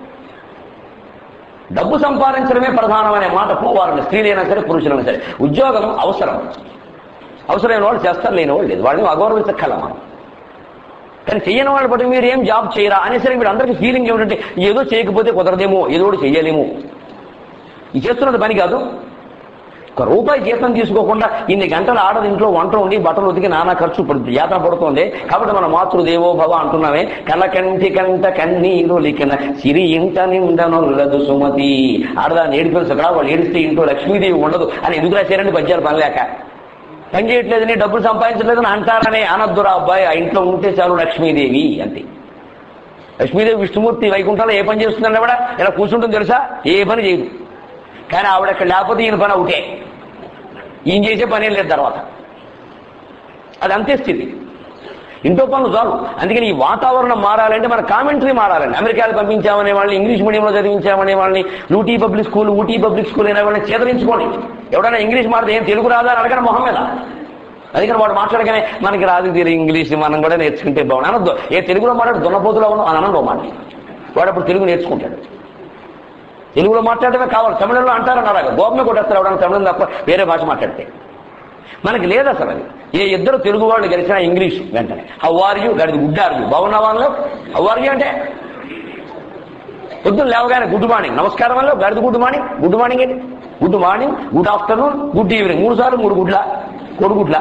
డబ్బు సంపాదించడమే ప్రధానమైన మాట పోవాలని స్త్రీలైనా సరే పురుషులైనా సరే ఉద్యోగం అవసరం అవసరమైన వాళ్ళు చేస్తారు లేని వాళ్ళు లేదు వాళ్ళని అగౌరవించక్కల మనం కానీ చెయ్యని వాళ్ళు బట్టి మీరు ఏం జాబ్ చేయరా అనేసరికి మీరు అందరికీ ఫీలింగ్ ఏమిటంటే ఏదో చేయకపోతే కుదరదేమో ఏదో ఒకటి చెయ్యలేము ఇది చేస్తున్నది పని కాదు ఒక రూపాయి జీతం తీసుకోకుండా ఇన్ని గంటలు ఆడది ఇంట్లో వంట ఉండి బట్టలు ఉతికి నానా ఖర్చు పడుతుంది యాత్ర పడుతుంది కాబట్టి మన మాతృదేవో భవ అంటున్నామే కళ్ళకంటి కంట కన్నీరు లిఖన సిరి ఇంట నిండనుల్లదు సుమతి ఆడదాన్ని ఏడిపోయి సకడా వాళ్ళు ఏడిస్తే ఇంట్లో లక్ష్మీదేవి ఉండదు అని ఎందుకు రాశారండి పద్యాలు పనిలేక పని చేయట్లేదని డబ్బులు సంపాదించలేదని అంటారనే అనద్దురా అబ్బాయి ఆ ఇంట్లో ఉంటే చాలు లక్ష్మీదేవి అంతే లక్ష్మీదేవి విష్ణుమూర్తి వైకుంఠంలో ఏ పని చేస్తుందండి ఆవిడ ఇలా కూర్చుంటుంది తెలుసా ఏ పని చేయదు కానీ ఆవిడ ఇక్కడ లేకపోతే ఈయన పని అవుటే ఈయన చేసే పని ఏం లేదు తర్వాత అది అంతే స్థితి ఇంట్లో పనులు చాలు అందుకని ఈ వాతావరణం మారాలంటే మన కామెంటరీ మారాలండి అమెరికాలో పంపించామనే వాళ్ళని ఇంగ్లీష్ మీడియంలో చదివించామనే వాళ్ళని లూటీ public school Ooty public school అనే వాళ్ళని చేదరించుకోండి ఎవడైనా ఇంగ్లీష్ మాట్లాడితే ఏం తెలుగు రాదా అని అడగడం మొహం మీద అందుకని వాడు మాట్లాడగానే మనకి రాదు తీరు ఇంగ్లీష్ మనం కూడా నేర్చుకుంటే బాగుంది అనొద్దు ఏ తెలుగులో మాట్లాడు దున్నపోతులో ఉన్నాం అని అనడం మాట వాడు అప్పుడు తెలుగు నేర్చుకుంటాడు తెలుగులో మాట్లాడటమే కావాలి తమిళంలో అంటారన్నారు గోపమే కొట్టేస్తారు ఎవడన్నా తమిళం తప్ప వేరే భాష మాట్లాడితే మనకి లేదు అసలు అది ఏ ఇద్దరు తెలుగు వాళ్ళు కలిసిన ఇంగ్లీష్ వెంటనే హౌ ఆర్ యూ గడిది గుడ్ ఆర్ యూ బాగున్నావా అందులో హౌ ఆర్ యూ అంటే పొద్దున్న లేవగానే గుడ్ మార్నింగ్ నమస్కారం వల్ల గడిది గుడ్ మార్నింగ్ గుడ్ మార్నింగ్ ఏంటి good morning good afternoon good evening మూడు సార్లు మూడు గుడ్ల కొడుగుడ్ల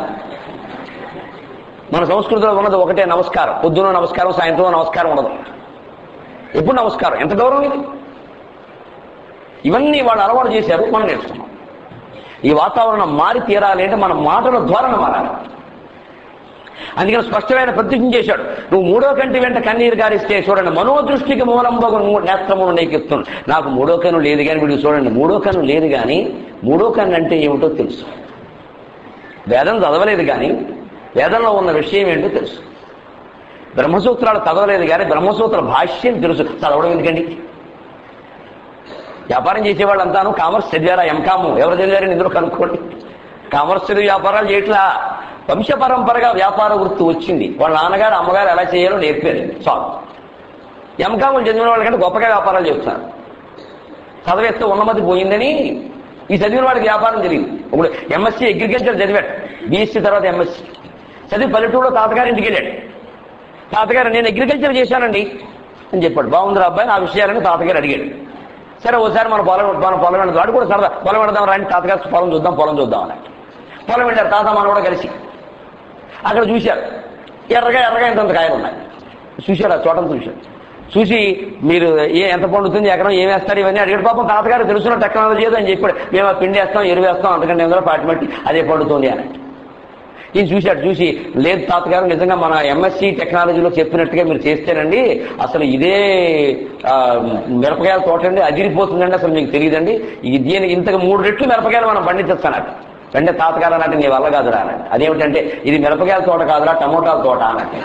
మన సంస్కృతిలో ఉన్నది ఒకటే నమస్కారం పొద్దున నమస్కారం సాయంత్రం నమస్కారం ఉండదు ఎప్పుడు నమస్కారం ఎంత గౌరవం ఇది ఇవన్నీ వాళ్ళు అలవాటు చేశారు మనం నేర్చుకున్నాం ఈ వాతావరణం మారి తీరాలి అంటే మన మాటల ధోరణ మారాలి అందుకని స్పష్టమైన ప్రతిజ్ఞ చేశాడు నువ్వు మూడో కంటి వెంట కన్నీరు గారిస్తే చూడండి మనోదృష్టికి మూలంబగు నేత్రమును నీకిస్తుంది నాకు మూడో కన్ను లేదు కానీ వీడికి చూడండి మూడో కన్ను లేదు కానీ మూడో కన్ను అంటే ఏమిటో తెలుసు వేదం చదవలేదు కానీ వేదంలో ఉన్న విషయం ఏంటో తెలుసు బ్రహ్మసూత్రాలు చదవలేదు కానీ బ్రహ్మసూత్ర భాష్యం తెలుసు చదవడం ఎందుకండి వ్యాపారం చేసేవాళ్ళంతాను కామర్స్ చదివారా ఎంకాము ఎవరు చదివారని ఇందులో కనుక్కోండి కామర్స్ చదివి వ్యాపారాలు చేయట్లా వంశ పరంపరగా వ్యాపార వృత్తి వచ్చింది వాళ్ళ నాన్నగారు అమ్మగారు ఎలా చేయాలో నేర్పారు చాలు ఎంకాములు చదివిన వాళ్ళకంటే గొప్పగా వ్యాపారాలు చెప్తున్నారు చదివేస్తే ఉన్నమతి పోయిందని ఈ చదివిన వాడికి వ్యాపారం జరిగింది ఇప్పుడు ఎంఎస్సీ అగ్రికల్చర్ చదివాడు బీఎస్సీ తర్వాత ఎంఎస్సీ చదివి పల్లెటూరులో తాతగారి ఇంటికి వెళ్ళాడు తాతగారు నేను అగ్రికల్చర్ చేశానండి అని చెప్పాడు బాగుందిరా అబ్బాయి నా విషయాలని తాతగారు అడిగాడు సరే ఓసారి మన పొలం మన పొలం వెళ్దాం వాడు కూడా సరదా పొలం వెళ్దాం రాని తాతగారు పొలం చూద్దాం పొలం చూద్దాం అని పొలం వెళ్ళారు తాత మన కూడా కలిసి అక్కడ చూశారు ఎర్రగా ఎర్రగా ఇంతంత కాయలు ఉన్నాయి చూశాడు ఆ చోటను చూశాడు చూసి మీరు ఏ ఎంత పండుతుంది ఎకరం ఏం వేస్తారు ఇవన్నీ అడిగాడు పాపం తాతగారు తెలుసున్న టెక్నాలజీ ఏదో అని చెప్పాడు మేము ఆ పిండి వేస్తాం ఎరువు వేస్తాం అందుకంటే ఎందులో పాటి మట్టి అదే పండుతుంది అని ఈయన చూశాడు చూసి లేదు తాతగారు నిజంగా మన ఎంఎస్సి టెక్నాలజీలో చెప్పినట్టుగా మీరు చేస్తేనండి అసలు ఇదే ఆ, మిరపకాయల తోట అండి అదిరిపోతుందండి అసలు మీకు తెలియదండి ఇది దీనికి ఇంతకు మూడు రెట్లు మిరపకాయలు మనం పండించస్తానట అంటే తాతగారు అన్నట్టు నీ వల్ల కాదురా అన్నట్టు అదేమిటంటే ఇది మిరపకాయల తోట కాదురా టమోటాల తోట అన్నట్టు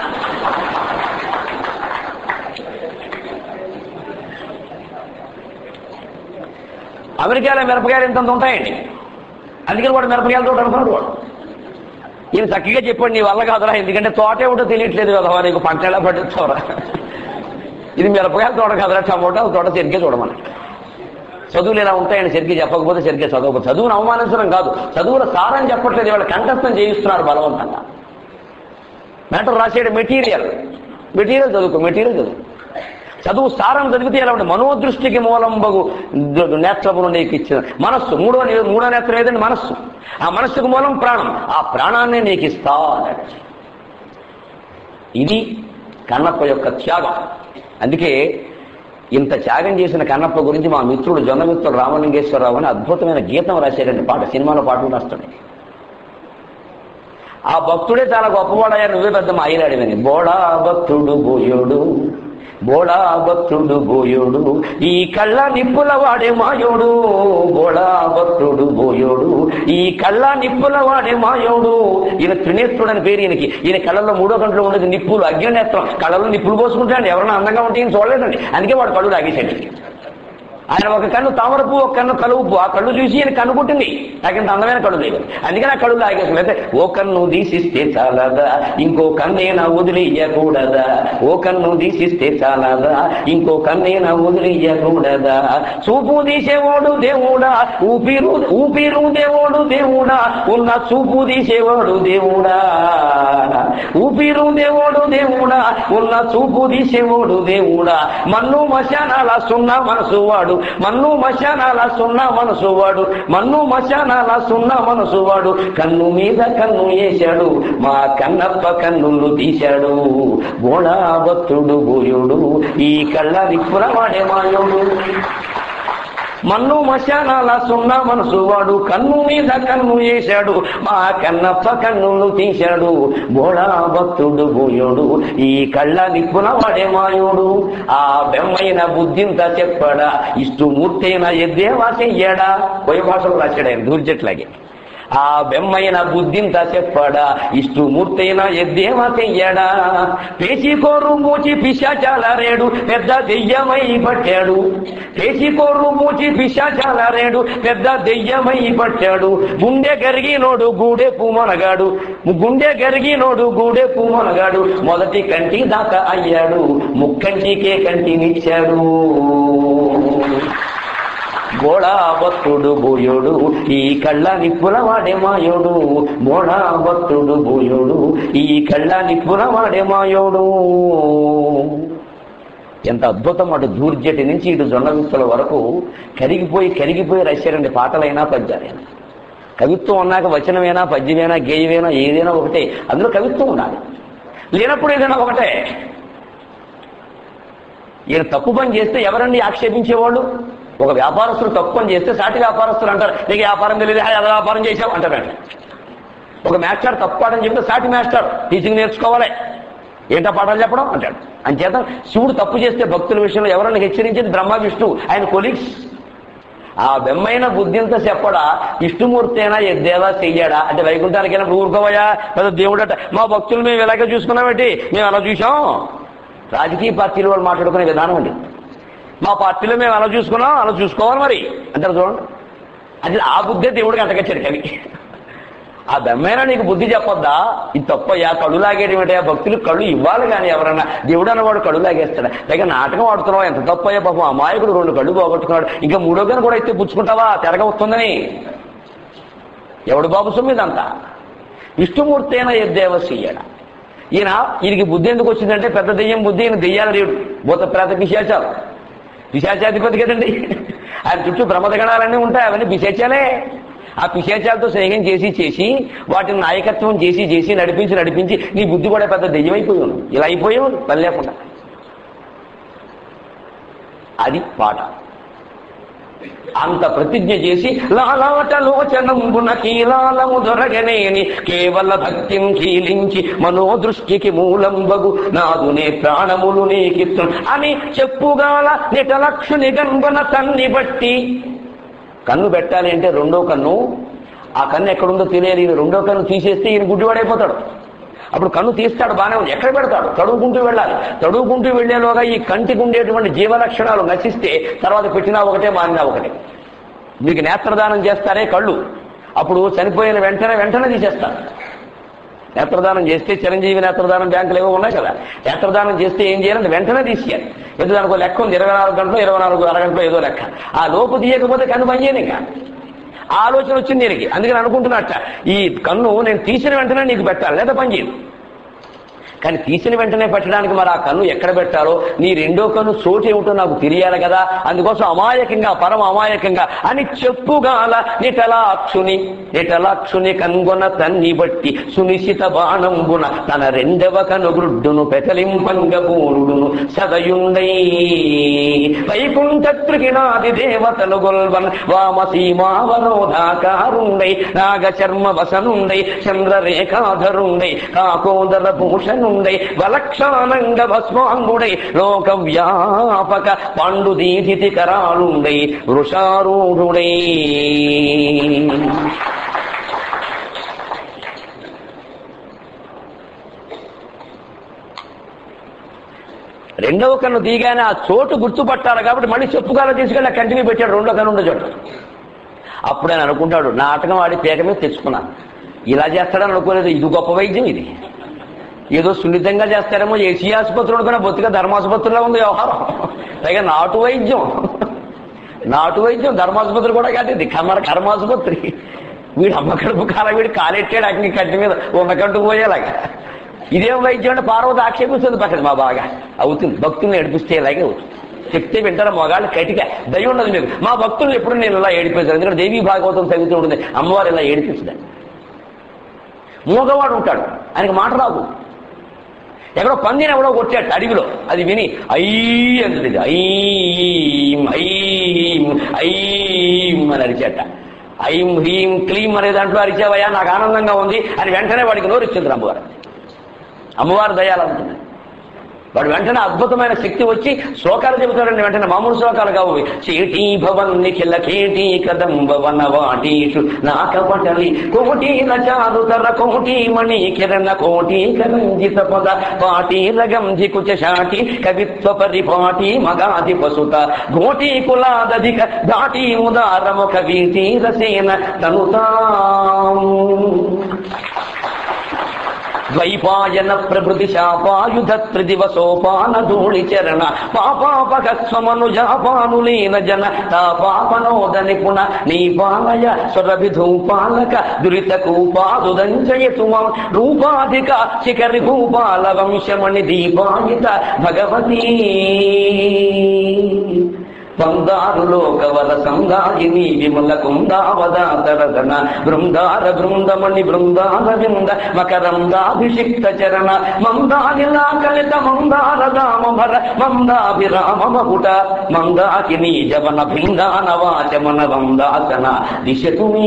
అమెరికాలో మిరపకాయలు ఇంతంత ఉంటాయండి అందుకని వాడు మిరపకాయల తోట అనుకున్నాడు వాడు ఈయన చక్కగా చెప్పండి నీ వల్ల కాదురా ఎందుకంటే తోట ఏమిటో తెలియట్లేదు కదా నీకు పంట ఎలా పండిస్తావరా ఇది మిరపకాయల తోట కాదురా టమోటాల తోట సరిగ్గా చూడమని చదువులు ఇలా ఉంటాయని సరిగ్గా చెప్పకపోతే సరిగ్గా చదవకపోతే చదువును అవమానించడం కాదు చదువుల సారం చెప్పట్లేదు వాళ్ళ కంఠస్థం చేయిస్తున్నారు బలవంతంగా మ్యాటర్ రాసేడు మెటీరియల్ మెటీరియల్ చదువుకో మెటీరియల్ చదువు చదువు సారం చదివితే ఎలా ఉంటుంది మనోదృష్టికి మూలం బగు నేత్రమును నీకు ఇచ్చిన మనస్సు మూడో నే- మూడో నేత్రం ఏదండి మనస్సు ఆ మనస్సుకు మూలం ప్రాణం ఆ ప్రాణాన్ని నీకు ఇస్తా అన్నాడు ఇది కన్నప్ప యొక్క త్యాగం అందుకే ఇంత త్యాగం చేసిన కన్నప్ప గురించి మా మిత్రుడు జొన్నమిత్రుడు రామలింగేశ్వరరావు అని అద్భుతమైన గీతం రాశాడండి పాట సినిమాలో పాటలు రాస్తాడు ఆ భక్తుడే చాలా గొప్పవాడయ్యా నువ్వే పెద్ద మాయిలాడివని బోడా భక్తుడు బోయోడు బోడా భక్తుడు బోయోడు ఈ కళ్ళ నిప్పుల వాడే మాయోడు బోడా భక్తుడు బోయోడు ఈ కళ్ళ నిప్పుల వాడే మాయోడు ఈయన త్రినేత్రుడు అని పేరు ఈయనకి ఈయన కళ్ళల్లో మూడో గంటలో ఉండేది నిప్పులు అగ్నినేత్రం కళ్ళలో నిప్పులు పోసుకుంటాడు ఎవరన్నా అందంగా ఉంటే ఈయన చూడలేదండి అందుకే వాడు కళ్ళు లాగేశాడు ఆయన ఒక కన్ను తామరపు ఒక కన్ను కలుపు ఆ కళ్ళు చూసి ఈయన కన్ను పుట్టింది నాకింత అందమైన కళ్ళు లేదు అందుకని ఆ కళ్ళు లాగేసుకుని అయితే ఓ కన్ను తీసిస్తే చాలదా ఇంకో కన్నేనా వదిలియకూడదా ఓ కన్ను తీసిస్తే చాలదా ఇంకో కన్నేనా వదిలియకూడదా చూపు తీసేవాడు దేవుడా ఊపిరు ఊపిరు దేవుడు దేవుడా ఉన్న చూపు తీసేవాడు దేవుడా ఊపిరు దేవుడు దేవుడా ఉన్న చూపు తీసేవాడు దేవుడా మన్ను మశానాల సున్నా మనసు వాడు మన్ను మశానాల సున్నా మనసు వాడు మన్ను మశానాల సున్నా మనసు వాడు కన్ను మీద కన్ను వేశాడు మా కన్నప్ప కన్నులు తీశాడు బోడా భక్తుడు బోయుడు ఈ కళ్ళ నిప్పుల వాడే మాయోడు మన్ను మశానాల సున్నా మనసు వాడు కన్ను మీద కన్ను వేశాడు మా కన్నప్ప కన్నులు తీశాడు బోడా భక్తుడు బోయోడు ఈ కళ్ళ నిప్పుల వాడే మాయోడు ఆ బెమ్మైన బుద్ధింత చెప్పడా ఇష్టు మూర్తైన ఎద్దేవా చెయ్యడా పోయి భాషలు రాశాడు ఆయన దూర్జట్లాగే ఆ బెమ్మైన బుద్ధింత చెప్పడా ఇష్టు మూర్తైన ఎద్దేమా చెయ్యడా పేచికోరు మూచి పిశాచాల రేడు పెద్ద దెయ్యమై పట్టాడు పేచికోరు మూచి పిశాచాల రేడు పెద్ద దెయ్యమై పట్టాడు గుండె గరిగినోడు గూడె పూమనగాడు గుండె గరిగినోడు గూడె పూమనగాడు మొదటి కంటి దాకా అయ్యాడు ముక్కంటికే కంటినిచ్చాడు బోడా భక్తుడు బోయోడు ఈ కళ్ళ నిప్పుల వాడే మాయోడు బోడా భక్తుడు బోయోడు ఈ కళ్ళ నిప్పుల వాడే మాయోడు ఎంత అద్భుతం అటు దూర్జటి నుంచి ఇటు జొన్న విత్తుల వరకు కరిగిపోయి కరిగిపోయి రశారండి పాటలైనా పద్యాలైనా కవిత్వం అన్నాక వచనమేనా పద్యమేనా గేయమేనా ఏదైనా ఒకటే అందులో కవిత్వం ఉండాలి లేనప్పుడు ఏదైనా ఒకటే ఈయన తప్పు పని చేస్తే ఎవరండి ఆక్షేపించేవాళ్ళు ఒక వ్యాపారస్తులు తప్పు పని చేస్తే సాటి వ్యాపారస్తులు అంటారు నీకు వ్యాపారం తెలియదు "హే, ఎలా వ్యాపారం చేసావు అంటారండి ఒక మాస్టర్ తప్పు పాఠం చెప్తే సాటి మాస్టర్ టీచింగ్ నేర్చుకోవాలి ఏంటో పాఠాలు చెప్పడం అంటాడు అంచేత శివుడు తప్పు చేస్తే భక్తుల విషయంలో ఎవరైనా హెచ్చరించేది బ్రహ్మ విష్ణు ఆయన కొలీగ్స్ ఆ బెమ్మైన బుద్ధింత చెప్పడా విష్ణుమూర్తి అయినా ఎద్దేవా చెయ్యాడా అంటే వైకుంఠానికి వెళ్ళినప్పుడు ఊరుకోవయా పెద్ద దేవుడట మా భక్తులు మేము ఇలాగే చూసుకున్నామేంటి మేము అలా చూసాం రాజకీయ పార్టీల వాళ్ళు మాట్లాడుకునే విధానం అండి మా పార్టీలో మేము అలా చూసుకున్నాం అలా చూసుకోవాలి మరి అంటారు చూడండి అది ఆ బుద్ధే దేవుడికి అంటగచ్చాడు కవి ఆ బెమ్మైనా నీకు బుద్ధి చెప్పొద్దా ఇది తప్పయ్యా కళ్ళు లాగేటేమిటయా భక్తులు కళ్ళు ఇవ్వాలి కానీ ఎవరన్నా దేవుడు అన్నవాడు కళ్ళు లాగేస్తాడా పైగా నాటకం ఆడుతున్నావు ఎంత తప్పయ్యా పాపం అమాయకుడు రెండు కళ్ళు పోగొట్టుకున్నాడు ఇంకా మూడో గని కూడా అయితే పుచ్చుకుంటావా తెరగ వస్తుందని ఎవడు బాబు సొమ్మిదంతా విష్ణుమూర్తి అయినా ఎద్దేవసీయడ ఈయన ఈయనకి బుద్ధి ఎందుకు వచ్చిందంటే పెద్ద దెయ్యం బుద్ధి ఈయన దెయ్యాల దేవుడు భూత ప్రేత పిశాచాలు పిశాచాధిపతి కదండి ఆయన చుట్టూ బ్రహ్మదగణాలన్నీ ఉంటాయి అవన్నీ పిశాచాలే ఆ పిశాచాలతో స్నేహం చేసి చేసి వాటిని నాయకత్వం చేసి చేసి నడిపించి నడిపించి నీ బుద్ధి కూడా పెద్ద దెయ్యమైపోయి ఉంది ఇలా అయిపోయావు పని లేకుండా అది పాట అంత ప్రతిజ్ఞ చేసి లాలాటలోచనంబున కీలాలము దొరగనేని కేవల భక్తిం కీలించి మనోదృష్టికి మూలంబగు నాదునే ప్రాణములు నీకిత్తు అని చెప్పుగాల నిటలక్షుని గంబన తన్ని బట్టి కన్ను పెట్టాలి అంటే రెండో కన్ను ఆ కన్ను ఎక్కడుందో తెలియాలి ఈయన రెండో కన్ను తీసేస్తే ఈయన గుడ్డివాడైపోతాడు అప్పుడు కన్ను తీస్తాడు బాగానే ఉంది ఎక్కడ పెడతాడు తడువుకుంటూ వెళ్ళాలి తడువుకుంటూ వెళ్లేలోగా ఈ కంటికి ఉండేటువంటి జీవలక్షణాలు నశిస్తే తర్వాత పెట్టినా ఒకటే మారినా ఒకటే మీకు నేత్రదానం చేస్తారే కళ్ళు అప్పుడు చనిపోయిన వెంటనే వెంటనే తీసేస్తారు నేత్రదానం చేస్తే చిరంజీవి నేత్రదానం బ్యాంకులు ఏవో ఉన్నాయి కదా నేత్రదానం చేస్తే ఏం చేయాలంటే వెంటనే తీసేయాలి ఎందుకు దానికి లెక్క ఉంది ఇరవై నాలుగు గంటలు ఇరవై నాలుగు అరగంటలో ఏదో లెక్క ఆ లోపు తీయకపోతే కన్ను పనిచేయను ఇంకా ఆ ఆలోచన వచ్చింది దీనికి అందుకని అనుకుంటున్నట్ట ఈ కన్ను నేను తీసిన వెంటనే నీకు పెట్టాలి లేదా పని చేయదు కానీ తీసిన వెంటనే పెట్టడానికి మరి ఆ కన్ను ఎక్కడ పెట్టాలో నీ రెండో కన్ను చోటు ఏమిటో నాకు తెలియాలి కదా అందుకోసం అమాయకంగా పరమ అమాయకంగా అని చెప్పుగాల నిటలాక్షుని నిటలాక్షుని కనుగొన తన్ని బట్టి సునిశిత బాణంబున తన రెండవ కనుగ్రుడ్డును పెతలింపంగ పూరుడును సదయుండై వైకుంఠ త్రికిణాది దేవతలు గొల్వన్ వామ సీమావరోధాకారుండై నాగ చర్మ వసనుండై చంద్రరేఖాధరుండై కాకోదర భూషణుండై వలక్షానంగ భస్మాంగుడై లోక వ్యాపక పాండుదీధితి కరాళుండై వృషారూఢుడై రెండవ కన్ను దిగానే ఆ చోటు గుర్తుపట్టాలి కాబట్టి మళ్ళీ చెప్పుకాల తీసుకెళ్ళి కంటిన్యూ పెట్టాడు రెండో కన్ను ఉండే చోట అప్పుడు ఆయన అనుకుంటాడు నాటకం ఆడి పేక మీద తెచ్చుకున్నాను ఇలా చేస్తాడని అనుకోలేదు ఇది గొప్ప వైద్యం ఇది ఏదో సున్నితంగా చేస్తారేమో ఏసీ ఆసుపత్రి అనుకున్న బొత్తిగా ధర్మాసుపత్రిలో ఉంది వ్యవహారం పైగా నాటు వైద్యం నాటు వైద్యం ధర్మాసుపత్రి కూడా కాదు ఇది కమర కర్మాసుపత్రి వీడు అమ్మ కడుపు కాల వీడు కాలెట్టాడు అగ్ని కట్టి మీద ఉన్న కట్టు పోయేలాగా ఇదేం వైద్యం అంటే పార్వతి ఆక్షేపిస్తుంది పక్కన మా బాగా అవుతుంది భక్తుల్ని ఏడిపిస్తే ఇలాగే అవుతుంది చెప్తే వింటారా మగాళ్ళు కటిక దయ ఉండదు మీకు మా భక్తుల్ని ఎప్పుడు నేను ఇలా ఏడిపించాను ఎందుకంటే దేవీ భాగవతం చదువుతూ ఉంటుంది అమ్మవారు ఇలా ఏడిపించదండి మూగవాడు ఉంటాడు ఆయనకి మాట రాదు ఎక్కడో పందిని ఎవడో కొట్టాడు అడవిలో అది విని అయ్యి అంటుంది ఐం ఐం ఐం అని అరిచేట ఐం హ్రీం క్లీం అనే దాంట్లో అరిచావయ్యా నాకు ఆనందంగా ఉంది అని వెంటనే వాడికి నోరు ఇచ్చింది అమ్మవారు అమ్మవారు దయాలంటుంది వాడు వెంటనే అద్భుతమైన శక్తి వచ్చి శ్లోకాలు చెబుతాడండి వెంటనే మామూలు శ్లోకాలు కావు చేటీ భవన్ నిఖిల కేటీ కదంబ వన వాటీషు నాకపటలి కోటి నచారుతర కోటి మణి కిరణ కోటి కరంజిత పద పాటి రగంధి కుచ శాటి కవిత్వ పరిపాటి మగాది పసుత ఘోటి కులాదధిక దాటి ఉదారముఖ వీటి రసేన తనుతాం ద్వైపాయన ప్రభృతి శాపాయుధ త్రిదివసోపాన ధూళి చరణ పాపాపకస్వమనుజాపానులీన జన తాపాపనోద నిపుణ నీ పాలయ స్వరభిధూపాలక దురిత కూపాదుదంచయతు మమ రూపాధిక శిఖరి భూపాల వంశమణి దీపాయిత భగవతీ పందారులోకవర సంగాయిని విమల కుందావదాతరదన బృందార బృందమణి బృందార వింద మకరందాభిషిక్త చరణ మందానిలా కలిత మందార దామ భర మందాభిరామ మకుట మందాకిని జవన భిందాన వాచమన వందాసన దిశతు మే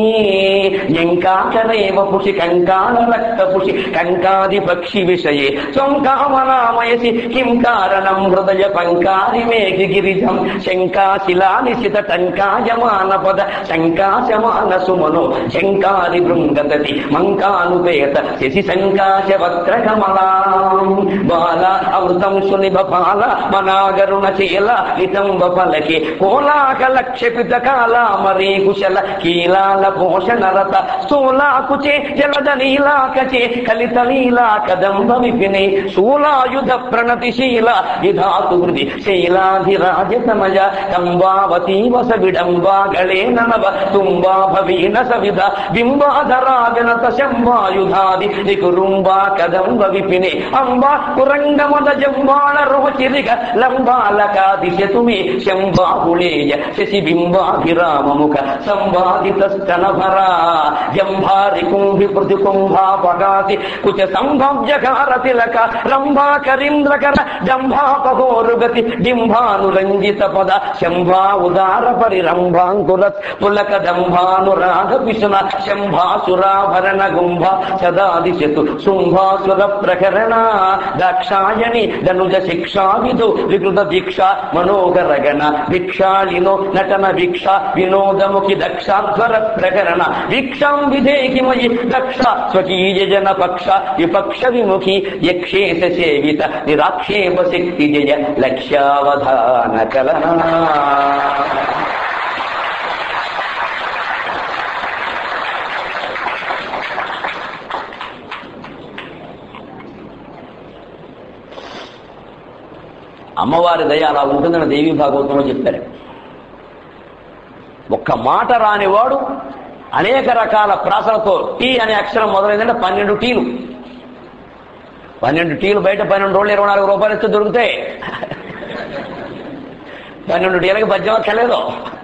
యంకాకరేవ పుషి కంకాల రక్త పుషి కంకాది పక్షి విషయే స్వంకామనామయసి కిం కారణం హృదయ పంకారి మేఘి గిరిజం శంకాశిలానిశిత టంకాయమాన పద శంకాశమాన సుమనో శంకారి బృంగతతి మంకానుపేత శశి శంకాశ వక్ర కమలాం బాల అమృతం సునిభ పాల మనాగరుణ చేల నితంబ పలకే కోలాకల క్షపిత కాల మరీ కుశల కీలాల పోషణ రత స్థూలాకుచే జలద నీలాకచే కలిత నీలా కదంబ విపినే శూలాయుధ ప్రణతిశీల విధాతు హృది శైలాధిరాజ సమయ కంబావతీ వస విడంబా గళే నవ తుంబా భవీన సవిధ బింబాధరాగనత శంభాయుధాది దికురుంబా కదంబ విపినే అంబా కురంగమద జంబాళ రోచిరిగ లంబాలకాదిశతుమి శంబాహుళేయ శశి బింబాభిరామముఖ సంవాదిత స్తనభరా జంభారి కుంభి పృథు కుంభాపగాసి కుచ సంభవ్యకార తిలక రంభా కరీంద్రకర జంభాపహోరుగతి బింబానురంజిత పద శంభా ఉదార పరిరంభాంకుల పులక దంభానురాధ పిశున శంభాసురాభరణ గుంభ సదాదిశతు శుంభాసుర ప్రకరణ దాక్షాయణి ధనుజ శిక్షా విధు వికృత దీక్ష మనోగరగణ భిక్షాళినో నటన భిక్ష వినోదముఖి దక్షాధ్వర ప్రకరణ భిక్షాం విధేకి మయి దక్ష స్వకీయ జన పక్ష విపక్ష విముఖి యక్షేష సేవిత నిరాక్షేప శక్తి జయ లక్ష్యావధాన కలనా అమ్మవారి దయ అలా ఉంటుందని దేవి భాగవతంలో చెప్పారు ఒక్క మాట రానివాడు అనేక రకాల ప్రాసలతో టీ అనే అక్షరం మొదలైందంటే పన్నెండు టీలు పన్నెండు టీలు బయట పన్నెండు రోజులు ఇరవై నాలుగు రూపాయలు ఇస్తే దొరుకుతాయి పన్నెండు టీలకి పద్యం అక్కర్లేదు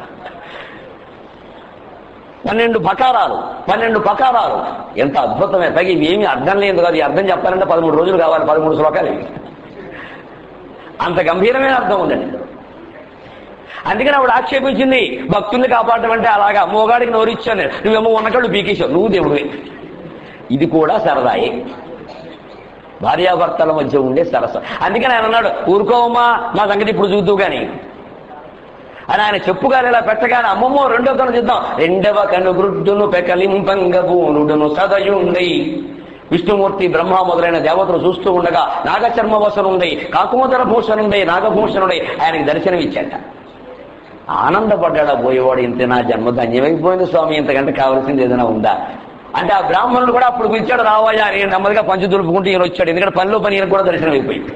పన్నెండు పకారాలు పన్నెండు పకారాలు ఎంత అద్భుతమే తగి ఏమి అర్థం లేదు కాదు ఈ అర్థం చెప్పాలంటే పదమూడు రోజులు కావాలి పదమూడు శ్లోకాలు ఇవి. అంత గంభీరమైన అర్థం ఉందండి అందుకని ఆవిడ ఆక్షేపించింది భక్తుల్ని కాపాడటం అంటే అలాగా మోగాడికి నోరిచ్చాను నువ్వేమో ఉన్నకళ్ళు పీకేశావు నువ్వు దేవుడివే ఇది కూడా సరదాయే భార్యాభర్తల మధ్య ఉండే సరస అందుకని ఆయన అన్నాడు ఊరుకోవమ్మా మా సంగతి ఇప్పుడు చూద్దు గాని అని ఆయన చెప్పుగాలి ఇలా పెట్టగానే అమ్మమ్మో రెండో కను చూద్దాం రెండవ కను గ్రుడ్డును పెకలింపంగబూనుడును సదయుండై విష్ణుమూర్తి బ్రహ్మ మొదలైన దేవతలు చూస్తూ ఉండగా నాగచర్మ వసనుండై కాకుమతర భూషణుండై నాగభూషణుడై ఆయనకి దర్శనం ఇచ్చాట ఆనందపడ్డాడా పోయేవాడు ఇంత నా జన్మ ధన్యమైపోయింది స్వామి ఇంతకంటే కావాల్సింది ఏదైనా ఉందా అంటే ఆ బ్రాహ్మణుడు కూడా అప్పుడు పిలిచాడు రావయ్యా అని నెమ్మదిగా పంచు దులుపుకుంటూ ఈయన వచ్చాడు ఎందుకంటే పనిలో పని ఈయన కూడా దర్శనం అయిపోయింది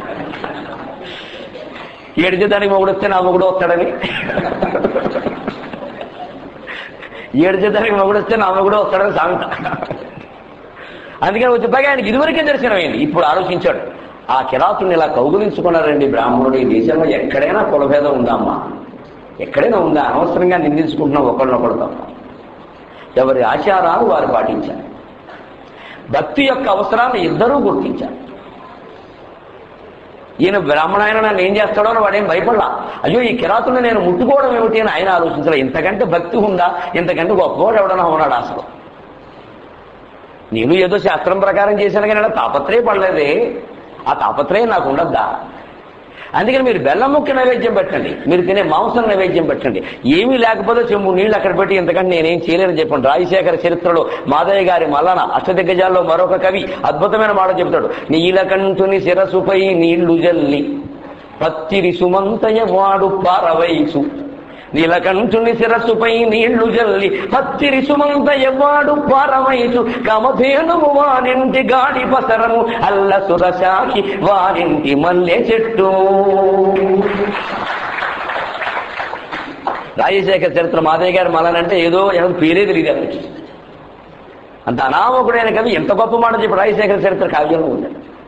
ఏడితే దానికి మొగుడు వస్తే నా మొగుడు వస్తాడని ఏడితే దానికి మొగుడు వస్తే నా మొగుడు వస్తాడని సామెత అందుకని వచ్చి పైగా ఆయనకి ఇదివరకే దర్శనమైంది ఇప్పుడు ఆలోచించాడు ఆ కిరాతుని ఇలా కౌగులించుకున్నారండి బ్రాహ్మణుడు ఈ దేశంలో ఎక్కడైనా కులభేదం ఉందా అమ్మా ఎక్కడైనా ఉందా అనవసరంగా నిందించుకుంటున్నాం ఒకళ్ళనొకళ్ళు తప్ప ఎవరి ఆచారాలు వారు పాటించారు భక్తి యొక్క అవసరాన్ని ఇద్దరూ గుర్తించారు ఈయన బ్రాహ్మణాయన నన్ను ఏం చేస్తాడో అని వాడేం భయపడలా అయ్యో ఈ కిరాతుని నేను ముట్టుకోవడం ఏమిటి అని ఆయన ఆలోచించలే ఇంతకంటే భక్తి ఉందా ఇంతకంటే గొప్పవాడు ఎవడన్నా ఉన్నాడు అసలు నేను ఏదో శాస్త్రం ప్రకారం చేశాను కానీ అలా తాపత్రయపడలేదే ఆ తాపత్రయం నాకు ఉండద్దా అందుకని మీరు బెల్లం ముక్క నైవేద్యం పెట్టండి మీరు తినే మాంసం నైవేద్యం పెట్టండి ఏమీ లేకపోతే చెంబు నీళ్ళు అక్కడ పెట్టి ఎందుకంటే నేనేం చేయలేని చెప్పండి రాజశేఖర చరిత్రలో మాదయ్య గారి మల్లన అష్టదిగ్గజాల్లో మరొక కవి అద్భుతమైన మాట చెబుతాడు నీలకంఠుని శిరసుపై నీళ్లు జల్లి పత్తిరి సుమంతయ వాడు పారవైసు నీలకంఠుని శిరస్సుపై నీళ్లు జల్లి పత్తిరి సుమంత ఎవ్వాడు పారవైసు కమధేనువు వారింటి గాడి పసరము అల్ల సురశాకి వారింటి మల్లె చెట్టు రాజశేఖర చరిత్ర మాదయ్య గారి మలనంటే ఏదో ఏదో పేరే తెలియదు అతనికి అంత అనామకుడైన కవి ఎంత గొప్ప మాట చెప్పి రాజశేఖర చరిత్ర కావ్యంలో ఉంది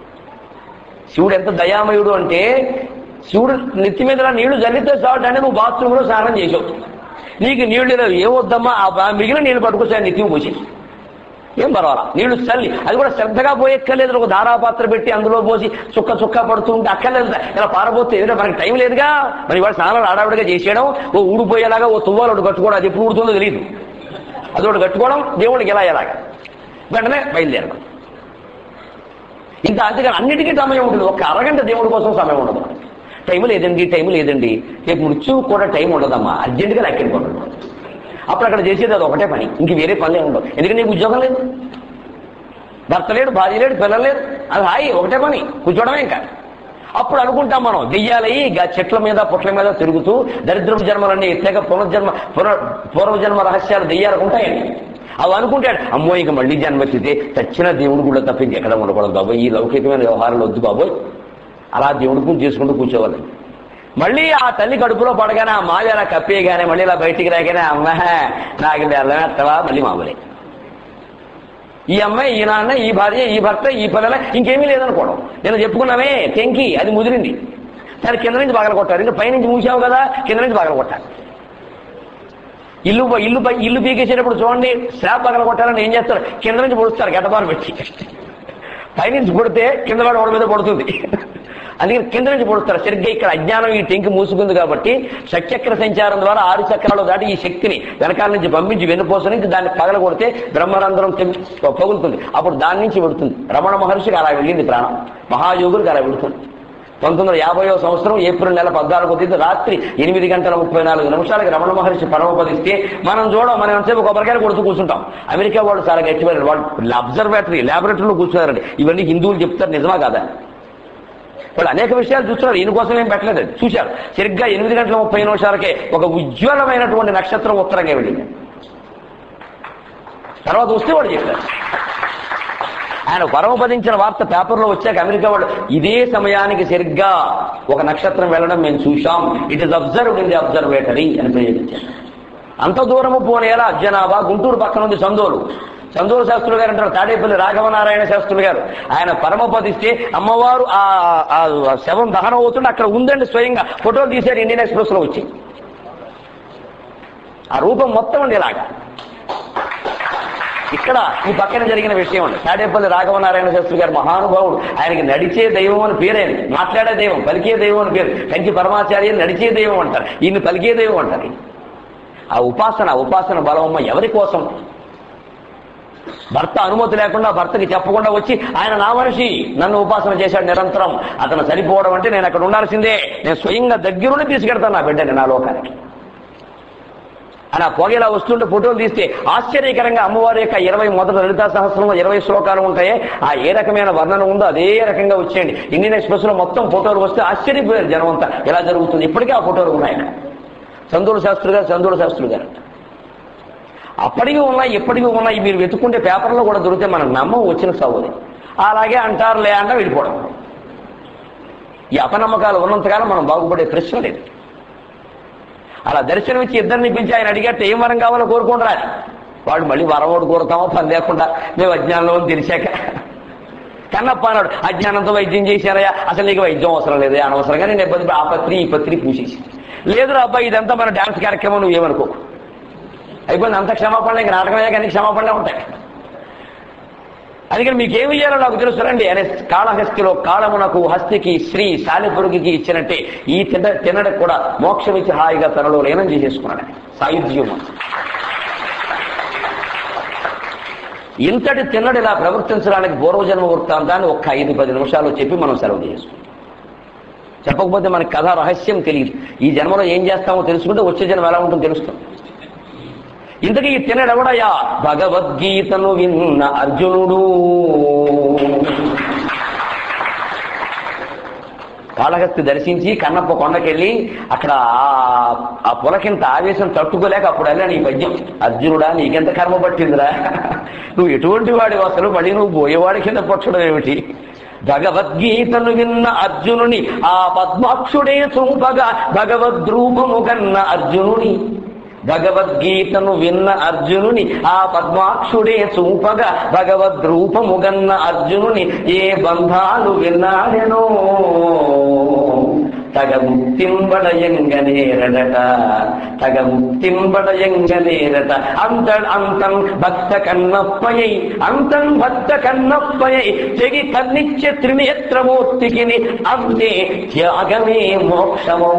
శివుడు ఎంత దయామయుడు అంటే శివుడు నెత్తి మీద నీళ్లు జల్లితే చాలు అంటే నువ్వు బాత్రూంలో స్నానం చేసావు నీకు నీళ్లు లేవు ఏమొద్దమ్మా ఆ బా- మిగిలిన నీళ్లు పట్టుకొచ్చి నెత్తి పోసి ఏం పర్వాలా నీళ్లు చల్లి అది కూడా శ్రద్ధగా పోయక్కర్లేదు ఒక ధారాపాత్ర పెట్టి అందులో పోసి చుక్క చుక్క పడుతూ ఉంటే అక్కర్లేదు ఇలా పారబోతే ఏదో మనకి టైం లేదుగా మరి వాడు స్నానాలు ఆడావిడిగా చేసేయడం ఓ ఊడిపోయేలాగా ఓ తువ్వాలు ఒకటి కట్టుకోవడం అది ఎప్పుడు ఊడుతుందో తెలియదు అది ఒకటి కట్టుకోవడం దేవుడికి ఎలా ఎలాగా వెంటనే బయలుదేరడం ఇంకా అంతేగాని అన్నిటికీ సమయం ఉంటుంది ఒక అరగంట దేవుడి కోసం సమయం ఉండదు టైం లేదండి టైం లేదండి రేపు మృత్యువు కూడా టైం ఉండదమ్మా అర్జెంటుగా లెక్కెళ్ళిపోవడం అప్పుడు అక్కడ చేసేది అది ఒకటే పని ఇంక వేరే పనులే ఉండవు ఎందుకంటే నీకు ఉద్యోగం లేదు భర్త లేడు భార్య లేడు పిల్లలు లేదు అది హాయి ఒకటే పని కూర్చోవడమే ఇంకా అప్పుడు అనుకుంటాం మనం దెయ్యాలయ్యి ఇక చెట్ల మీద పుట్ల మీద తిరుగుతూ దరిద్రపు జన్మలన్నీ ఎత్తాక పునర్జన్మ పునర్ పూర్వజన్మ రహస్యాలు దెయ్యాలకు ఉంటాయండి అవి అనుకుంటాడు అమ్మో ఇక మళ్ళీ జన్మెత్తితే చచ్చిన దేవుడు కూడా తప్ప ఇంకెక్కడ ఉండకూడదు బాబోయ్ ఈ లౌకికమైన వ్యవహారాలు వద్దు బాబోయ్ అలా దేవుడి పూజ చేసుకుంటూ కూర్చోవాలి మళ్ళీ ఆ తల్లి కడుపులో పడగానే ఆ మావి అలా కప్పేయగానే మళ్ళీ ఇలా బయటికి రాగానే అమ్మ నాకు వెళ్ళమెత్తవా మళ్ళీ మామూలే ఈ అమ్మాయి ఈ నాన్న ఈ భార్య ఈ భర్త ఈ పిల్లల ఇంకేమీ లేదనుకోవడం నేను చెప్పుకున్నామే టెంకి అది ముదిరింది సరే కింద నుంచి పగల కొట్టారు ఇంకా పైనుంచి మూసావు కదా కింద నుంచి పగల కొట్టాలి ఇల్లు ఇల్లు పై- ఇల్లు పీకేసేటప్పుడు చూడండి స్లాబ్ పగల కొట్టాలని ఏం చేస్తారు కింద నుంచి పొడుస్తారు గడ్డపాలు పెట్టి పైనుంచి పొడితే కింద వాడు వాడి మీద పడుతుంది అందుకని కింద నుంచి పొడుస్తారు సరిగ్గా ఇక్కడ అజ్ఞానం ఈ టెంకి మూసుకుంది కాబట్టి షట్చక్ర సంచారం ద్వారా ఆరు చక్రాలు దాటి ఈ శక్తిని వెనకాల నుంచి పంపించి వెన్నుపోస నుంచి దాన్ని పగల కొడితే బ్రహ్మరంధ్రం తెగి పగులుతుంది అప్పుడు దాని నుంచి పెడుతుంది రమణ మహర్షికి అలా వెళ్ళింది ప్రాణం మహాయోగులకు అలా వెళుతుంది పంతొమ్మిది వందల యాభైవ సంవత్సరం ఏప్రిల్ నెల పద్నాలుగో తేదీ రాత్రి ఎనిమిది గంటల ముప్పై నాలుగు నిమిషాలకి రమణ మహర్షి పరమపదిస్తే మనం చూడం మనం ఎంతసేపు కొబ్బరికాయలు కొడుతూ కూర్చుంటాం అమెరికా వాళ్ళు చాలా గట్టిపోయారు వాళ్ళు అబ్జర్వేటరీ ల్యాబొరేటరీలో కూర్చున్నారండి ఇవన్నీ హిందువులు చెప్తారు నిజమా కాదా వాళ్ళు అనేక విషయాలు చూస్తున్నారు ఈయన కోసం ఏం పెట్టలేదు అది. చూశారు సరిగ్గా ఎనిమిది గంటల ముప్పై నిమిషాలకే ఒక ఉజ్వలమైనటువంటి నక్షత్రం ఉత్తరంగా వెళ్ళింది తర్వాత వస్తే వాడు చెప్పారు ఆయన పరమపదించిన వార్త పేపర్లో వచ్చాక అమెరికా వాళ్ళు ఇదే సమయానికి సరిగ్గా ఒక నక్షత్రం వెళ్ళడం మేము చూశాం it is observed in the observatory అని ప్రయోగించారు అంత దూరము పోనేలా జనాభా గుంటూరు పక్కన ఉంది సందోలు చందూరు శాస్త్రులు గారు అంటారు తాడేపల్లి రాఘవనారాయణ శాస్త్రులు గారు ఆయన పరమపదిస్తే అమ్మవారు ఆ ఆ శవం దహనం అవుతుంటే అక్కడ ఉందండి స్వయంగా ఫోటోలు తీశారు ఇండియన్ ఎక్స్ప్రెస్ లో వచ్చి ఆ రూపం మొత్తం అండి ఇలాగా ఇక్కడ ఈ పక్కన జరిగిన విషయం అండి తాడేపల్లి రాఘవనారాయణ శాస్త్రి గారు మహానుభావుడు ఆయనకి నడిచే దైవం అని పేరే మాట్లాడే దైవం పలికే దైవం అని పేరు కంచి పరమాచార్య నడిచే దైవం అంటారు ఈయన పలికే దైవం అంటారు ఆ ఉపాసన ఉపాసన బలమమ్మ ఎవరి కోసం భర్త అనుమతి లేకుండా భర్తకి చెప్పకుండా వచ్చి ఆయన నా మనిషి నన్ను ఉపాసన చేశాడు నిరంతరం అతను చనిపోవడం అంటే నేను అక్కడ ఉండాల్సిందే నేను స్వయంగా దగ్గరుండి తీసుకెడతాను నా బిడ్డని నా లోకానికి అని ఆ పొగ వస్తుంటే ఫోటోలు తీస్తే ఆశ్చర్యకరంగా అమ్మవారి యొక్క ఇరవై మొదటి లలితా సహస్రంలో ఇరవై శ్లోకాలు ఉంటాయి ఆ ఏ రకమైన వర్ణన ఉందో అదే రకంగా వచ్చేయండి ఇండియన్ ఎక్స్ప్రెస్ లో మొత్తం ఫోటోలు వస్తే ఆశ్చర్యపోయారు జనం అంతా ఎలా జరుగుతుంది ఇప్పటికే ఆ ఫోటోలు ఉన్నాయి అక్కడ. చందూరు శాస్త్రి గారు చందూరు శాస్త్రులు గారు అప్పటివి ఉన్నాయి ఇప్పటివి ఉన్నాయి మీరు వెతుక్కుంటే పేపర్లో కూడా దొరికితే మనం నమ్మం వచ్చిన సౌది అలాగే అంటారులే అంట వెళ్ళిపోవడం ఈ అపనమ్మకాలు ఉన్నంతకాలం మనం బాగుపడే ప్రశ్న లేదు అలా దర్శనం ఇచ్చి ఇద్దరిని పిలిచి ఆయన అడిగట్టు ఏం వరం కావాలో కోరుకోండి రాని వాడు మళ్ళీ వరమోడు కోరుతామో పని లేకుండా మేము అజ్ఞానంలో అని తెలిసాక కన్నప్ప అన్నాడు అజ్ఞానంతో వైద్యం చేశారయ్యా అసలు నీకు వైద్యం అవసరం లేదు అనవసరంగా నేను ఇబ్బంది ఆ పత్రి ఈ పత్రి పూసేసి లేదురా అబ్బాయి ఇదంతా మన డాన్స్ కార్యక్రమం నువ్వేమనుకో అయిపోయింది అంత క్షమాపణలు ఇంక నాటకమే కానీ క్షమాపణలే ఉంటాయి అందుకని మీకు ఏమి చేయాలో నాకు తెలుసునండి అనే కాళహస్తిలో కాళమునకు హస్తికి శ్రీ సాలిపురుగుకి ఇచ్చినట్టే ఈ తిన తినడానికి కూడా మోక్షం ఇచ్చి హాయిగా తనలో లీనం చేసేసుకున్నాడు సాయుధ్యం ఇంతటి తిన్నడు ఇలా ప్రవర్తించడానికి పూర్వజన్మ వృత్తాంతాన్ని ఒక్క ఐదు పది నిమిషాలు చెప్పి మనం సెలవు చేసుకుంటాం చెప్పకపోతే మనకి కథ రహస్యం తెలియదు ఈ జన్మలో ఏం చేస్తామో తెలుసుకుంటే వచ్చే జన్మ ఎలా ఉంటుందో తెలుస్తాం ఇంతకీ ఈ తినడెవడయా భగవద్గీతను విన్న అర్జునుడు కాళహస్తి దర్శించి కన్నప్ప కొండకెళ్ళి అక్కడ ఆ- ఆ పులకింత ఆవేశం తట్టుకోలేక అప్పుడు వెళ్ళాను ఈ పద్యం అర్జునుడా నీకెంత కర్మ పట్టిందిరా నువ్వు ఎటువంటి వాడి అసలు మళ్ళీ నువ్వు పోయేవాడి కింద పట్టడం ఏమిటి భగవద్గీతను విన్న అర్జునుని ఆ పద్మాక్షుడే చూపగా భగవద్రూపము కన్న అర్జునుని భగవద్గీతను విన్న అర్జునుని ఆ పద్మాక్షుడే చూపగా భగవద్రూపము గన్న అర్జునుని ఏ బంధాలు విన్నాడెనో తగ ముక్తింబడయంగనేరడట తగ ముక్తింబడయంగనేరట అంత అంతం భక్త కన్నప్పయై అంతం భక్త కన్నప్పయై తెగి కన్నిచ్చే త్రినేత్రమూర్తికి అంతే త్యాగమే మోక్షమౌ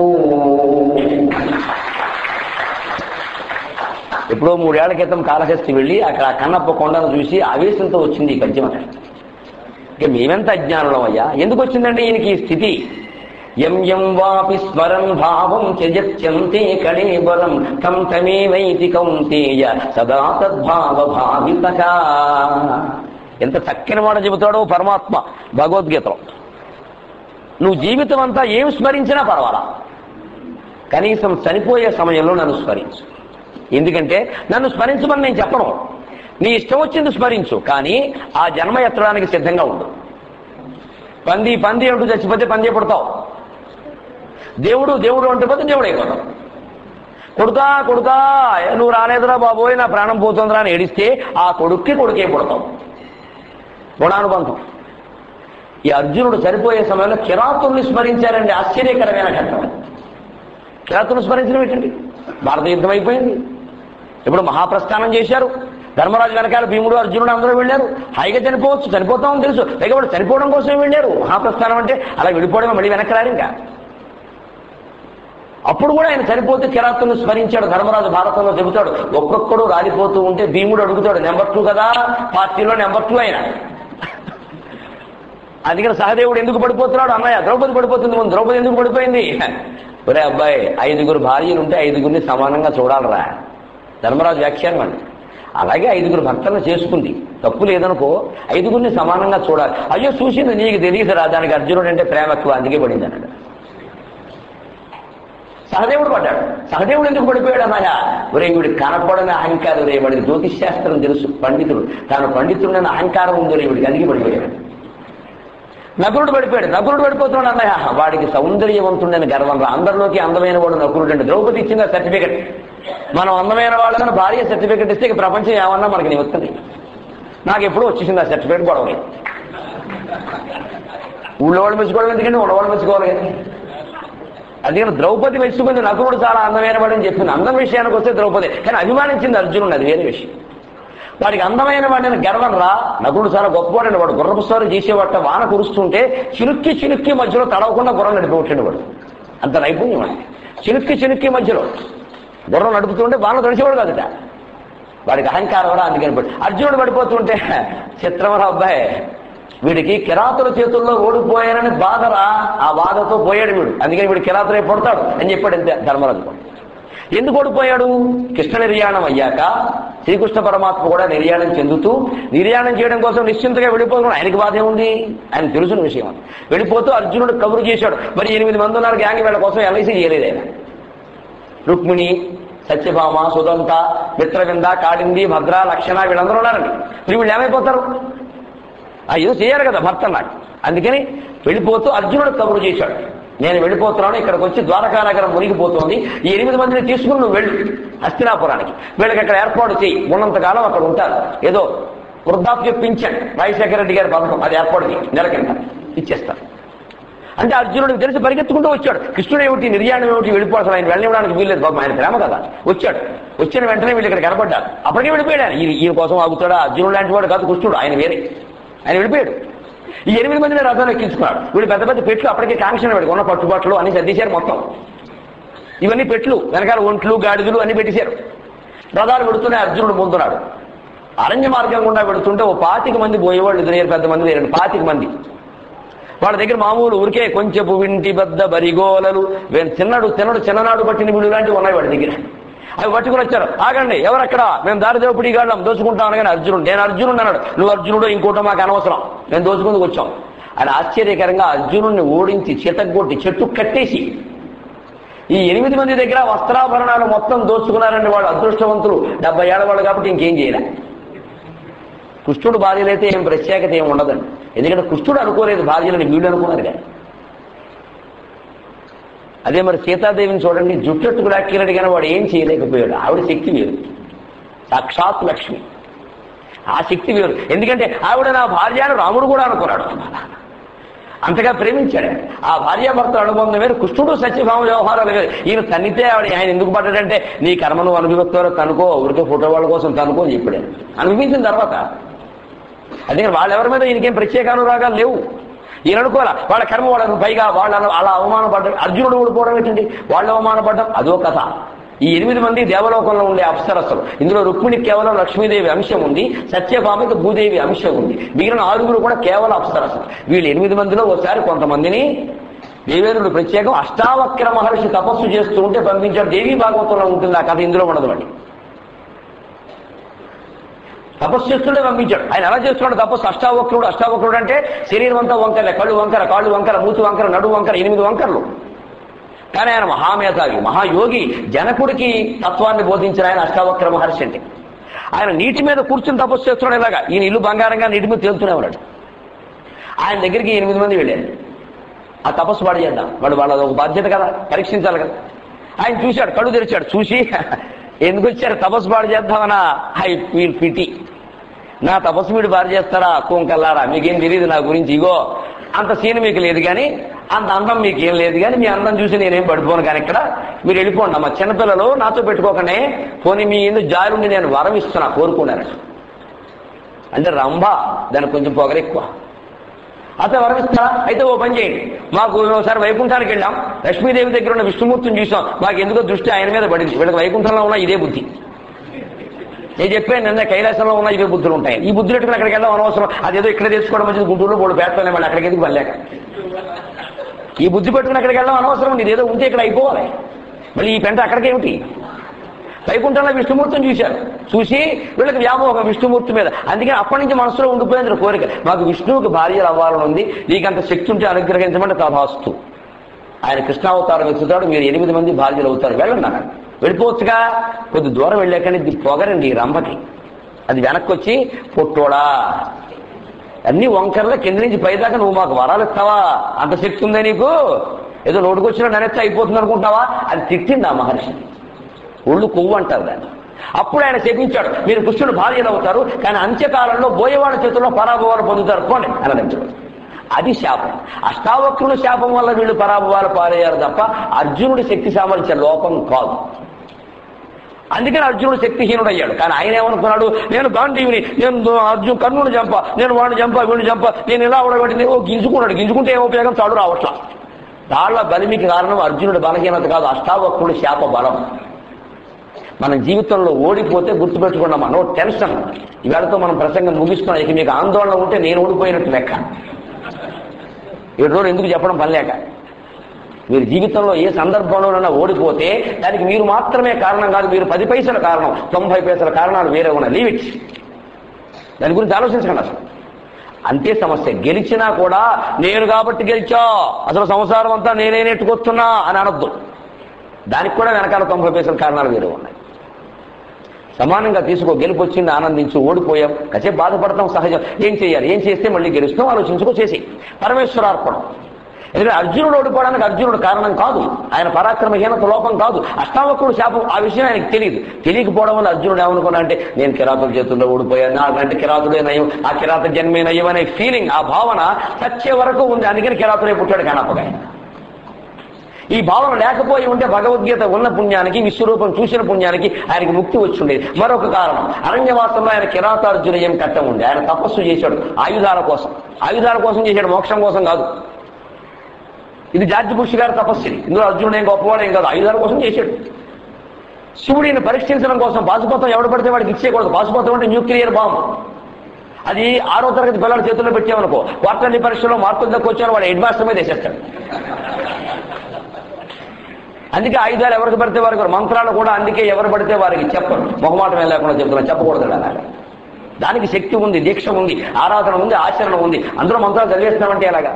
ఎప్పుడో మూడేళ్ల క్రితం కాళహస్తి వెళ్ళి అక్కడ ఆ కన్నప్ప కొండను చూసి ఆవేశంతో వచ్చింది ఈ పద్యం అక్కడ ఇక మేమెంత అజ్ఞానులం అయ్యా ఎందుకు వచ్చిందండి ఈయనకి ఈ స్థితి ఎం ఎం వాపి స్మరన్ భావం త్యజత్యంతే కళేబరం తం తమేవైతి కౌంతేయ సదా తద్భావ భావిత ఎంత చక్కని మాట చెబుతాడో పరమాత్మ భగవద్గీతలో నువ్వు జీవితం అంతా ఏం స్మరించినా పర్వాలా కనీసం చనిపోయే సమయంలో నన్ను స్మరించు ఎందుకంటే నన్ను స్మరించమని నేను చెప్పను నీ ఇష్టం వచ్చింది స్మరించు కానీ ఆ జన్మ ఎత్తడానికి సిద్ధంగా ఉండు పంది పంది అంటూ చచ్చిపోతే పంది పుడతావు దేవుడు దేవుడు అంటూ పోతే దేవుడు అయిపోతావు కొడుతా కొడుతా ఏ నువ్వు రాలేదురా బాబోయ్ నా ప్రాణం పోతుందిరా అని ఏడిస్తే ఆ కొడుక్కి కొడుకే పుడతావు గుణానుబంధం ఈ అర్జునుడు చనిపోయే సమయంలో కిరాతుల్ని స్మరించారండి ఆశ్చర్యకరమైన ఘట్టం కిరాతులు స్మరించడం ఏంటండి భారత యుద్ధం అయిపోయింది ఇప్పుడు మహాప్రస్థానం చేశారు ధర్మరాజు వెనకాల భీముడు అర్జునుడు అందరూ వెళ్ళారు హాయిగా చనిపోవచ్చు చనిపోతామని తెలుసు పైగా వాడు చనిపోవడం కోసం వెళ్ళారు మహాప్రస్థానం అంటే అలా వెళ్ళిపోవడమే మళ్ళీ వెనక్కి రారు ఇంకా అప్పుడు కూడా ఆయన చనిపోతే కిరాతులను స్మరించాడు ధర్మరాజు భారతంలో చెబుతాడు ఒక్కొక్కడు రాలిపోతూ ఉంటే భీముడు అడుగుతాడు నెంబర్ టూ కదా పార్టీలో నెంబర్ టూ ఆయన అందుకని సహదేవుడు ఎందుకు పడిపోతున్నాడు అన్నయ్య ద్రౌపది పడిపోతుంది ముందు ద్రౌపది ఎందుకు పడిపోయింది ఒరే అబ్బాయి ఐదుగురు భార్యలు ఉంటే ఐదుగురిని సమానంగా చూడాలరా ధర్మరాజు వ్యాఖ్యానం అండి అలాగే ఐదుగురు భర్తలను చేసుకుంది తప్పు లేదనుకో ఐదుగురిని సమానంగా చూడాలి అయ్యో చూసింది నీకు తెలియదురా దానికి అర్జునుడు అంటే ప్రేమ ఎక్కువ అందుకే పడింది అన్నాడు సహదేవుడు పడ్డాడు సహదేవుడు ఎందుకు పడిపోయాడు అన్నయ్య ఒరే వీడి కనపడని అహంకారం రే వాడికి జ్యోతిష్ శాస్త్రం తెలుసు పండితుడు తాను పండితుడని అహంకారం ఉందో రే వీడికి అందుకే పడిపోయాడు నకులుడు పడిపోయాడు నకులుడు పడిపోతున్నాడు అన్నయ్య వాడికి సౌందర్యవంతుడని గర్వం రా అందరిలోకి అందమైన వాడు నకులుడు అంటే ద్రౌపది ఇచ్చింది సర్టిఫికెట్ మనం అందమైన వాళ్ళని భార్య సర్టిఫికెట్ ఇస్తే ఇక ప్రపంచం ఏమన్నా మనకి నివస్తుంది నాకు ఎప్పుడూ వచ్చేసింది ఆ సర్టిఫికేట్ గొడవ లేదు. ఊళ్ళో వాళ్ళు మెచ్చుకోవడం ఎందుకంటే ఉన్నవాళ్ళు మెచ్చుకోవాలి కదా అందుకని ద్రౌపది మెచ్చుకుంది నకులుడు చాలా అందమైన వాడని చెప్పింది అందం విషయానికి వస్తే ద్రౌపది కానీ అభిమానించింది అర్జునుడు అది వేరే విషయం వాడికి అందమైన వాడిని గర్వం రా నకులుడు చాలా గొప్పవాడని వాడు గుర్రపు స్వారీ చేసేవాట వాన కురుస్తుంటే చినుక్కి చినుక్కి మధ్యలో తడవకుండా గుర్రం నడిపివచ్చాడు వాడు అంత నైపుణ్యం వాడికి చినుక్కి చినుక్కి మధ్యలో గుర్రం నడుపుతుంటే వాన తడిచేవాడు కాదుట వాడికి అహంకారం రా అందుకని పడి అర్జునుడు పడిపోతుంటే చిత్రమరా అబ్బాయి వీడికి కిరాతుల చేతుల్లో ఓడిపోయానని బాధరా ఆ బాధతో పోయాడు వీడు అందుకని వీడు కిరాతులై పడతాడు అని చెప్పాడు అంతే ధర్మరాజు ఎందుకు ఓడిపోయాడు కృష్ణ నిర్యాణం అయ్యాక శ్రీకృష్ణ పరమాత్మ కూడా నిర్యాణం చెందుతూ నిర్యాణం చేయడం కోసం నిశ్చింతగా వెళ్ళిపోతున్నాడు ఆయనకి బాధ ఏముంది ఆయన తెలుసున్న విషయం అది వెళ్ళిపోతూ అర్జునుడు కబురు చేశాడు మరి ఎనిమిది మంది ఉన్నారు గ్యాంగ్ వీళ్ళ కోసం ఎల్ఐసి చేయలేదు ఆయన రుక్మిణి సత్యభామ సుదంత మిత్రవింద కాడింది భద్ర లక్షణ వీళ్ళందరూ ఉన్నారండి మరి వీళ్ళు ఏమైపోతారు ఆ ఏదో చేయాలి కదా భర్త నాకు అందుకని వెళ్ళిపోతూ అర్జునుడు కబురు చేశాడు నేను వెళ్ళిపోతున్నాను ఇక్కడికి వచ్చి ద్వారకా నగరం మునిగిపోతోంది ఈ ఎనిమిది మందిని తీసుకుని నువ్వు వెళ్ళు హస్తినాపురానికి వీళ్ళకి అక్కడ ఏర్పాటు చేయి ఉన్నంతకాలం అక్కడ ఉంటారు ఏదో వృద్ధాప్య పింఛన్ రాజశేఖర రెడ్డి గారి పథకం అది ఏర్పాటు చేయి నెలకింత ఇచ్చేస్తారు అంటే అర్జునుడికి తెలిసి పరిగెత్తుకుంటూ వచ్చాడు కృష్ణుడు ఏమిటి నిర్యాణం ఏమిటి వెళ్ళిపోవడం ఆయన వెళ్ళనివ్వడానికి వీల్లేదు బాబు ఆయన ప్రేమ కదా వచ్చాడు వచ్చిన వెంటనే వీళ్ళు ఇక్కడ కనపడ్డారు అప్పటికే వెళ్ళిపోయాడు ఆయన. ఈయన- ఈయన కోసం ఆగుతాడా అర్జునుడు లాంటి వాడు కాదు కృష్ణుడు ఆయన వేరే ఆయన వెళ్ళిపోయాడు ఈ ఎనిమిది మందిని రథం ఎక్కించుకున్నాడు వీడు పెద్ద పెద్ద పెట్లు అప్పటికే కాంక్షణ వాడికి ఉన్న పట్టుబాట్లు అన్ని సర్దేశారు మొత్తం ఇవన్నీ పెట్లు వెనకాల ఒంట్లు గాడిదలు అన్ని పెట్టేశారు రథాలు పెడుతూనే అర్జునుడు ముందున్నాడు అరణ్య మార్గం గుండా పెడుతుంటే ఓ పాతిక మంది పోయేవాళ్ళు ఎదురు పెద్ద మంది లేరండి పాతిక మంది వాళ్ళ దగ్గర మామూలు ఊరికే కొంచెపు వింటి పెద్ద బరిగోలలు వే- తిన్నడు తిన్నడు చిన్ననాడు పట్టిన వీళ్ళు లాంటివి ఉన్నాయి వాడి దగ్గర అవి పట్టుకుని వచ్చారు ఆగండి ఎవరక్కడ మేము దారి దోపిడీ గాళ్ళం దోచుకుంటాం అనగానే అర్జునుడు నేను అర్జునుడు అన్నాడు నువ్వు అర్జునుడు ఇంకోటో మాకు అనవసరం నేను దోచుకుందుకు వచ్చాం ఆయన ఆశ్చర్యకరంగా అర్జునుడిని ఓడించి చితగ్గొట్టి చెట్టు కట్టేసి ఈ ఎనిమిది మంది దగ్గర వస్త్రాభరణాలు మొత్తం దోచుకున్నారండి వాళ్ళు అదృష్టవంతులు డెబ్బై ఏళ్ళ వాళ్ళు కాబట్టి ఇంకేం చేయలే కృష్ణుడు భార్యలైతే ఏం ప్రత్యేకత ఏం ఉండదండి ఎందుకంటే కృష్ణుడు అనుకోలేదు భార్యలని వీళ్ళు అనుకున్నారు కానీ అదే మరి సీతాదేవిని చూడండి జుట్టెట్టుకు లాక్కినట్టు కానీ వాడు ఏం చేయలేకపోయాడు ఆవిడ శక్తి వేరు సాక్షాత్ లక్ష్మి ఆ శక్తి వేరు ఎందుకంటే ఆవిడ నా భార్య అని రాముడు కూడా అనుకున్నాడు అంతగా ప్రేమించాడు ఆయన. ఆ భార్యాభర్తల అనుబంధం వేరు కృష్ణుడు సత్యభామ వ్యవహారాలు వేరు ఈయన తన్నితే ఆవిడ ఆయన ఎందుకు పడ్డాడంటే నీ కర్మను అనుభవిస్తారో తనుకో ఊరికే ఫోటో వాళ్ళ కోసం తనుకో అని చెప్పాడు ఆయన. అనుభవించిన తర్వాత అదే వాళ్ళెవరి మీద ఈయనకేం ప్రత్యేక అనురాగాలు లేవు ఈయన అనుకోవాలా వాళ్ళ కర్మ వాళ్ళను పైగా వాళ్ళ అలా అవమానపడ్డం అర్జునుడు ఓడిపోవడం ఏంటండి వాళ్ళు అవమానపడ్డం అదో కథ ఈ ఎనిమిది మంది దేవలోకంలో ఉండే అప్సరస్సులు ఇందులో రుక్మిణికి కేవలం లక్ష్మీదేవి అంశం ఉంది సత్యభామకి భూదేవి అంశం ఉంది మిగిలిన ఆరుగురు కూడా కేవలం అప్సరస్సులు వీళ్ళు ఎనిమిది మందిలో ఒకసారి కొంతమందిని దేవేంద్రుడు ప్రత్యేకం అష్టావక్ర మహర్షి తపస్సు చేస్తూ ఉంటే పంపించాడు దేవీ భాగవతంలో ఉంటుంది ఆ కథ ఇందులో ఉండదు అండి తపస్సు చేస్తుంటే పంపించాడు ఆయన ఎలా చేస్తున్నాడు తపస్సు అష్టావక్రుడు అష్టావక్రుడు అంటే శరీరం అంతా వంకరలే కళ్ళు వంకర కాళ్ళు వంకర మూతి వంకర నడు వంకర ఎనిమిది వంకరలు కానీ ఆయన మహామేధావి మహాయోగి జనకుడికి తత్వాన్ని బోధించిన ఆయన అష్టావక్ర మహర్షి అంటే ఆయన నీటి మీద కూర్చుని తపస్సు చేస్తున్నాడు ఇలాగా ఈయన ఇల్లు బంగారంగా నీటి మీద తేలుతూనే ఉన్నాడు ఆయన దగ్గరికి ఎనిమిది మంది వెళ్ళారు ఆ తపస్సు వాడు చేద్దాం వాడు వాళ్ళ ఒక బాధ్యత కదా పరీక్షించాలి కదా ఆయన చూశాడు కళ్ళు తెరిచాడు చూసి ఎందుకు వచ్చారు తపస్సు పాడు చేద్దామనా ఐ ఫీల్ పిటి నా తపస్సు వీడు బారు చేస్తారా కుంకల్లారా మీకేం తెలియదు నా గురించి ఇగో అంత సీన్ మీకు లేదు కానీ అంత అందం మీకు ఏం లేదు కానీ మీ అందం చూసి నేనేం పడిపోను కానీ ఇక్కడ మీరు వెళ్ళిపోండి మా చిన్నపిల్లలు నాతో పెట్టుకోకనే పోనీ మీ ఎందుకు జారుండి నేను వరం ఇస్తున్నా కోరుకున్నాను అంటే రంభ దానికి కొంచెం పొగరెక్కువ అతను వరమిస్తారా అయితే ఓ పని చేయండి మాకు ఒకసారి వైకుంఠానికి వెళ్ళాం లక్ష్మీదేవి దగ్గర ఉన్న విష్ణుమూర్తిని చూసాం మాకు ఎందుకో దృష్టి ఆయన మీద పడింది వీళ్ళకి వైకుంఠంలో ఉన్న ఇదే బుద్ధి నేను చెప్పాను నిన్న కైలాసంలో ఉన్న ఇవే బుద్ధులు ఉంటాయి ఈ బుద్ధులు ఎట్టుకుని అక్కడికి వెళ్ళాం అనవసరం అదేదో ఇక్కడ తెచ్చుకోవడం మంచిది గుంటూరులో మూడు పేటలోనే మళ్ళీ అక్కడికి ఎందుకు వెళ్ళాక ఈ బుద్ధి పెట్టుకుని అక్కడికి వెళ్ళాం అనవసరం ఇదేదో ఉంటే ఇక్కడ అయిపోవాలి మళ్ళీ ఈ పెంట అక్కడికేమిటి వైకుంఠంలో విష్ణుమూర్తిని చూశారు చూసి వీళ్ళకి వ్యామోహం విష్ణుమూర్తి మీద అందుకని అప్పటి నుంచి మనసులో ఉండిపోయింది కోరిక మాకు విష్ణువుకి భార్యలు అవ్వాలని ఉంది నీకంత శక్తి ఉంటే అనుగ్రహించమంటే తథాస్తు ఆయన కృష్ణావతారం ఎత్తుతాడు మీరు ఎనిమిది మంది భార్యలు అవుతారు వెళ్ళండి అన్నాడు వెళ్ళిపోవచ్చుగా కొద్ది దూరం వెళ్ళాకని ఇది పొగరండి ఈ రంభకి అది వెనక్కి వచ్చి పొట్టోడా అన్ని వంకరలో కింద నుంచి పైదాకా నువ్వు మాకు వరాలు ఇస్తావా అంత శక్తి ఉందా నీకు ఏదో నోటుకొచ్చిన ననెత్త అయిపోతుంది అనుకుంటావా అది తిట్టింది ఆ మహర్షి ఒళ్ళు కొవ్వు అంటారు దాన్ని అప్పుడు ఆయన శపించాడు మీరు కృష్ణుడు భార్యలు అవుతారు కానీ అంత్యకాలంలో బోయవాళ్ళ చేతుల్లో పరాభవాలు పొందుతారు పోండి అనరించాడు అది శాపం అష్టావక్రుడు శాపం వల్ల వీళ్ళు పరాభవాలు పారయ్యారు తప్ప అర్జునుడి శక్తి సామర్థ్య లోపం కాదు అందుకని అర్జునుడు శక్తిహీనుడు అయ్యాడు కానీ ఆయన ఏమనుకున్నాడు నేను గాంధీవిని నేను అర్జున్ కర్ణుని చంప నేను వాడిని చంప వీడిని చంప నేను ఇలా ఉడబెట్టింది ఓ గింజుకున్నాడు గింజుకుంటే ఏం ఉపయోగం తాడు రావట్లా తాళ్ల బలిమికి కారణం అర్జునుడి బలహీనత కాదు అష్టావక్రుడి శాప బలం మన జీవితంలో ఓడిపోతే గుర్తుపెట్టుకున్నాం నో టెన్షన్ ఇవాళతో మనం ప్రసంగం ముగిస్తున్నాం ఇక మీకు ఆందోళన ఉంటే నేను ఓడిపోయినట్టు లెక్క ఏడు రోజులు ఎందుకు చెప్పడం పని లేక మీరు జీవితంలో ఏ సందర్భంలోనైనా ఓడిపోతే దానికి మీరు మాత్రమే కారణం కాదు మీరు పది పైసల కారణం తొంభై పైసల కారణాలు వేరే ఉన్నాయి లీవ్ ఇట్ దాని గురించి ఆలోచించకండి అసలు అంతే సమస్య గెలిచినా కూడా నేను కాబట్టి గెలిచా అసలు సంసారం అంతా నేనే నెట్టుకొస్తున్నా అని అనొద్దు దానికి కూడా వెనకాల తొంభై పైసల కారణాలు వేరే ఉన్నాయి సమానంగా తీసుకో గెలుపు వచ్చింది ఆనందించు ఓడిపోయాం కాసేపు బాధపడతాం సహజం ఏం చేయాలి ఏం చేస్తే మళ్ళీ గెలుస్తాం ఆలోచించుకో చేసి పరమేశ్వరార్పణం ఎందుకంటే అర్జునుడు ఓడిపోవడానికి అర్జునుడు కారణం కాదు ఆయన పరాక్రమహీనత లోపం కాదు అష్టావకుడు శాపం ఆ విషయం ఆయనకు తెలియదు తెలియకపోవడం వల్ల అర్జునుడు ఏమనుకున్నా అంటే నేను కిరాతుల చేతుల్లో ఓడిపోయాను నాకంటే కిరాతుడే నయం ఆ కిరాత జన్మే నయం అనే ఫీలింగ్ ఆ భావన చచ్చే వరకు ఉంది అందుకని కిరాతుడే పుట్టాడు కానప్పగా ఈ భావన లేకపోయి ఉంటే భగవద్గీత ఉన్న పుణ్యానికి విశ్వరూపం చూసిన పుణ్యానికి ఆయనకి ముక్తి వచ్చి ఉండేది మరొక కారణం అరణ్యవాసంలో ఆయన కిరాతార్జునయం కట్టం ఉంది ఆయన తపస్సు చేశాడు ఆయుధాల కోసం ఆయుధాల కోసం చేశాడు మోక్షం కోసం కాదు ఇది జార్జ్ బుష్ గారి తపస్సు ఇది. ఇందులో అర్జునుడు ఏం గొప్పవాడు ఏం కాదు ఆయుధాల కోసం చేశాడు శివుడిని పరీక్షించడం కోసం పాశుపత్రం ఎవడు పడితే వాడికి ఇచ్చేయకూడదు పాశుపత్రం అంటే న్యూక్లియర్ బాంబు అది ఆరో తరగతి పిల్లల చేతుల్లో పెట్టామనుకో క్వార్టర్లీ పరీక్షలో మార్కులు తక్కువ వచ్చాను వాడు హెడ్ మాస్టర్ మీద వేసేస్తాడు అందుకే ఆయుధాలు ఎవరికి పడితే వారికి మంత్రాలు కూడా అందుకే ఎవరు పడితే వారికి చెప్పరు మొహమాటం ఏం లేకుండా చెప్తున్నా చెప్పకూడదు అలాగా దానికి శక్తి ఉంది దీక్ష ఉంది ఆరాధన ఉంది ఆచరణ ఉంది అందులో మంత్రాలు చదివేస్తున్నామంటే ఎలాగా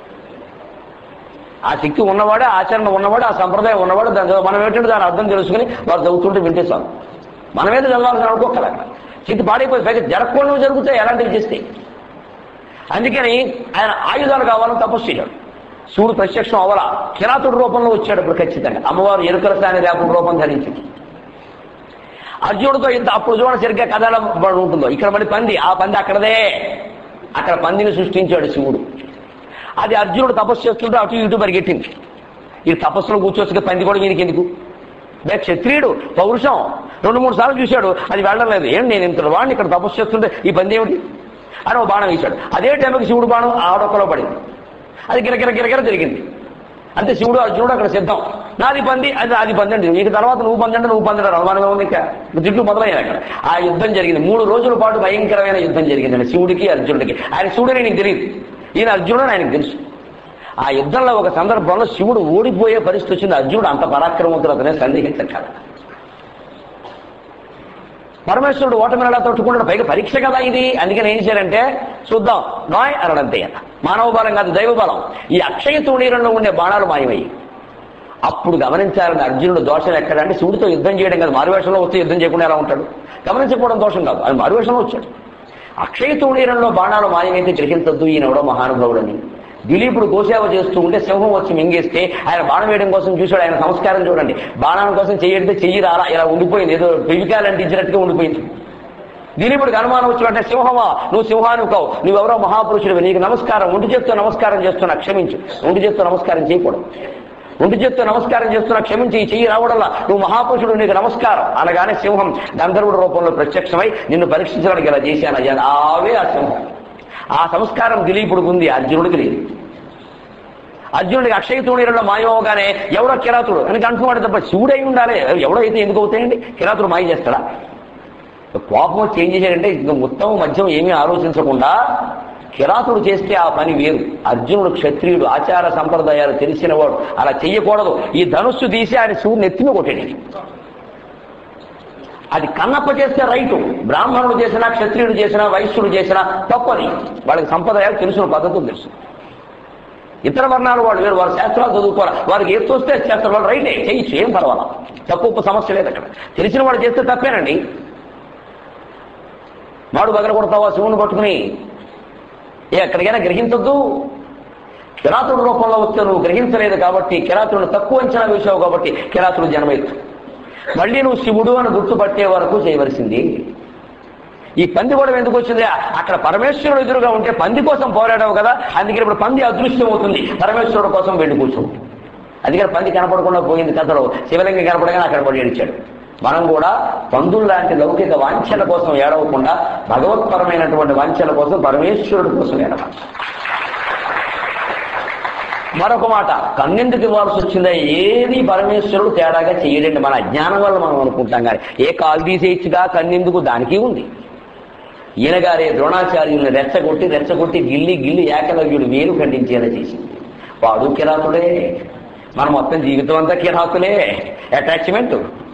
ఆ శక్తి ఉన్నవాడే ఆచరణ ఉన్నవాడు ఆ సంప్రదాయం ఉన్నవాడు దాని మనం ఏంటంటే దాని అర్థం తెలుసుకుని వారు చదువుతుంటే వింటే చాలు మనమేదో చదవాల్సిన అనుకోకలే శక్తి పాడైపోయి పైగా జరగకుండా జరుగుతాయి ఎలాంటివి చేస్తే అందుకని ఆయన ఆయుధాలు కావాలని తపస్సు చేశాడు శివుడు ప్రత్యక్షం అవల కిరాతుడు రూపంలో వచ్చాడు ఇప్పుడు ఖచ్చితంగా అమ్మవారు ఎరుకల సాని రేపటి రూపం ధరించింది అర్జునుడితో ఇంత అప్పుడు చూడండి సరిగ్గా కథ ఎలా ఉంటుందో ఇక్కడ మళ్ళీ పంది ఆ పంది అక్కడదే అక్కడ పందిని సృష్టించాడు శివుడు అది అర్జునుడు తపస్సు చేస్తుంటే అటు ఇటు పరిగెట్టింది ఈ తపస్సులో కూర్చోవచ్చు పంది కూడా వీనికి ఎందుకు బే క్షత్రియుడు పౌరుషం రెండు మూడు సార్లు చూశాడు అది వెళ్ళలేదు ఏం నేను ఇంత వాడిని ఇక్కడ తపస్సు చేస్తుంటే ఈ పంది ఏమిటి అని ఓ బాణం వేశాడు అదే టైంకి శివుడు బాణం ఆడొక్కలో పడింది అది గిరగిర గిరగిర తిరిగింది అంతే శివుడు అర్జునుడు అక్కడ సిద్ధం నాది పంది అది నాది పంది అంటే నీకు తర్వాత నువ్వు పంది అంటే నువ్వు పంది అనుమానం ఉంది ఇంకా తిట్లు మొదలయ్యాయి అక్కడ ఆ యుద్ధం జరిగింది మూడు రోజుల పాటు భయంకరమైన యుద్ధం జరిగింది శివుడికి అర్జునుడికి ఆయన శివుడని నీకు తెలియదు ఈయన అర్జునుడు ఆయనకు తెలుసు ఆ యుద్ధంలో ఒక సందర్భంలో శివుడు ఓడిపోయే పరిస్థితి వచ్చింది అర్జునుడు అంత పరాక్రమవంతుడు అతనే సందేహించగల పరమేశ్వరుడు ఓటమి ఎలా తట్టుకుంటాడు పైగా పరీక్ష కదా ఇది అందుకని ఏం చేయాలంటే చూద్దాం నాయ్ అనడంతే మానవ బలం కాదు దైవ బలం ఈ అక్షయ తూణీరంలో ఉండే బాణాలు మాయమయ్యి అప్పుడు గమనించాలని అర్జునుడు దోషం ఎక్కడంటే శివుడితో యుద్ధం చేయడం కాదు మారువేషంలో వచ్చి యుద్ధం చేయకుండా ఎలా ఉంటాడు గమనించకపోవడం దోషం కాదు అది మారువేషంలో వచ్చాడు అక్షయ తూణీరంలో బాణాలు మాయమైతే గ్రహించొద్దు ఈయనవడో మహానుభావుడని దిలీపుడు గోసేవ చేస్తూ ఉంటే సింహం వచ్చి మింగేస్తే ఆయన బాణం వేయడం కోసం చూశాడు ఆయన సంస్కారం చూడండి బాణం కోసం చెయ్యడితే చెయ్యి రాలా ఇలా ఉండిపోయింది ఏదో పెవికాలు అంటించినట్టుగా ఉండిపోయింది దిలీపుడికి అనుమానం వచ్చినట్టే సింహమా నువ్వు సింహాను కావు నువ్వెవరో మహాపురుషుడివి నీకు నమస్కారం ఒంటి చేత్తో నమస్కారం చేస్తున్నా క్షమించు ఒంటి చేత్తో నమస్కారం చేయకూడదు ఒంటి చేత్తో నమస్కారం చేస్తున్నా క్షమించి ఈ చెయ్యి రావడంలా నువ్వు మహాపురుషుడు నీకు నమస్కారం అనగానే సింహం గంధర్వుడి రూపంలో ప్రత్యక్షమై నిన్ను పరీక్షించడానికి ఇలా చేశానయ్యా ఆవే ఆ సింహం ఆ సంస్కారం దిలీపుడికి ఉంది అర్జునుడికి లేదు అర్జునుడికి అక్షయ తూణీరంలో మాయమవగానే ఎవరో కిరాతుడు అని అంటున్నాడు తప్ప శివుడై ఉండాలి ఎవడో అయితే ఎందుకు అవుతాయండి కిరాతుడు మాయ చేస్తాడా కోపం వచ్చి ఏం చేశాడంటే ఇంకా మొత్తం మధ్యం ఏమీ ఆలోచించకుండా కిరాతుడు చేస్తే ఆ పని వేరు అర్జునుడు క్షత్రియుడు ఆచార సంప్రదాయాలు తెలిసినవాడు అలా చెయ్యకూడదు ఈ ధనుస్సు తీసి ఆయన శివుడిని ఎత్తిన కొట్టాడు అది కన్నప్ప చేస్తే రైటు బ్రాహ్మణుడు చేసినా క్షత్రియుడు చేసినా వైశ్యుడు చేసినా తప్పది వాళ్ళకి సంప్రదాయాలు తెలుసిన పద్ధతులు తెలుసు ఇతర వర్ణాలు వాళ్ళు వేరు వారు శాస్త్రాలు చదువుకోవాలి వారికి ఏది చూస్తే చేస్తారు వాళ్ళు రైటే చేయొచ్చు ఏం పర్వాలా తప్పు ఉప్పు సమస్య లేదు అక్కడ తెలిసిన వాడు చేస్తే తప్పేనండి మాడు బగల కొడతావా శివుని పట్టుకుని ఏ ఎక్కడికైనా గ్రహించొద్దు కిరాతుడు రూపంలో వస్తే నువ్వు గ్రహించలేదు కాబట్టి కిరాతుడిని తక్కువ అంచనా వేసావు కాబట్టి కిరాతుడు జన్మయత్తు మళ్ళీ నువ్వు శివుడు అని గుర్తుపట్టే వరకు చేయవలసింది ఈ పంది కూడా ఎందుకు వచ్చింది అక్కడ పరమేశ్వరుడు ఎదురుగా ఉంటే పంది కోసం పోరాడావు కదా అందుకని ఇప్పుడు పంది అదృశ్యం అవుతుంది పరమేశ్వరుడు కోసం వెళ్ళి కూర్చో అందుకని పంది కనపడకుండా పోయింది కథలో శివలింగం కనపడగానే అక్కడ పడి ఏడిచాడు మనం కూడా పందులు లాంటి లౌకిక వాంఛల కోసం ఏడవకుండా భగవత్పరమైనటువంటి వాంఛల కోసం పరమేశ్వరుడు కోసం ఏడవాలి మరొక మాట కన్నెందుకు ఇవ్వాల్సి వచ్చిందా ఏది పరమేశ్వరుడు తేడాగా చేయడండి మన అజ్ఞానం వల్ల మనం అనుకుంటాం కానీ ఏ కాలు తీసేయచ్చుగా కన్నెందుకు దానికి ఉంది ఈయన గారే ద్రోణాచార్యుల్ని రెచ్చగొట్టి రెచ్చగొట్టి గిల్లి గిల్లి ఏకలవ్యుడు వేలు ఖండించేలా చేసింది వాడు కిరాతుడే మన మొత్తం జీవితం అంతా కిరాతులే అటాచ్మెంట్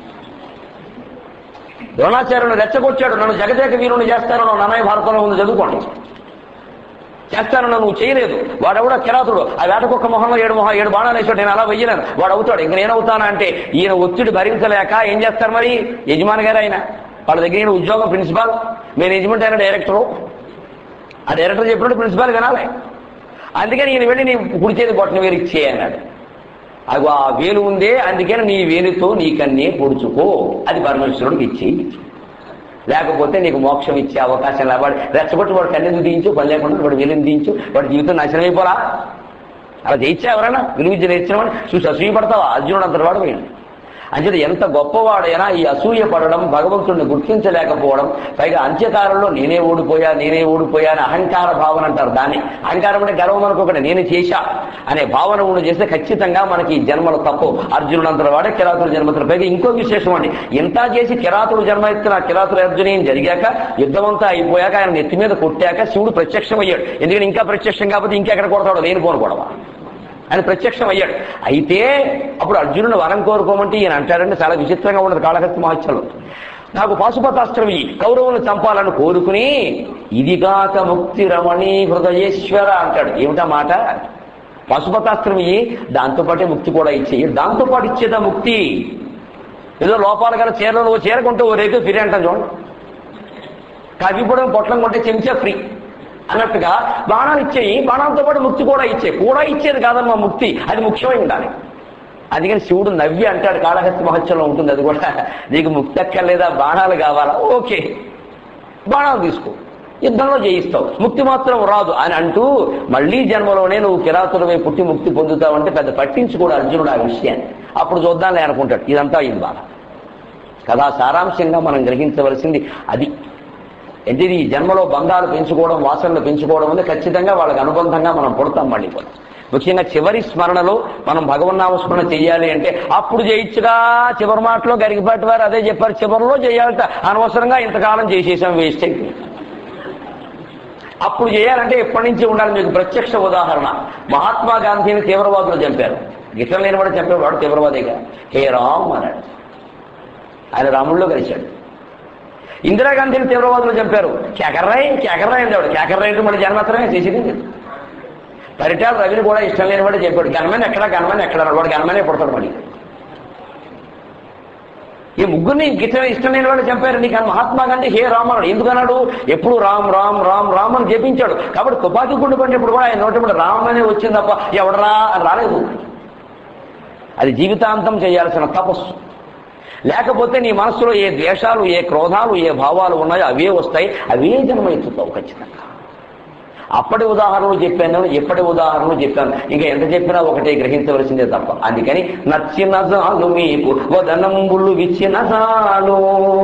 ద్రోణాచార్యుని రెచ్చగొచ్చాడు నన్ను జగదేక వీరుని చేస్తాను నన్నయ్య భారతంలో ఉంది చదువుకోండి చేస్తాను నువ్వు చేయలేదు వాడెవడో కిరాతుడు ఆ వేటకొక్క మొహంలో ఏడు మొహం ఏడు బాణాలు వేసాడు నేను అలా వెయ్యలేను వాడు అవుతాడు ఇంక నేను అవుతానా అంటే ఈయన ఒత్తిడి భరించలేక ఏం చేస్తారు మరి యజమాని గారు ఆయన వాళ్ళ దగ్గర ఈయన ఉద్యోగం ప్రిన్సిపాల్ మేనేజ్మెంట్ అయిన డైరెక్టరు ఆ డైరెక్టర్ చెప్పినట్టు ప్రిన్సిపాల్ వినాలి అందుకని ఈయన వెళ్ళి నీ కుడి చేతి బొట్టను వేరు ఇచ్చే అన్నాడు అగో ఆ వేలు ఉందే అందుకని నీ వేలుతో నీ కన్నే పొడుచుకో అది పరమేశ్వరుడికి ఇచ్చేయి లేకపోతే నీకు మోక్షం ఇచ్చే అవకాశం లేదు వాడు రెచ్చగొట్టి వాడు కన్నెందుకు దించు పని లేకుండా వాడు వేలు దించు వాడి జీవితం నాశనం అయిపోరా అలా చేయించా ఎవరైనా విలువిద్య నేర్చిన వాడు చూసి అసూయ పడతావా అర్జునుడు అంతటి వాడు పోయింది అంచేది ఎంత గొప్పవాడైనా ఈ అసూయ పడడం భగవంతుడిని గుర్తించలేకపోవడం పైగా అంత్యకాలంలో నేనే ఓడిపోయా నేనే ఓడిపోయా అని అహంకార భావన అంటారు దాన్ని అహంకారం అంటే గర్వం అనుకోకుండా నేను చేశా అనే భావన ఉండి చేస్తే ఖచ్చితంగా మనకి ఈ జన్మలు తప్పు అర్జునుడు అంతటి వాడే కిరాతుడు జన్మతుడు పైగా ఇంకో విశేషం అండి ఇంత చేసి కిరాతుడు జన్మ ఎత్తిన కిరాతుడు అర్జునేయం జరిగాక యుద్ధమంతా అయిపోయాక ఆయన నెత్తి మీద కొట్టాక శివుడు ప్రత్యక్షం అయ్యాడు ఎందుకంటే ఇంకా ప్రత్యక్షం కాకపోతే ఇంకెక్కడ కొడతాడు లేని పోను గొడవ ఆయన ప్రత్యక్షం అయ్యాడు అయితే అప్పుడు అర్జునుడు వరం కోరుకోమంటే ఈయన అంటాడంటే చాలా విచిత్రంగా ఉండదు కాళహస్తి మహత్యంలో నాకు పాశుపతాస్త్రం ఇయ్యి కౌరవులను చంపాలని కోరుకుని ఇదిగాక ముక్తి రమణీ హృదయేశ్వర అంటాడు ఏమిటా మాట పాశుపతాస్త్రం ఇయ్యి దాంతోపాటే ముక్తి కూడా ఇచ్చేయి దాంతోపాటు ఇచ్చేదా ముక్తి ఏదో లోపాలు గల చీరలో నువ్వు చీర కొంటే ఓ రేకు ఫ్రీ అంటాను చూడండి కవిపడం పొట్లం కొంటే చెంచా ఫ్రీ అన్నట్టుగా బాణాలు ఇచ్చేయి బాణాలతో పాటు ముక్తి కూడా ఇచ్చే కూడా ఇచ్చేది కాదమ్మా ముక్తి అది ముఖ్యమై ఉండాలి అందుకని శివుడు నవ్వి అంటాడు కాళహస్తి మహత్యంలో ఉంటుంది అది కూడా నీకు ముక్తి అక్కర్లేదా బాణాలు కావాలా ఓకే బాణాలు తీసుకో యుద్ధంలో జయిస్తావు ముక్తి మాత్రం రాదు అని అంటూ మళ్ళీ జన్మలోనే నువ్వు కిరాతుడమై పుట్టి ముక్తి పొందుతావంటే పెద్ద పట్టించుకోడు అర్జునుడు ఆ విషయాన్ని అప్పుడు చూద్దాంలే అనుకుంటాడు ఇదంతా అయింది బాధ కథా సారాంశంగా మనం గ్రహించవలసింది అది అంటే ఈ జన్మలో బంధాలు పెంచుకోవడం వాసనలు పెంచుకోవడం అనేది ఖచ్చితంగా వాళ్ళకి అనుబంధంగా మనం పుడతాం మళ్ళీ కూడా ముఖ్యంగా చివరి స్మరణలో మనం భగవన్నామస్మరణ చెయ్యాలి అంటే అప్పుడు చేయొచ్చుగా చివరి మాటలో గరిగిపాటి వారు అదే చెప్పారు చివరిలో చేయాలట అనవసరంగా ఇంతకాలం చేసేసాం వేస్ట్ అయిపోయింది అప్పుడు చేయాలంటే ఎప్పటి నుంచి ఉండాలి మీకు ప్రత్యక్ష ఉదాహరణ మహాత్మా గాంధీని తీవ్రవాదులు చంపారు గిట్టం లేని వాడు చంపేవాడు తీవ్రవాదిగా హే రామ్ అన్నాడు ఆయన రాముల్లో కలిశాడు ఇందిరాగాంధీని తీవ్రవాదులు చంపారు కేకర్రాయ్ కేకర్రాయ్ అందాడు కేకర్రాయ్ అంటే మళ్ళీ జన్మత్రమే చేసేది లేదు. పరిటాల రవిని కూడా ఇష్టం లేని వాడు చెప్పాడు గన్మని ఎక్కడ గన్మని ఎక్కడ అన్నాడు వాడు గన్మనే పుడతాడు మళ్ళీ ఈ ముగ్గురిని గిట్ట ఇష్టం లేని వాళ్ళు చంపారు నీకు అని మహాత్మా గాంధీ హే రామ్ అన్నాడు ఎందుకన్నాడు ఎప్పుడు రామ్ రామ్ రామ్ రామ్ అని జపించాడు కాబట్టి తుపాకీ గుండు పడినప్పుడు కూడా ఆయన నోటి రామ్ అనే వచ్చింది తప్ప ఎవడరా అని రాలేదు అది జీవితాంతం చేయాల్సిన తపస్సు లేకపోతే నీ మనసులో ఏ ద్వేషాలు ఏ క్రోధాలు ఏ భావాలు ఉన్నాయో అవే వస్తాయి అవే జన్మ ఎత్తుతావు ఖచ్చితంగా అప్పటి ఉదాహరణలు చెప్పాను ఎప్పటి ఉదాహరణలు చెప్పాను ఇంకా ఎంత చెప్పినా ఒకటే గ్రహించవలసిందే తప్ప అందుకని నచ్చిన జాలు మీకు వదనంబులు విచ్చిన జాలు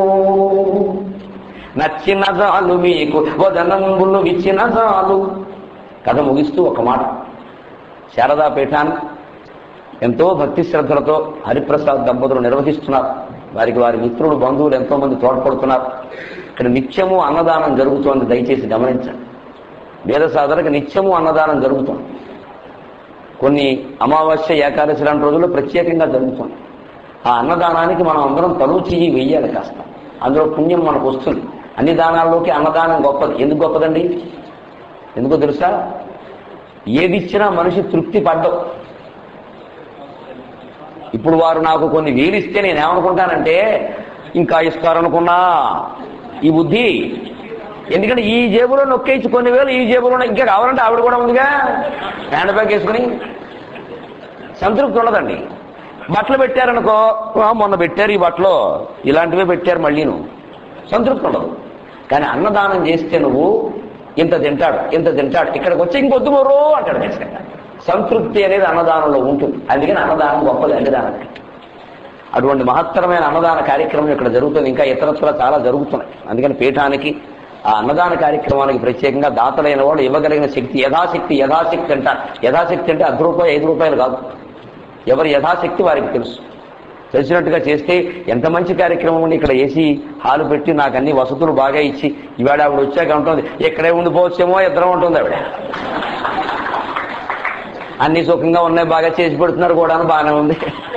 నచ్చిన జాలు మీకు వదనంబులు విచ్చిన జాలు కథ ముగిస్తూ ఒక మాట శారదా పీఠాన్ని ఎంతో భక్తి శ్రద్ధలతో హరిప్రసాద్ దంపతులు నిర్వహిస్తున్నారు వారికి వారి మిత్రులు బంధువులు ఎంతో మంది తోడ్పడుతున్నారు ఇక్కడ నిత్యము అన్నదానం జరుగుతోంది దయచేసి గమనించండి వేద సాధనకు నిత్యము అన్నదానం జరుగుతుంది కొన్ని అమావాస్య ఏకాదశి లాంటి రోజుల్లో ప్రత్యేకంగా జరుగుతుంది ఆ అన్నదానానికి మనం అందరం తను చెయ్యి వెయ్యాలి కాస్త అందులో పుణ్యం మనకు వస్తుంది అన్ని దానాల్లోకి అన్నదానం గొప్పది ఎందుకు గొప్పదండి ఎందుకో తెలుసా ఏది ఇచ్చినా మనిషి తృప్తి పడ్డం ఇప్పుడు వారు నాకు కొన్ని వేలిస్తే నేను ఏమనుకుంటానంటే ఇంకా ఇస్తారనుకున్నా ఈ బుద్ధి ఎందుకంటే ఈ జేబులో నొక్కేసి కొన్ని వేలు ఈ జేబులో ఇంకా కావాలంటే ఆవిడ కూడా ఉందిగా హ్యాండ్ బ్యాగ్ వేసుకుని సంతృప్తి ఉండదండి బట్టలు పెట్టారనుకో "ఆ, మొన్న పెట్టారు ఈ బట్టలు ఇలాంటివే పెట్టారు మళ్ళీ నువ్వు సంతృప్తి ఉండదు కానీ అన్నదానం చేస్తే నువ్వు ఇంత తింటాడు ఇంత తింటాడు ఇక్కడికి వచ్చి ఇంకొద్దు మరో అంటాడు ఖచ్చితంగా సంతృప్తి అనేది అన్నదానంలో ఉంటుంది అందుకని అన్నదానం గొప్పది అన్నదానం అటువంటి మహత్తరమైన అన్నదాన కార్యక్రమం ఇక్కడ జరుగుతుంది ఇంకా ఇతరత్ర చాలా జరుగుతున్నాయి అందుకని పీఠానికి ఆ అన్నదాన కార్యక్రమానికి ప్రత్యేకంగా దాతలైన వాళ్ళు ఇవ్వగలిగిన శక్తి యథాశక్తి యథాశక్తి అంటారు యథాశక్తి అంటే అర్ధ రూపాయి ఐదు రూపాయలు కాదు ఎవరి యథాశక్తి వారికి తెలుసు తెలిసినట్టుగా చేస్తే ఎంత మంచి కార్యక్రమం ఉంది ఇక్కడ ఏసీ హాలు పెట్టి నాకు అన్ని వసతులు బాగా ఇచ్చి ఇవాళ ఆవిడ వచ్చాక ఉంటుంది ఇక్కడే ఉండిపోవచ్చేమో ఇద్దరం ఉంటుంది ఆవిడ అన్ని సుఖంగా ఉన్నాయి బాగా చేసి పెడుతున్నారు కూడా అని బాగానే ఉంది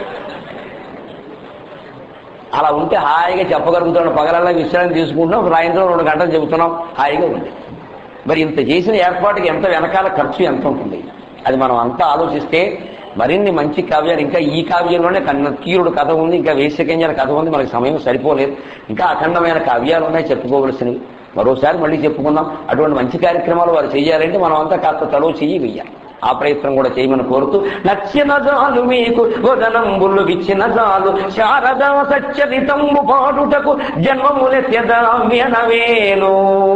అలా ఉంటే హాయిగా చెప్పగలుగుతున్నాం పగలల్లా విశ్రాంతి తీసుకుంటున్నాం సాయంత్రం రెండు గంటలు చెబుతున్నాం హాయిగా ఉంది మరి ఇంత చేసిన ఏర్పాటుకి ఎంత వెనకాల ఖర్చు ఎంత ఉంటుంది అది మనం అంతా ఆలోచిస్తే మరిన్ని మంచి కావ్యాలు ఇంకా ఈ కావ్యంలోనే కన్న కీరుడు కథ ఉంది ఇంకా వేశ్యకంజన కథ ఉంది మనకి సమయం సరిపోలేదు ఇంకా అఖండమైన కావ్యాలు ఉన్నాయి చెప్పుకోవలసినవి మరోసారి మళ్ళీ చెప్పుకుందాం అటువంటి మంచి కార్యక్రమాలు వారు చేయాలంటే మనం అంతా కాస్త తలో చెయ్యి వెయ్యాలి ఆ ప్రయత్నం కూడా చేయమని కోరుతూ నచ్చిన జాలు మీకు వదనంబులు విచ్చిన జాలు శారదా సచ్చరితంబు పాడుటకు జన్మములెత్యదామ్యనవేను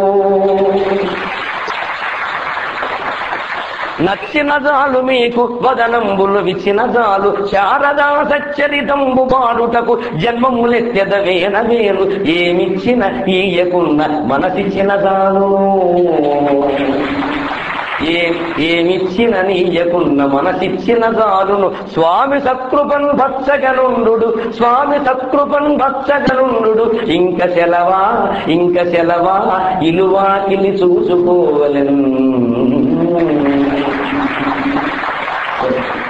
నచ్చిన జాలు మీకు వదనంబులు విచ్చిన జాలు శారదా సచ్చరితంబు పాడుటకు జన్మములెత్యదవేన వేలు ఏమిచ్చిన ఈయకున్న మనసిచ్చిన జాలు ఏ ఏమిచ్చిన నీయకున్న మనసిచ్చిన దారును స్వామి సత్కృపన్ భత్సగనుండు స్వామి సత్కృపన్ భత్సగనుండు ఇంక సెలవా ఇంక సెలవా ఇలువాకిలి చూసుకోవలెన్